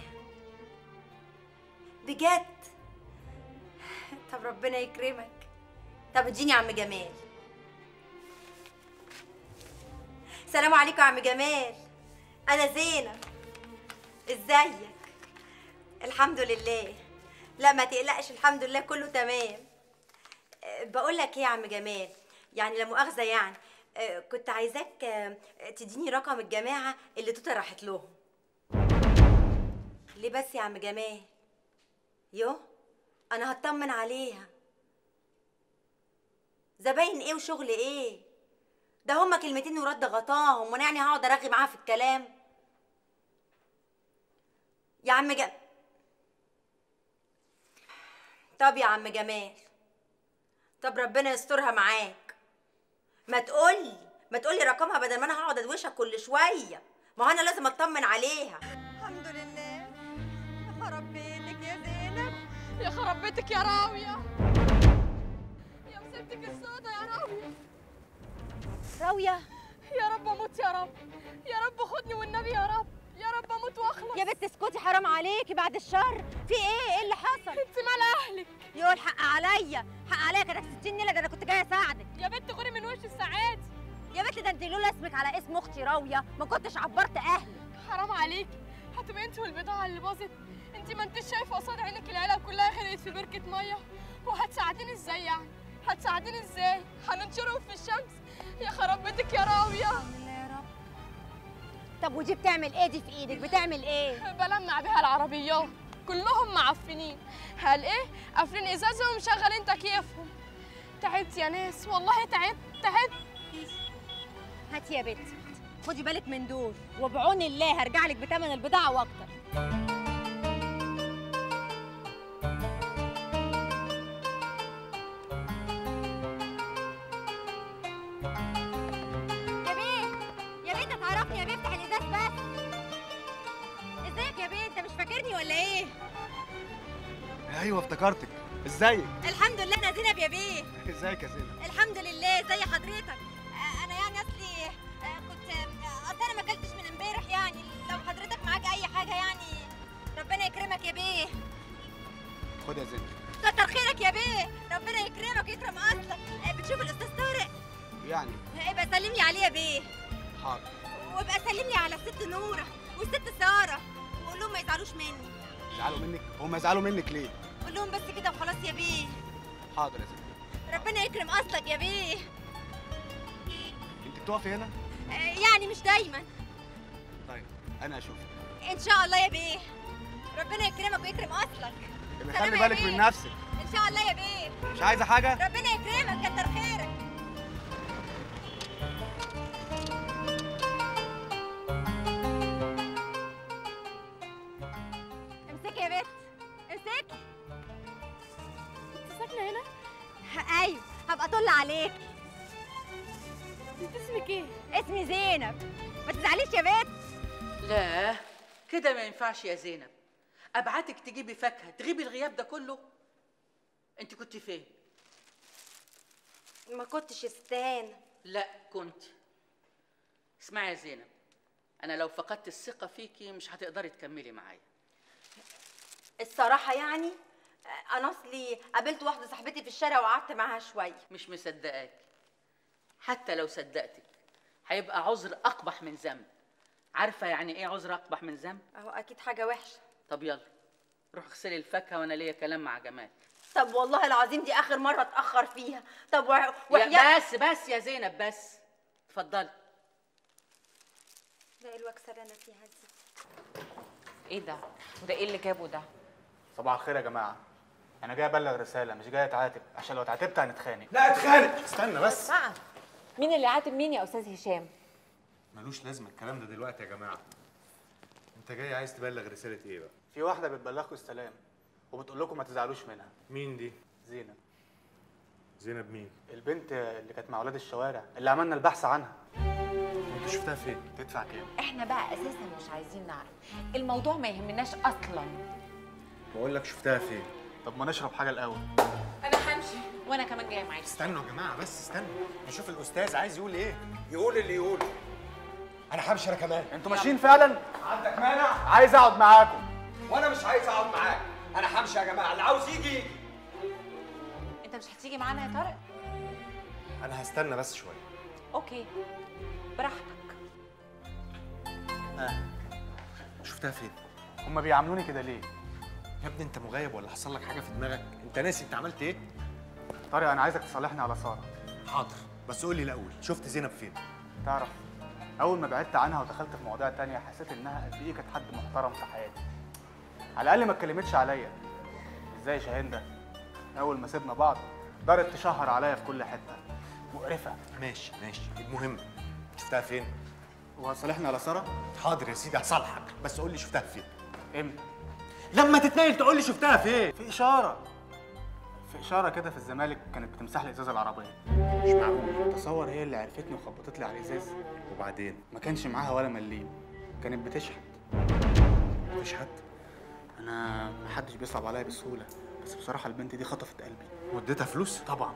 بجد طب ربنا يكرمك طب اديني يا عم جمال سلام عليكم يا عم جمال انا زينب ازيك الحمد لله لا ما تقلقش الحمد لله كله تمام أه، بقول لك ايه يا عم جمال يعني لا مؤاخذه يعني أه، كنت عايزاك أه، تديني رقم الجماعه اللي توته راحت لهم ليه بس يا عم جمال يو انا هطمن عليها زباين ايه وشغل ايه ده هما كلمتين ورد غطاهم وانا يعني هقعد ارغي معاها في الكلام يا عم ج... طب يا عم جمال طب ربنا يسترها معاك ما تقولي ما تقولي رقمها بدل ما انا هقعد ادوشها كل شويه ما هو انا لازم اطمن عليها الحمد لله يا خرب بيتك يا زينب يا خرب بيتك يا راوية يا مسبتك السودة يا راوية راوية يا رب اموت يا رب يا رب خدني والنبي يا رب يا رب اموت واخلص يا بنت اسكتي حرام عليكي بعد الشر في ايه ايه اللي حصل انت مال اهلك يو الحق عليا حق عليا كانك 60 نيله ده انا كنت جايه اساعدك يا بنت غوري من وش السعادة يا بنت ده انت لولا اسمك على اسم اختي راويه ما كنتش عبرت اهلي حرام عليكي هتبقى انت والبضاعة اللي باظت انت ما انتش شايفة قصاد عينك العيلة كلها غرقت في بركة مية وهتساعديني ازاي يعني هتساعديني ازاي هننشرهم في الشمس يا خراب بيتك يا راوية طب ودي بتعمل ايه دي في ايدك بتعمل ايه بلمع بيها العربيات كلهم معفنين هل ايه قافلين ازازهم ومشغلين تكييفهم تعبت يا ناس والله تعبت تعبت هاتي يا بنتي خدي بالك من دول وبعون الله هرجع لك بثمن البضاعه واكتر يا بيه يا بيه انت تعرفني يا بيه افتح الازاز بس ازيك يا بيه انت مش فاكرني ولا ايه ايوه افتكرتك ازيك الحمد لله انا زينب يا بيه ازيك يا زينب الحمد لله زي حضرتك آه، انا يعني اصلي آه، كنت آه، اصل انا ما اكلتش من امبارح يعني لو حضرتك معاك اي حاجه يعني ربنا يكرمك يا بيه خد يا زينب كتر خيرك يا بيه ربنا يكرمك ويكرم اصلك آه، بتشوف الاستاذ طارق يعني آه، يبقى سلم لي عليه يا بيه حاضر وابقى سلم لي على الست نوره والست ساره وقول لهم ما يزعلوش مني يزعلوا منك هم يزعلوا منك ليه قول لهم بس كده وخلاص يا بيه حاضر يا زينب ربنا يكرم اصلك يا بيه انت بتقفي هنا آه، يعني مش دايما طيب انا اشوفك ان شاء الله يا بيه ربنا يكرمك ويكرم اصلك يبقى سلام خلي يا بالك بيه. من نفسك ان شاء الله يا بيه مش عايزه حاجه ربنا يكرمك كتر خيرك امسكي يا بنت امسكي انت ساكنه هنا ايوه هبقى اطل عليك انت اسمك ايه اسمي زينب ما تزعليش يا بنت لا كده ما ينفعش يا زينب ابعتك تجيبي فاكهه تغيبي الغياب ده كله انت كنت فين ما كنتش استان لا كنت اسمعي يا زينب انا لو فقدت الثقه فيكي مش هتقدري تكملي معايا الصراحه يعني آه، انا اصلي قابلت واحده صاحبتي في الشارع وقعدت معاها شويه مش مصدقاك حتى لو صدقتك هيبقى عذر اقبح من ذنب عارفه يعني ايه عذر اقبح من ذنب اهو اكيد حاجه وحشه طب يلا روح اغسلي الفاكهه وانا ليا كلام مع جمال طب والله العظيم دي اخر مره اتاخر فيها طب و... يا وحياة بس بس يا زينب بس اتفضلي ده الوكسه اللي انا فيها دي ايه ده وده ايه اللي جابه ده صباح الخير يا جماعه انا جاي ابلغ رساله مش جاي اتعاتب عشان لو اتعاتبت هنتخانق لا اتخانق استنى بس مين اللي عاتب مين يا استاذ هشام ملوش لازمه الكلام ده دلوقتي يا جماعه انت جاي عايز تبلغ رساله ايه بقى في واحده بتبلغكم السلام وبتقول لكم ما تزعلوش منها مين دي زينب زينب مين البنت اللي كانت مع اولاد الشوارع اللي عملنا البحث عنها انت شفتها فين تدفع كام احنا بقى اساسا مش عايزين نعرف الموضوع ما يهمناش اصلا بقول لك شفتها فين طب ما نشرب حاجه الاول انا همشي وانا كمان جايه معاك استنوا يا جماعه بس استنوا نشوف الاستاذ عايز يقول ايه يقول اللي يقوله انا همشي انا كمان انتوا ماشيين فعلا عندك مانع؟ عايز اقعد معاكم وانا مش عايز اقعد معاك انا همشي يا جماعه اللي عاوز يجي يجي انت مش هتيجي معانا يا طارق انا هستنى بس شويه اوكي براحتك اه شفتها فين هما بيعاملوني كده ليه يا ابني انت مغيب ولا حصل لك حاجه في دماغك انت ناسي انت عملت ايه طارق انا عايزك تصالحني على ساره حاضر بس قول لي الاول شفت زينب فين تعرف اول ما بعدت عنها ودخلت في مواضيع تانية حسيت انها قد ايه كانت حد محترم في حياتي على الاقل ما اتكلمتش عليا ازاي شاهين ده اول ما سيبنا بعض دارت تشهر عليا في كل حته مقرفه ماشي ماشي المهم شفتها فين وهتصالحني على ساره حاضر يا سيدي هصالحك بس قول لي شفتها فين امتى لما تتنقل تقول لي شفتها فين في اشاره في اشاره كده في الزمالك كانت بتمسح لي ازاز العربيه مش معقول تصور هي اللي عرفتني وخبطت لي على الازاز وبعدين ما كانش معاها ولا مليم كانت بتشحت تشحت انا ما حدش بيصعب عليا بسهوله بس بصراحه البنت دي خطفت قلبي واديتها فلوس طبعا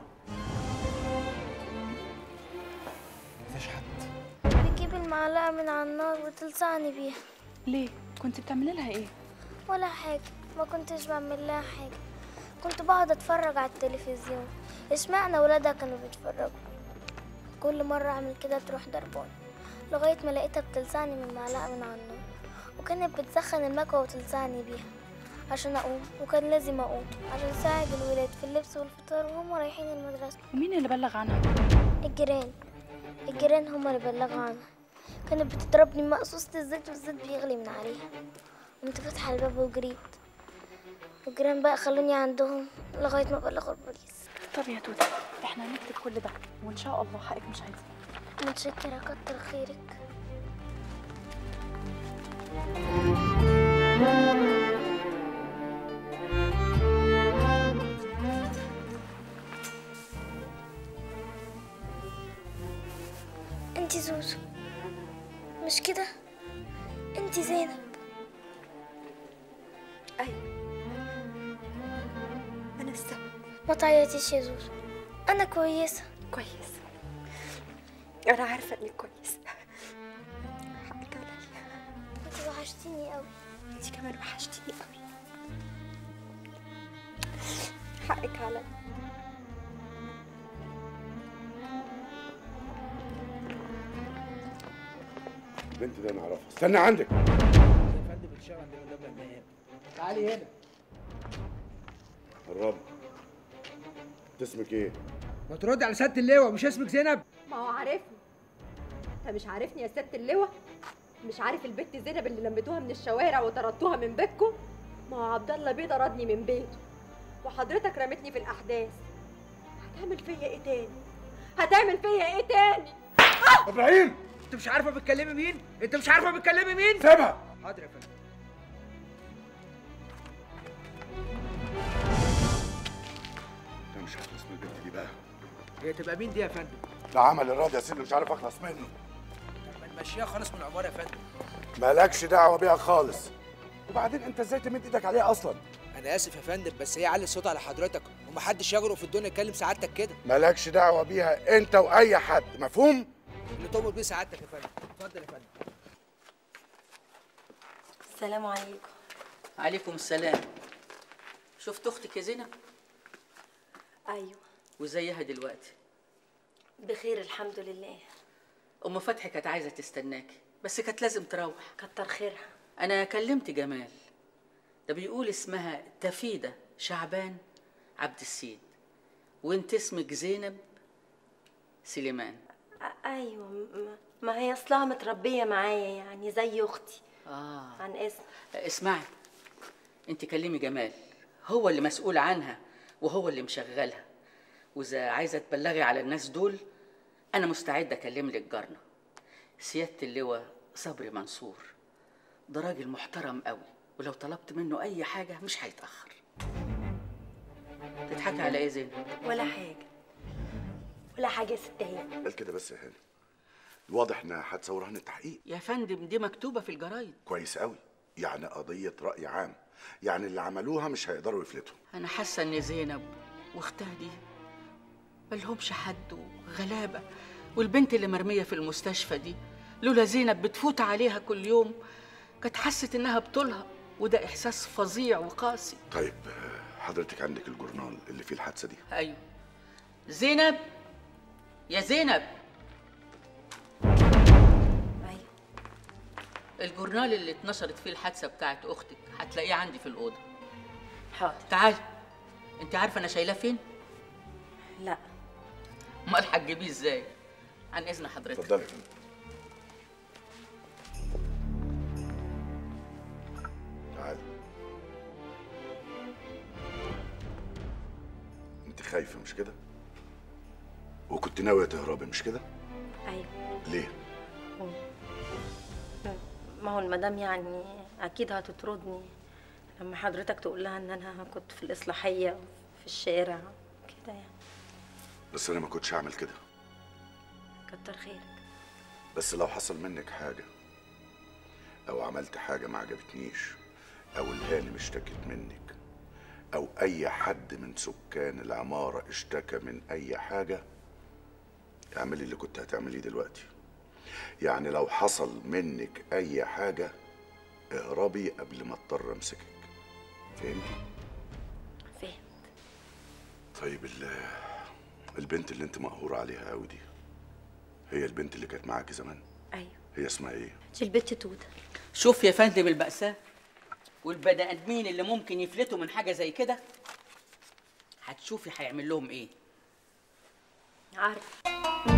تشحت بتجيب المعلقة من على النار وتلسعني بيها ليه كنت بتعملي لها ايه ولا حاجة ما كنتش بعمل لها حاجة كنت بقعد اتفرج على التلفزيون اشمعنى ولادها كانوا بيتفرجوا كل مرة اعمل كده تروح ضرباني لغاية ما لقيتها بتلسعني من معلقة من على النار وكانت بتسخن المكوى وتلسعني بيها عشان اقوم وكان لازم اقوم عشان اساعد الولاد في اللبس والفطار وهم رايحين المدرسة ومين اللي بلغ عنها الجيران الجيران هما اللي بلغوا عنها كانت بتضربني مقصوصة الزيت والزيت بيغلي من عليها قمت فاتحة الباب وجريت والجيران بقى خلوني عندهم لغاية ما بلغوا البوليس طب يا توتي احنا هنكتب كل ده وان شاء الله حقك مش هيزيد متشكرة كتر خيرك انت زوزو مش كده انت زينب ايوه انا السبب ما تعيطيش يا زوزو انا كويسه كويس انا عارفه انك كويس حقك عليا انت وحشتيني قوي انت كمان وحشتيني قوي حقك عليا البنت ده انا اعرفها استنى عندك يا فندم الشغل عندنا قدام المهام تعالي هنا قرب انت اسمك ايه؟ ما ترد على سياده اللواء مش اسمك زينب ما هو عارفني انت مش عارفني يا ست اللواء مش عارف البت زينب اللي لميتوها من الشوارع وطردتوها من بيتكم ما هو عبد الله بيه طردني من بيته وحضرتك رمتني في الاحداث هتعمل فيا ايه تاني هتعمل فيا ايه تاني ابراهيم انت مش عارفه بتكلمي مين انت مش عارفه بتكلمي مين سيبها حاضر يا فندم انا مش هخلص من البنت دي بقى هي تبقى مين دي يا فندم ده عمل الراضي يا سيدي مش عارف اخلص منه ما نمشيها خالص من العماره يا فندم مالكش دعوه بيها خالص وبعدين انت ازاي تمد ايدك عليها اصلا انا اسف يا فندم بس هي علي الصوت على حضرتك ومحدش يجرؤ في الدنيا يكلم سعادتك كده مالكش دعوه بيها انت واي حد مفهوم اللي تؤمر بيه سعادتك يا فندم اتفضل يا فندم السلام عليكم عليكم السلام شفت اختك يا زينب ايوه وزيها دلوقتي بخير الحمد لله ام فتحي كانت عايزه تستناكي بس كانت لازم تروح كتر خيرها انا كلمت جمال ده بيقول اسمها تفيده شعبان عبد السيد وانت اسمك زينب سليمان أ- ايوه م- ما هي اصلها متربيه معايا يعني زي اختي اه عن اسم اسمعي انت كلمي جمال هو اللي مسؤول عنها وهو اللي مشغلها واذا عايزه تبلغي على الناس دول انا مستعده اكلم لك جارنا سياده اللواء صبري منصور ده راجل محترم قوي ولو طلبت منه اي حاجه مش هيتاخر تضحكي على ايه زينب ولا حاجه ولا حاجه يا ست هي قال كده بس يا هاني الواضح انها هتصور هنا التحقيق يا فندم دي مكتوبه في الجرايد كويس قوي يعني قضيه راي عام يعني اللي عملوها مش هيقدروا يفلتوا انا حاسه ان زينب واختها دي ملهمش حد وغلابه والبنت اللي مرميه في المستشفى دي لولا زينب بتفوت عليها كل يوم كانت حست انها بطولها وده احساس فظيع وقاسي طيب آه، حضرتك عندك الجورنال اللي فيه الحادثه دي ايوه زينب يا زينب الجورنال اللي اتنشرت فيه الحادثه بتاعت اختك هتلاقيه عندي في الاوضه حاضر تعالي انت عارفه انا شايلاه فين لا امال هتجيبيه ازاي عن اذن حضرتك اتفضلي يا فندم. تعالي انت خايفه مش كده وكنت ناويه تهربي مش كده ايوه ليه ما هو المدام يعني اكيد هتطردني لما حضرتك تقول لها ان انا كنت في الاصلاحيه في الشارع كده يعني بس انا ما كنتش هعمل كده كتر خيرك بس لو حصل منك حاجه او عملت حاجه ما عجبتنيش او الهانم اشتكت منك او اي حد من سكان العماره اشتكى من اي حاجه اعملي اللي كنت هتعمليه دلوقتي يعني لو حصل منك اي حاجه اهربي قبل ما اضطر امسكك فهمتي فهمت طيب ال- البنت اللي انت مقهور عليها قوي دي هي البنت اللي كانت معاكي زمان ايوه هي اسمها ايه دي البت توته شوف يا فندم المأساة والبني آدمين اللي ممكن يفلتوا من حاجة زي كده هتشوفي هيعمل لهم ايه عارف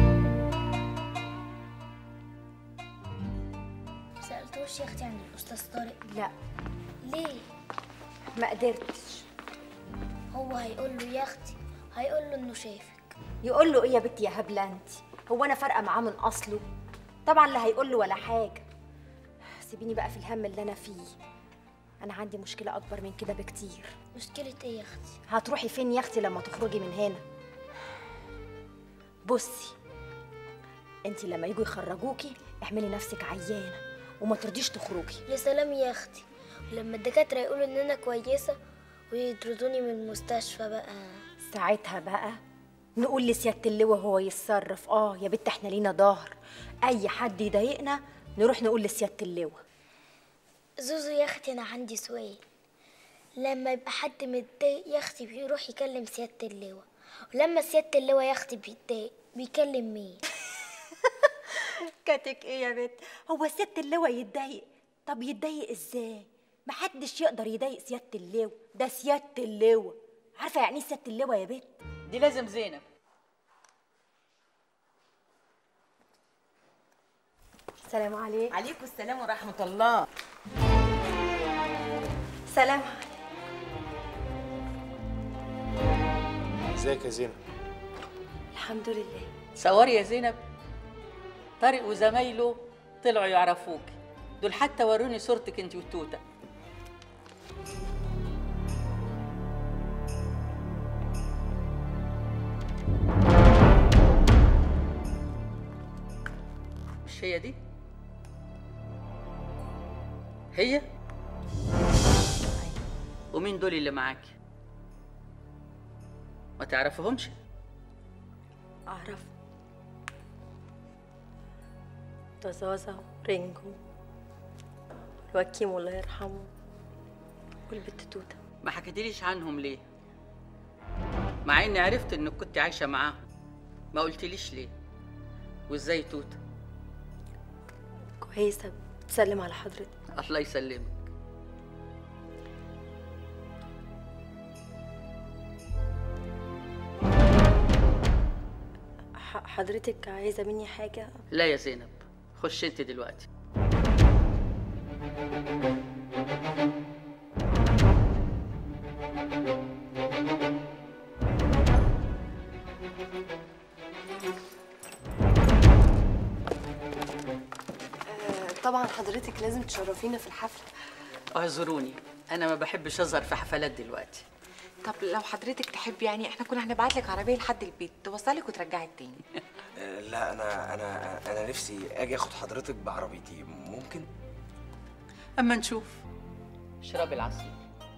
سألتوش يا اختي عن الاستاذ طارق لا ليه ما قدرتش هو هيقول له يا اختي هيقول له انه شايفك يقول له ايه يا بنتي يا هبله انت هو انا فارقه معاه من اصله طبعا لا هيقول له ولا حاجه سيبيني بقى في الهم اللي انا فيه انا عندي مشكله اكبر من كده بكتير مشكلة ايه يا اختي هتروحي فين يا اختي لما تخرجي من هنا بصي انت لما يجوا يخرجوكي اعملي نفسك عيانه وما ترضيش تخرجي يا سلام يا اختي لما الدكاترة يقولوا ان انا كويسة ويطردوني من المستشفى بقى ساعتها بقى نقول لسيادة اللواء هو يتصرف اه يا بنت احنا لينا ظهر اي حد يضايقنا نروح نقول لسيادة اللواء زوزو يا اختي انا عندي سؤال لما يبقى حد متضايق يا اختي بيروح يكلم سيادة اللواء ولما سيادة اللواء يا اختي بيتضايق بيكلم مين كاتك ايه يا بنت هو سيادة اللواء يتضايق طب يتضايق ازاي محدش يقدر يضايق سيادة اللواء ده سيادة اللواء عارفة يعني ايه سيادة اللواء يا بنت دي لازم زينب سلام عليكم عليكم السلام ورحمة الله سلام ازيك يا زينب الحمد لله صوري يا زينب طارق وزمايله طلعوا يعرفوك دول حتى وروني صورتك انت وتوته مش هي دي هي ومين دول اللي معاكي ما تعرفهمش أعرف طزازة ورينجو الوكيم الله يرحمه والبت توتة ما حكيتليش عنهم ليه مع اني عرفت انك كنت عايشه معاهم ما قلتليش ليه وازاي توته كويسة بتسلم على حضرتك الله يسلمك ح- حضرتك عايزة مني حاجة لا يا زينب خش انت دلوقتي آه، طبعا حضرتك لازم تشرفينا في الحفلة اعذروني انا ما بحبش اظهر في حفلات دلوقتي طب لو حضرتك تحب يعني احنا كنا هنبعت لك عربيه لحد البيت توصلك وترجعك تاني آه، لا انا انا انا نفسي اجي اخد حضرتك بعربيتي ممكن اما نشوف اشربي العصير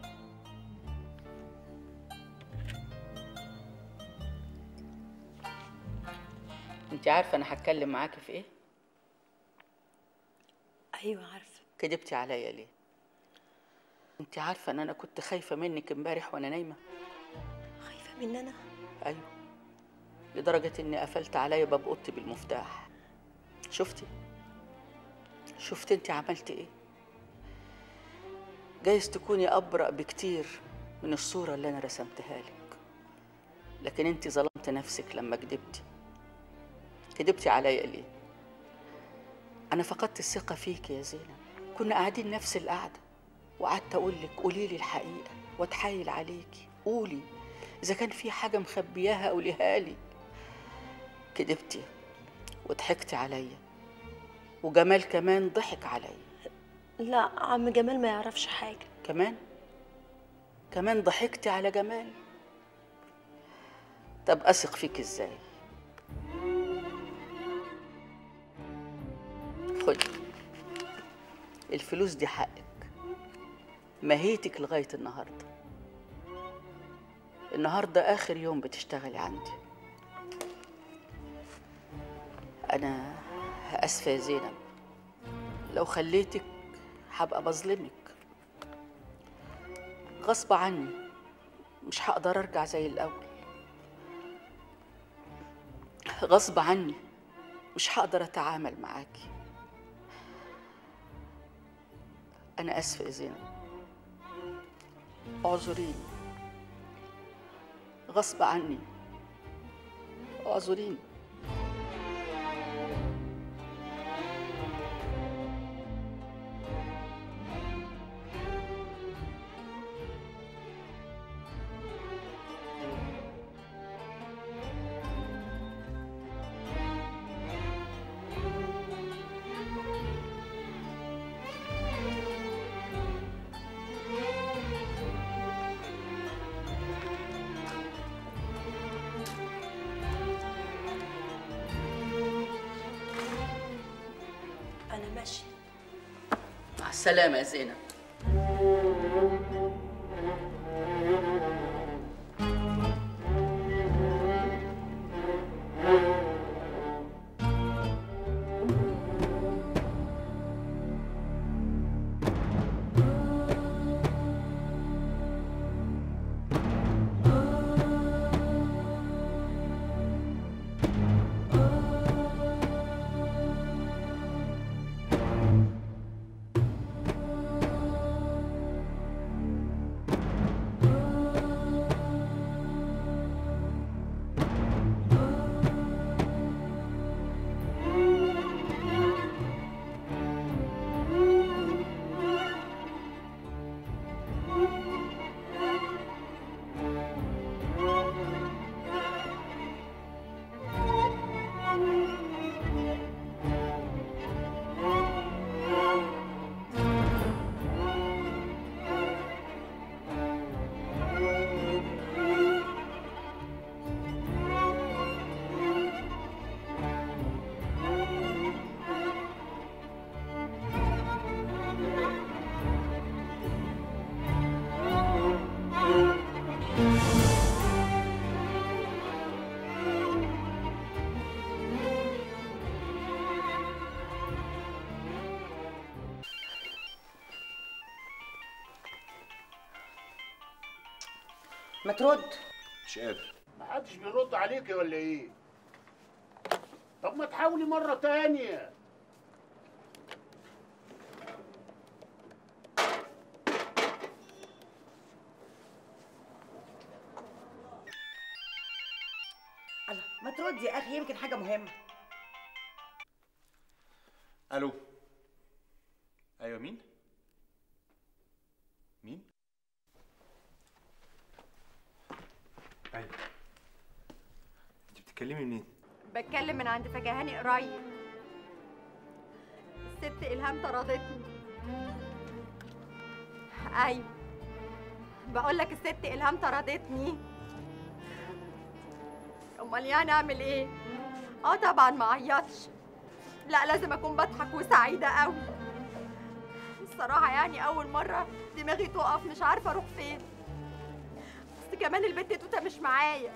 انت عارفه انا هتكلم معاكي في ايه أيوة عارفة كدبتي عليا ليه انت عارفه ان انا كنت خايفه منك امبارح وانا نايمه خايفة من أنا ايوه لدرجه اني قفلت عليا باب اوضتي بالمفتاح شفتي شفتي انت عملت ايه جايز تكوني ابرأ بكتير من الصوره اللي انا رسمتها لك لكن انت ظلمت نفسك لما كدبتي كدبتي عليا ليه انا فقدت الثقه فيك يا زينب كنا قاعدين نفس القعده وقعدت اقول لك قولي لي الحقيقه واتحايل عليكي قولي اذا كان في حاجه مخبياها قوليها لي كدبتي وضحكتي عليا وجمال كمان ضحك عليا لا عم جمال ما يعرفش حاجة كمان كمان ضحكتي على جمال طب اثق فيك ازاي خدي الفلوس دي حقك مهيتك لغايه النهارده النهارده اخر يوم بتشتغلي عندي انا اسفه يا زينب لو خليتك هبقى بظلمك غصب عني مش هقدر ارجع زي الاول غصب عني مش هقدر اتعامل معاكي انا اسفه يا زينب اعذريني غصب عني اعذريني السلامة يا زينب ما ترد مش قادر محدش بيرد عليكي ولا ايه؟ طب ما تحاولي مرة تانية الله ما ترد يا اخي يمكن حاجه مهمه الو ايوه مين مين ايوه انت بتتكلمي منين بتكلم من عند فكهاني قريب الست إلهام طردتني أيوة بقول لك الست إلهام طردتني أمال يعني أعمل إيه؟ أه طبعا ما عيطش لا لازم أكون بضحك وسعيدة أوي الصراحة يعني أول مرة دماغي تقف مش عارفة أروح فين بس كمان البت توتة مش معايا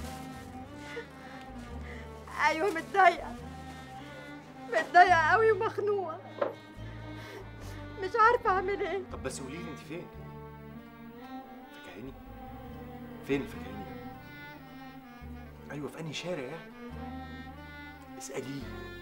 ايوه متضايقه متضايقه قوي ومخنوقه مش عارفه اعمل ايه طب بس قولي لي انت فين فكهاني فين فكهاني ايوه في انهي شارع يعني اساليه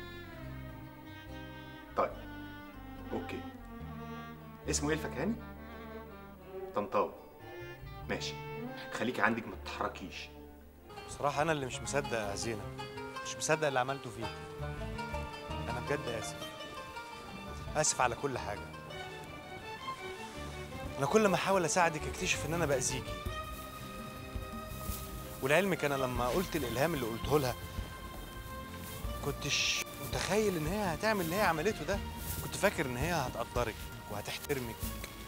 طيب اوكي اسمه ايه الفكهاني طنطاوي ماشي خليكي عندك ما تتحركيش بصراحة أنا اللي مش مصدق يا زينب مش مصدق اللي عملته فيك أنا بجد آسف آسف على كل حاجة أنا كل ما أحاول أساعدك أكتشف إن أنا بأذيكي ولعلمك أنا لما قلت الإلهام اللي قلته لها كنتش متخيل إن هي هتعمل اللي هي عملته ده كنت فاكر إن هي هتقدرك وهتحترمك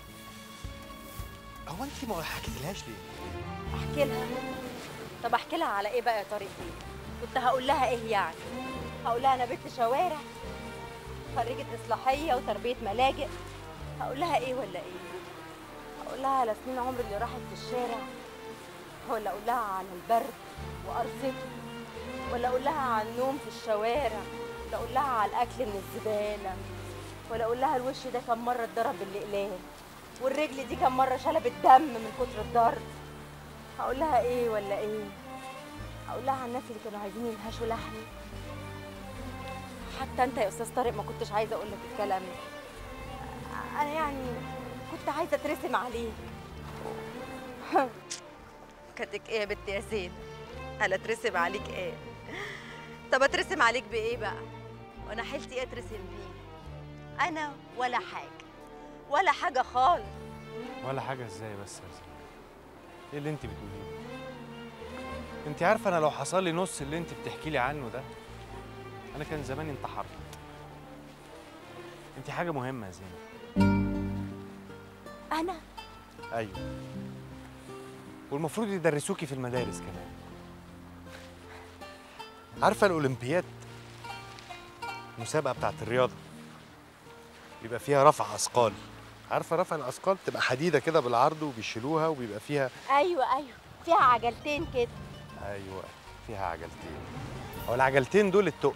هو أنت ما حكيتلهاش ليه؟ احكي لها طب احكي لها على ايه بقى يا طارق بيه كنت هقول لها ايه يعني هقول لها انا بنت شوارع خريجة اصلاحيه وتربيه ملاجئ هقول لها ايه ولا ايه هقول لها على سنين عمري اللي راحت في الشارع ولا اقول لها عن البرد وقرصته ولا اقول لها عن النوم في الشوارع ولا اقول لها على الاكل من الزباله ولا اقول لها الوش ده كم مره اتضرب بالاقلام والرجل دي كم مره شلبت دم من كتر الضرب هقول لها ايه ولا ايه هقول لها عن الناس اللي كانوا عايزين ينهشوا لحمي حتى انت يا استاذ طارق ما كنتش عايزه اقول لك الكلام ده انا يعني كنت عايزه اترسم عليك كاتك ايه يا بنت يا زين انا اترسم عليك ايه طب اترسم عليك بايه بقى وانا حيلتي ايه اترسم بيه انا ولا حاجه ولا حاجه خالص ولا حاجة ازاي بس يا زينب ايه اللي انت بتقوليه انت عارفة انا لو حصل لي نص اللي انت بتحكي لي عنه ده انا كان زماني انتحرت انت حاجة مهمة يا زينب انا ايوه والمفروض يدرسوكي في المدارس كمان عارفة الاولمبياد المسابقة بتاعت الرياضة بيبقى فيها رفع اثقال عارفه رفع الاثقال بتبقى حديده كده بالعرض وبيشيلوها وبيبقى فيها ايوه ايوه فيها عجلتين كده ايوه فيها عجلتين هو العجلتين دول التقل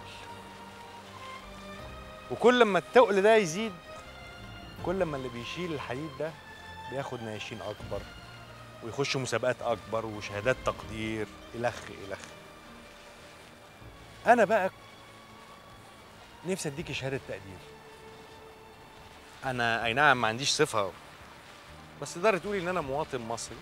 وكل ما التقل ده يزيد كل ما اللي بيشيل الحديد ده بياخد نياشين اكبر ويخش مسابقات اكبر وشهادات تقدير الخ الخ انا بقى نفسي اديكي شهاده تقدير انا اي نعم ما عنديش صفه بس تقدري تقولي ان انا مواطن مصري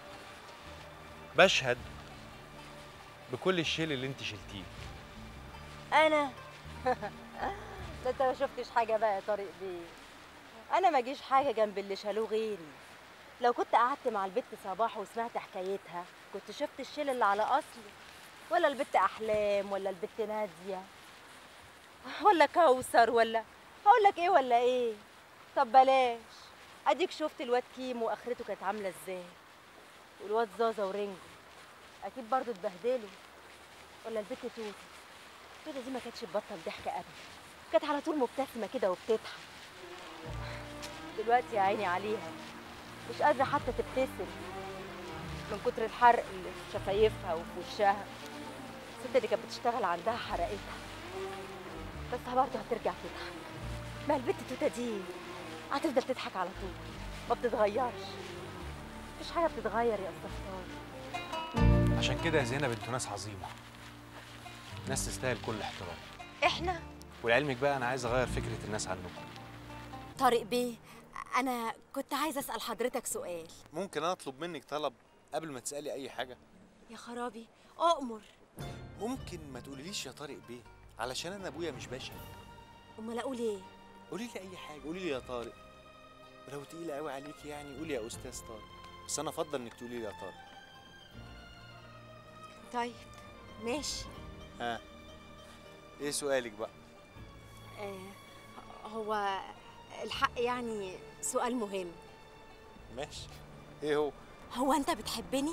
بشهد بكل الشيل اللي انت شلتيه انا ده انت ما شفتش حاجه بقى يا طارق بيه انا ما جيش حاجه جنب اللي شالوه غيري لو كنت قعدت مع البت صباح وسمعت حكايتها كنت شفت الشيل اللي على اصلي ولا البت احلام ولا البت ناديه ولا كوثر ولا هقول لك ايه ولا ايه طب بلاش اديك شفت الواد كيمو واخرته كانت عامله ازاي والواد زازا ورينجو اكيد برضو اتبهدلوا ولا البت توته توته دي ما كانتش تبطل ضحك ابدا كانت على طول مبتسمه كده وبتضحك دلوقتي يا عيني عليها مش قادره حتى تبتسم من كتر الحرق اللي في شفايفها وفي وشها الست اللي كانت بتشتغل عندها حرقتها بس برضه هترجع تضحك ما البت توته دي هتفضل تضحك على طول ما بتتغيرش مفيش حاجه بتتغير يا استاذ طارق عشان كده يا زينب انتوا ناس عظيمه ناس تستاهل كل احترام احنا ولعلمك بقى انا عايز اغير فكره الناس عنكم طارق بيه انا كنت عايزه اسال حضرتك سؤال ممكن انا اطلب منك طلب قبل ما تسالي اي حاجه يا خرابي اؤمر ممكن ما تقوليليش يا طارق بيه علشان انا ابويا مش باشا امال اقول ايه قولي لي اي حاجه قولي لي يا طارق ولو تقيله قوي عليك يعني قولي يا استاذ طارق بس انا افضل انك تقولي لي يا طارق طيب ماشي ها ايه سؤالك بقى آه هو الحق يعني سؤال مهم ماشي ايه هو هو انت بتحبني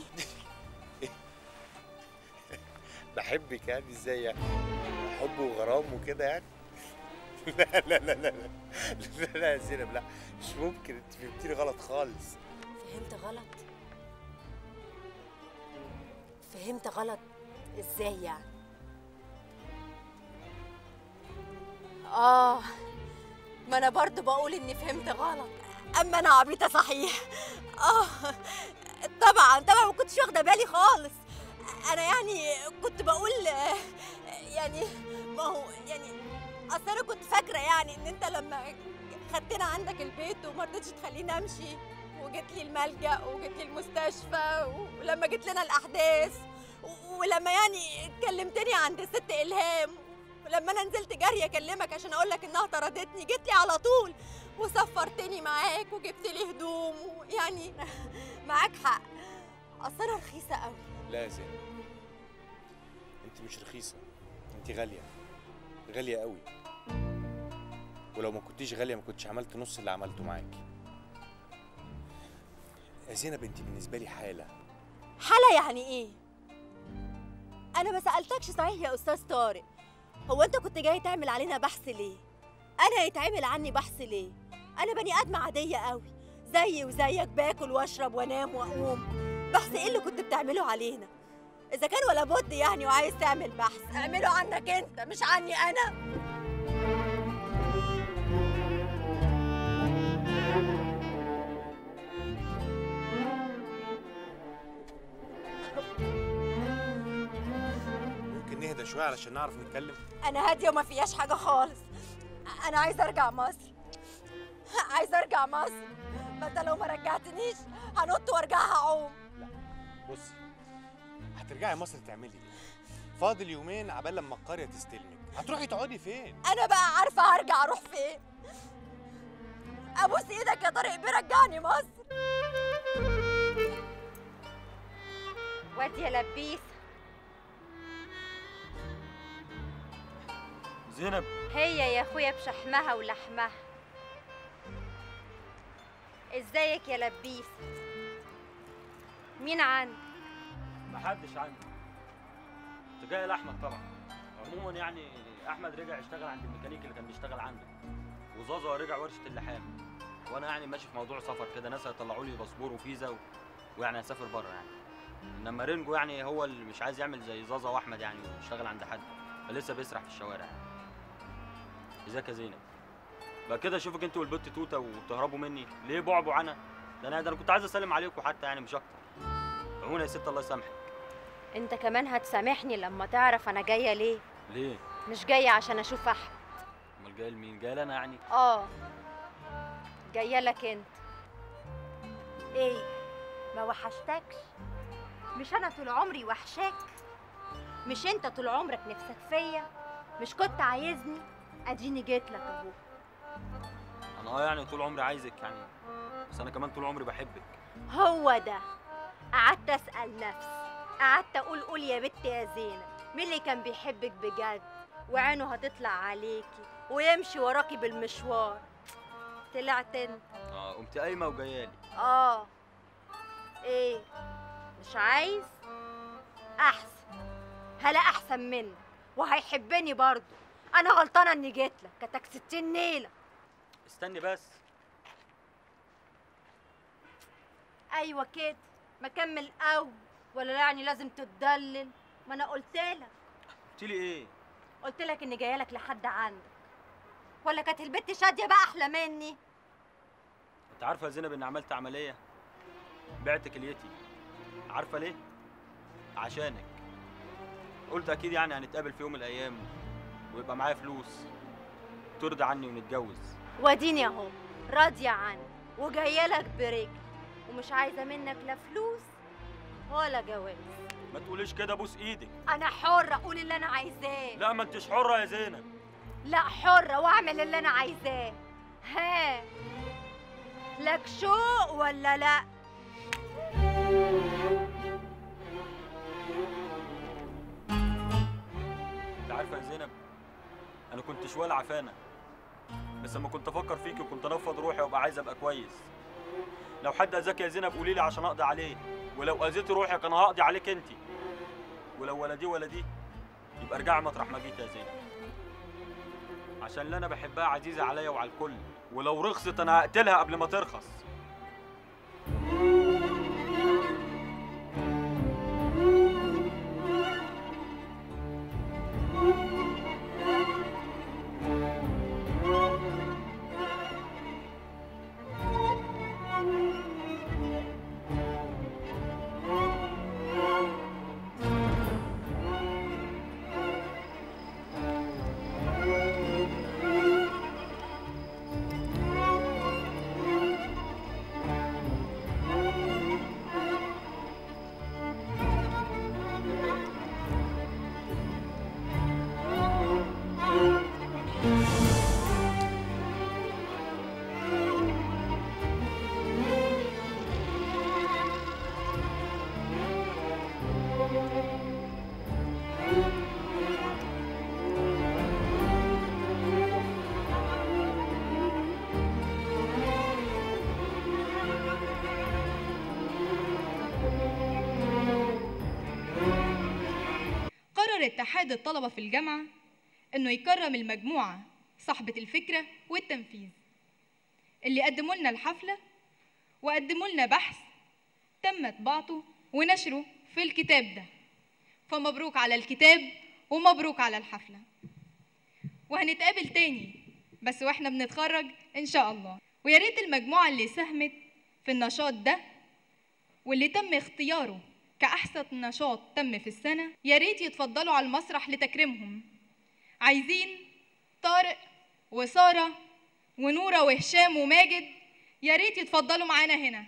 بحبك يعني ازاي يعني حب وغرام وكده يعني لا لا لا لا لا لا لا يا زينب لا مش ممكن انت فهمتيني غلط خالص فهمت غلط فهمت غلط ازاي يعني اه ما انا برضو بقول اني فهمت غلط اما انا عبيطه صحيح اه طبعا طبعا ما كنتش واخده بالي خالص انا يعني كنت بقول آه، يعني ما هو يعني اصل انا كنت فاكره يعني ان انت لما خدتنا عندك البيت وما رضيتش تخليني امشي وجيت لي الملجأ وجيت لي المستشفى ولما جيت لنا الاحداث و- ولما يعني كلمتني عند الست الهام ولما انا نزلت جري اكلمك عشان اقول لك انها طردتني جيت لي على طول وسفرتني معاك وجبت لي هدوم ويعني معاك حق اصل انا رخيصه قوي لا يا زينب انت مش رخيصه انت غاليه غاليه قوي ولو ما كنتيش غاليه ما كنتش عملت نص اللي عملته معاكي يا زينب انت بالنسبه لي حاله حالة يعني ايه؟ أنا ما سألتكش صحيح يا أستاذ طارق هو أنت كنت جاي تعمل علينا بحث ليه؟ أنا يتعمل عني بحث ليه؟ أنا بني آدمة عادية قوي زيي وزيك باكل وأشرب وأنام وأقوم بحث إيه اللي كنت بتعمله علينا؟ إذا كان ولا بد يعني وعايز تعمل بحث اعمله عنك أنت مش عني أنا ممكن نهدى شويه علشان نعرف نتكلم أنا هادية وما فيهاش حاجة خالص أنا عايزة أرجع مصر عايزة أرجع مصر ما أنت لو ما رجعتنيش هنط وأرجع هعوم بصي هترجعي مصر تعملي ايه فاضل يومين عبال لما القريه تستلمك هتروحي تقعدي فين أنا بقى عارفة هرجع أروح فين أبوس إيدك يا طارق بيرجعني مصر واد يا لبيس زينب هي يا اخويا بشحمها ولحمها ازيك يا لبيس مين عندك محدش عندي كنت جاي لاحمد طبعا عموما يعني احمد رجع يشتغل عند الميكانيكي اللي كان بيشتغل عنده وزازا رجع ورشه اللحام وانا يعني ماشي في موضوع سفر كده ناس هيطلعوا لي باسبور وفيزا و... ويعني هسافر بره يعني انما رينجو يعني هو اللي مش عايز يعمل زي زازا واحمد يعني ويشتغل عند حد فلسه بيسرح في الشوارع يعني ازيك يا زينب بقى كده اشوفك انت والبت توته وتهربوا مني ليه بعبع انا ده انا ده انا كنت عايز اسلم عليكم حتى يعني مش اكتر عموما يا ست الله يسامحك انت كمان هتسامحني لما تعرف انا جايه ليه ليه مش جايه عشان اشوف احمد امال جاي لمين جاي لي انا يعني اه جايه لك انت ايه ما وحشتكش مش انا طول عمري وحشاك مش انت طول عمرك نفسك فيا مش كنت عايزني اديني جيت لك اهو انا اه يعني طول عمري عايزك يعني بس انا كمان طول عمري بحبك هو ده قعدت اسال نفسي قعدت اقول قول يا بت يا زينب مين اللي كان بيحبك بجد وعينه هتطلع عليكي ويمشي وراكي بالمشوار طلعت انت اه قمت قايمه وجايالي اه ايه مش عايز احسن هلا احسن منك وهيحبني برضه انا غلطانه اني جيت لك كتك ستين نيله استني بس ايوه كده ما كمل قوي ولا يعني لازم تتدلل ما انا قلت لك قلت لي ايه قلت لك اني جايه لك لحد عندك ولا كانت البت شاديه بقى احلى مني انت عارفه يا زينب اني عملت عمليه بعت كليتي عارفه ليه عشانك قلت اكيد يعني هنتقابل في يوم من الايام ويبقى معايا فلوس ترضى عني ونتجوز واديني اهو راضيه عنك وجايه لك برجل ومش عايزه منك لا فلوس ولا جواز ما تقوليش كده بوس ايدك انا حره اقول اللي انا عايزاه لا ما انتش حره يا زينب لا حره واعمل اللي انا عايزاه ها لك شوق ولا لا انت عارفه يا زينب انا كنت شويه عفانه بس لما كنت افكر فيكي وكنت انفض روحي وابقى عايز ابقى كويس لو حد اذاك يا زينب قولي لي عشان اقضي عليه ولو اذيت روحك انا هقضي عليك انت ولو ولا دي ولا دي يبقى ارجعي مطرح ما جيت يا زينب عشان اللي انا بحبها عزيزه عليا وعلى الكل ولو رخصت انا هقتلها قبل ما ترخص قرر اتحاد الطلبة في الجامعة إنه يكرم المجموعة صاحبة الفكرة والتنفيذ اللي قدموا لنا الحفلة وقدموا لنا بحث تم طباعته ونشره في الكتاب ده فمبروك على الكتاب ومبروك على الحفلة وهنتقابل تاني بس واحنا بنتخرج إن شاء الله ويا ريت المجموعة اللي ساهمت في النشاط ده واللي تم اختياره كأحسن نشاط تم في السنة يا ريت يتفضلوا على المسرح لتكريمهم عايزين طارق وسارة ونورة وهشام وماجد يا ريت يتفضلوا معانا هنا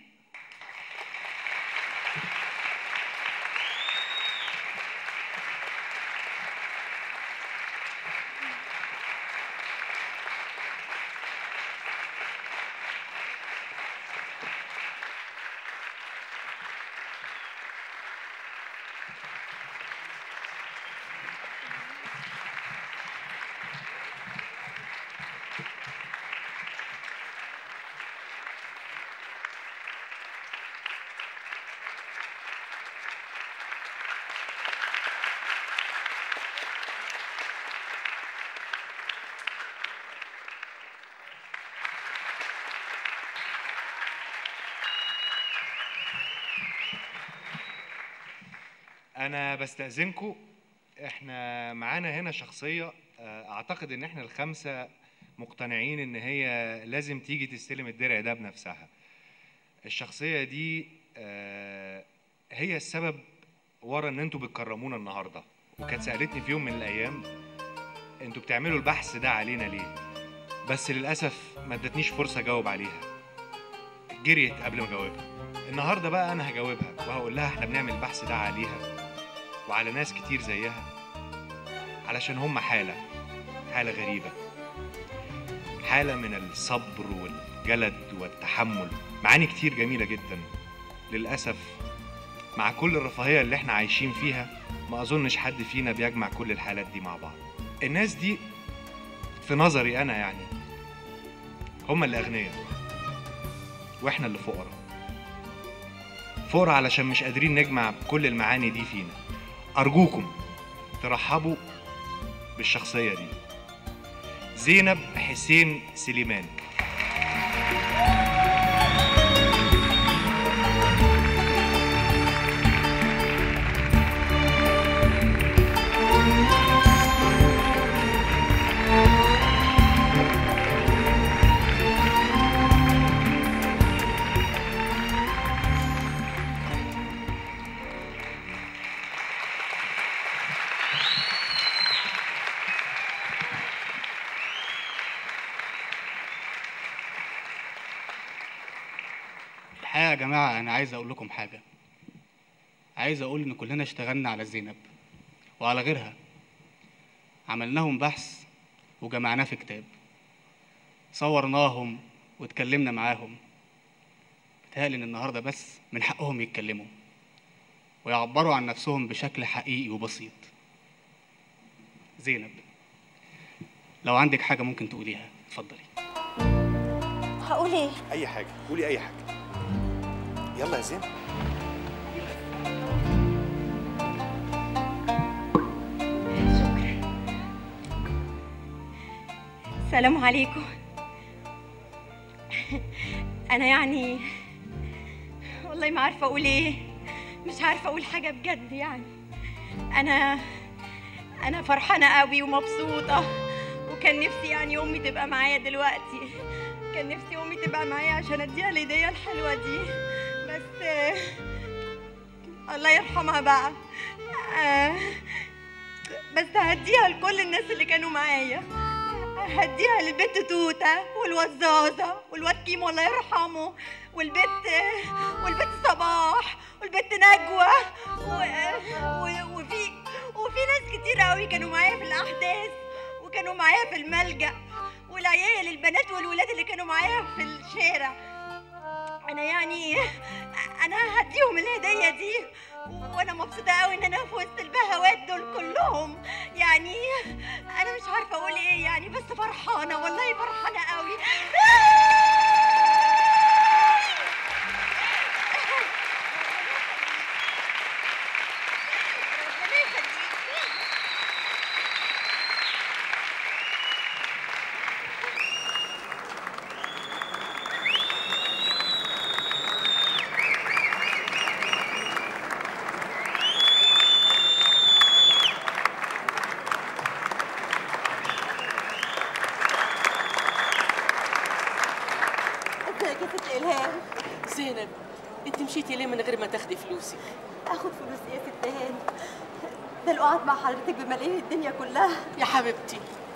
انا بستأذنكم احنا معانا هنا شخصية آه، اعتقد ان احنا الخمسة مقتنعين ان هي لازم تيجي تستلم الدرع ده بنفسها الشخصية دي آه، هي السبب ورا ان انتوا بتكرمونا النهارده وكانت سألتني في يوم من الايام انتوا بتعملوا البحث ده علينا ليه بس للاسف ما ادتنيش فرصة اجاوب عليها جريت قبل ما اجاوبها النهارده بقى انا هجاوبها وهقول لها احنا بنعمل البحث ده عليها وعلى ناس كتير زيها علشان هم حالة حالة غريبة حالة من الصبر والجلد والتحمل معاني كتير جميلة جدا للأسف مع كل الرفاهية اللي احنا عايشين فيها ما أظنش حد فينا بيجمع كل الحالات دي مع بعض الناس دي في نظري أنا يعني هم اللي أغنياء واحنا اللي فقراء فقراء علشان مش قادرين نجمع كل المعاني دي فينا أرجوكم ترحبوا بالشخصية دي زينب حسين سليمان الحقيقة يا جماعة أنا عايز أقول لكم حاجة عايز أقول إن كلنا اشتغلنا على زينب وعلى غيرها عملناهم بحث وجمعناه في كتاب صورناهم واتكلمنا معاهم بتهيألي إن النهاردة بس من حقهم يتكلموا ويعبروا عن نفسهم بشكل حقيقي وبسيط زينب لو عندك حاجة ممكن تقوليها اتفضلي هقول ايه أي حاجة قولي أي حاجة يلا يا زين السلام عليكم انا يعني والله ما عارفه اقول ايه مش عارفه اقول حاجه بجد يعني انا انا فرحانه قوي ومبسوطه وكان نفسي يعني امي تبقى معايا دلوقتي كان نفسي امي تبقى معايا عشان اديها الهديه الحلوه دي بس آه، الله يرحمها بقى آه، بس هديها لكل الناس اللي كانوا معايا هديها للبت توتة والوزازة والواد كيمو الله يرحمه والبت والبت صباح والبت نجوى و... و... وفي وفي ناس كتير قوي كانوا معايا في الأحداث وكانوا معايا في الملجأ والعيال البنات والولاد اللي كانوا معايا في الشارع أنا يعني أنا هديهم الهدية دي وانا مبسوطه قوي ان انا في وسط البهوات دول كلهم يعني انا مش عارفه اقول ايه يعني بس فرحانه والله فرحانه قوي ازيك يا ست الهام زينب انت مشيتي ليه من غير ما تاخدي فلوسك اخد فلوس ايه يا ست هاني ده القعد مع حضرتك بملايين الدنيا كلها يا حبيبتي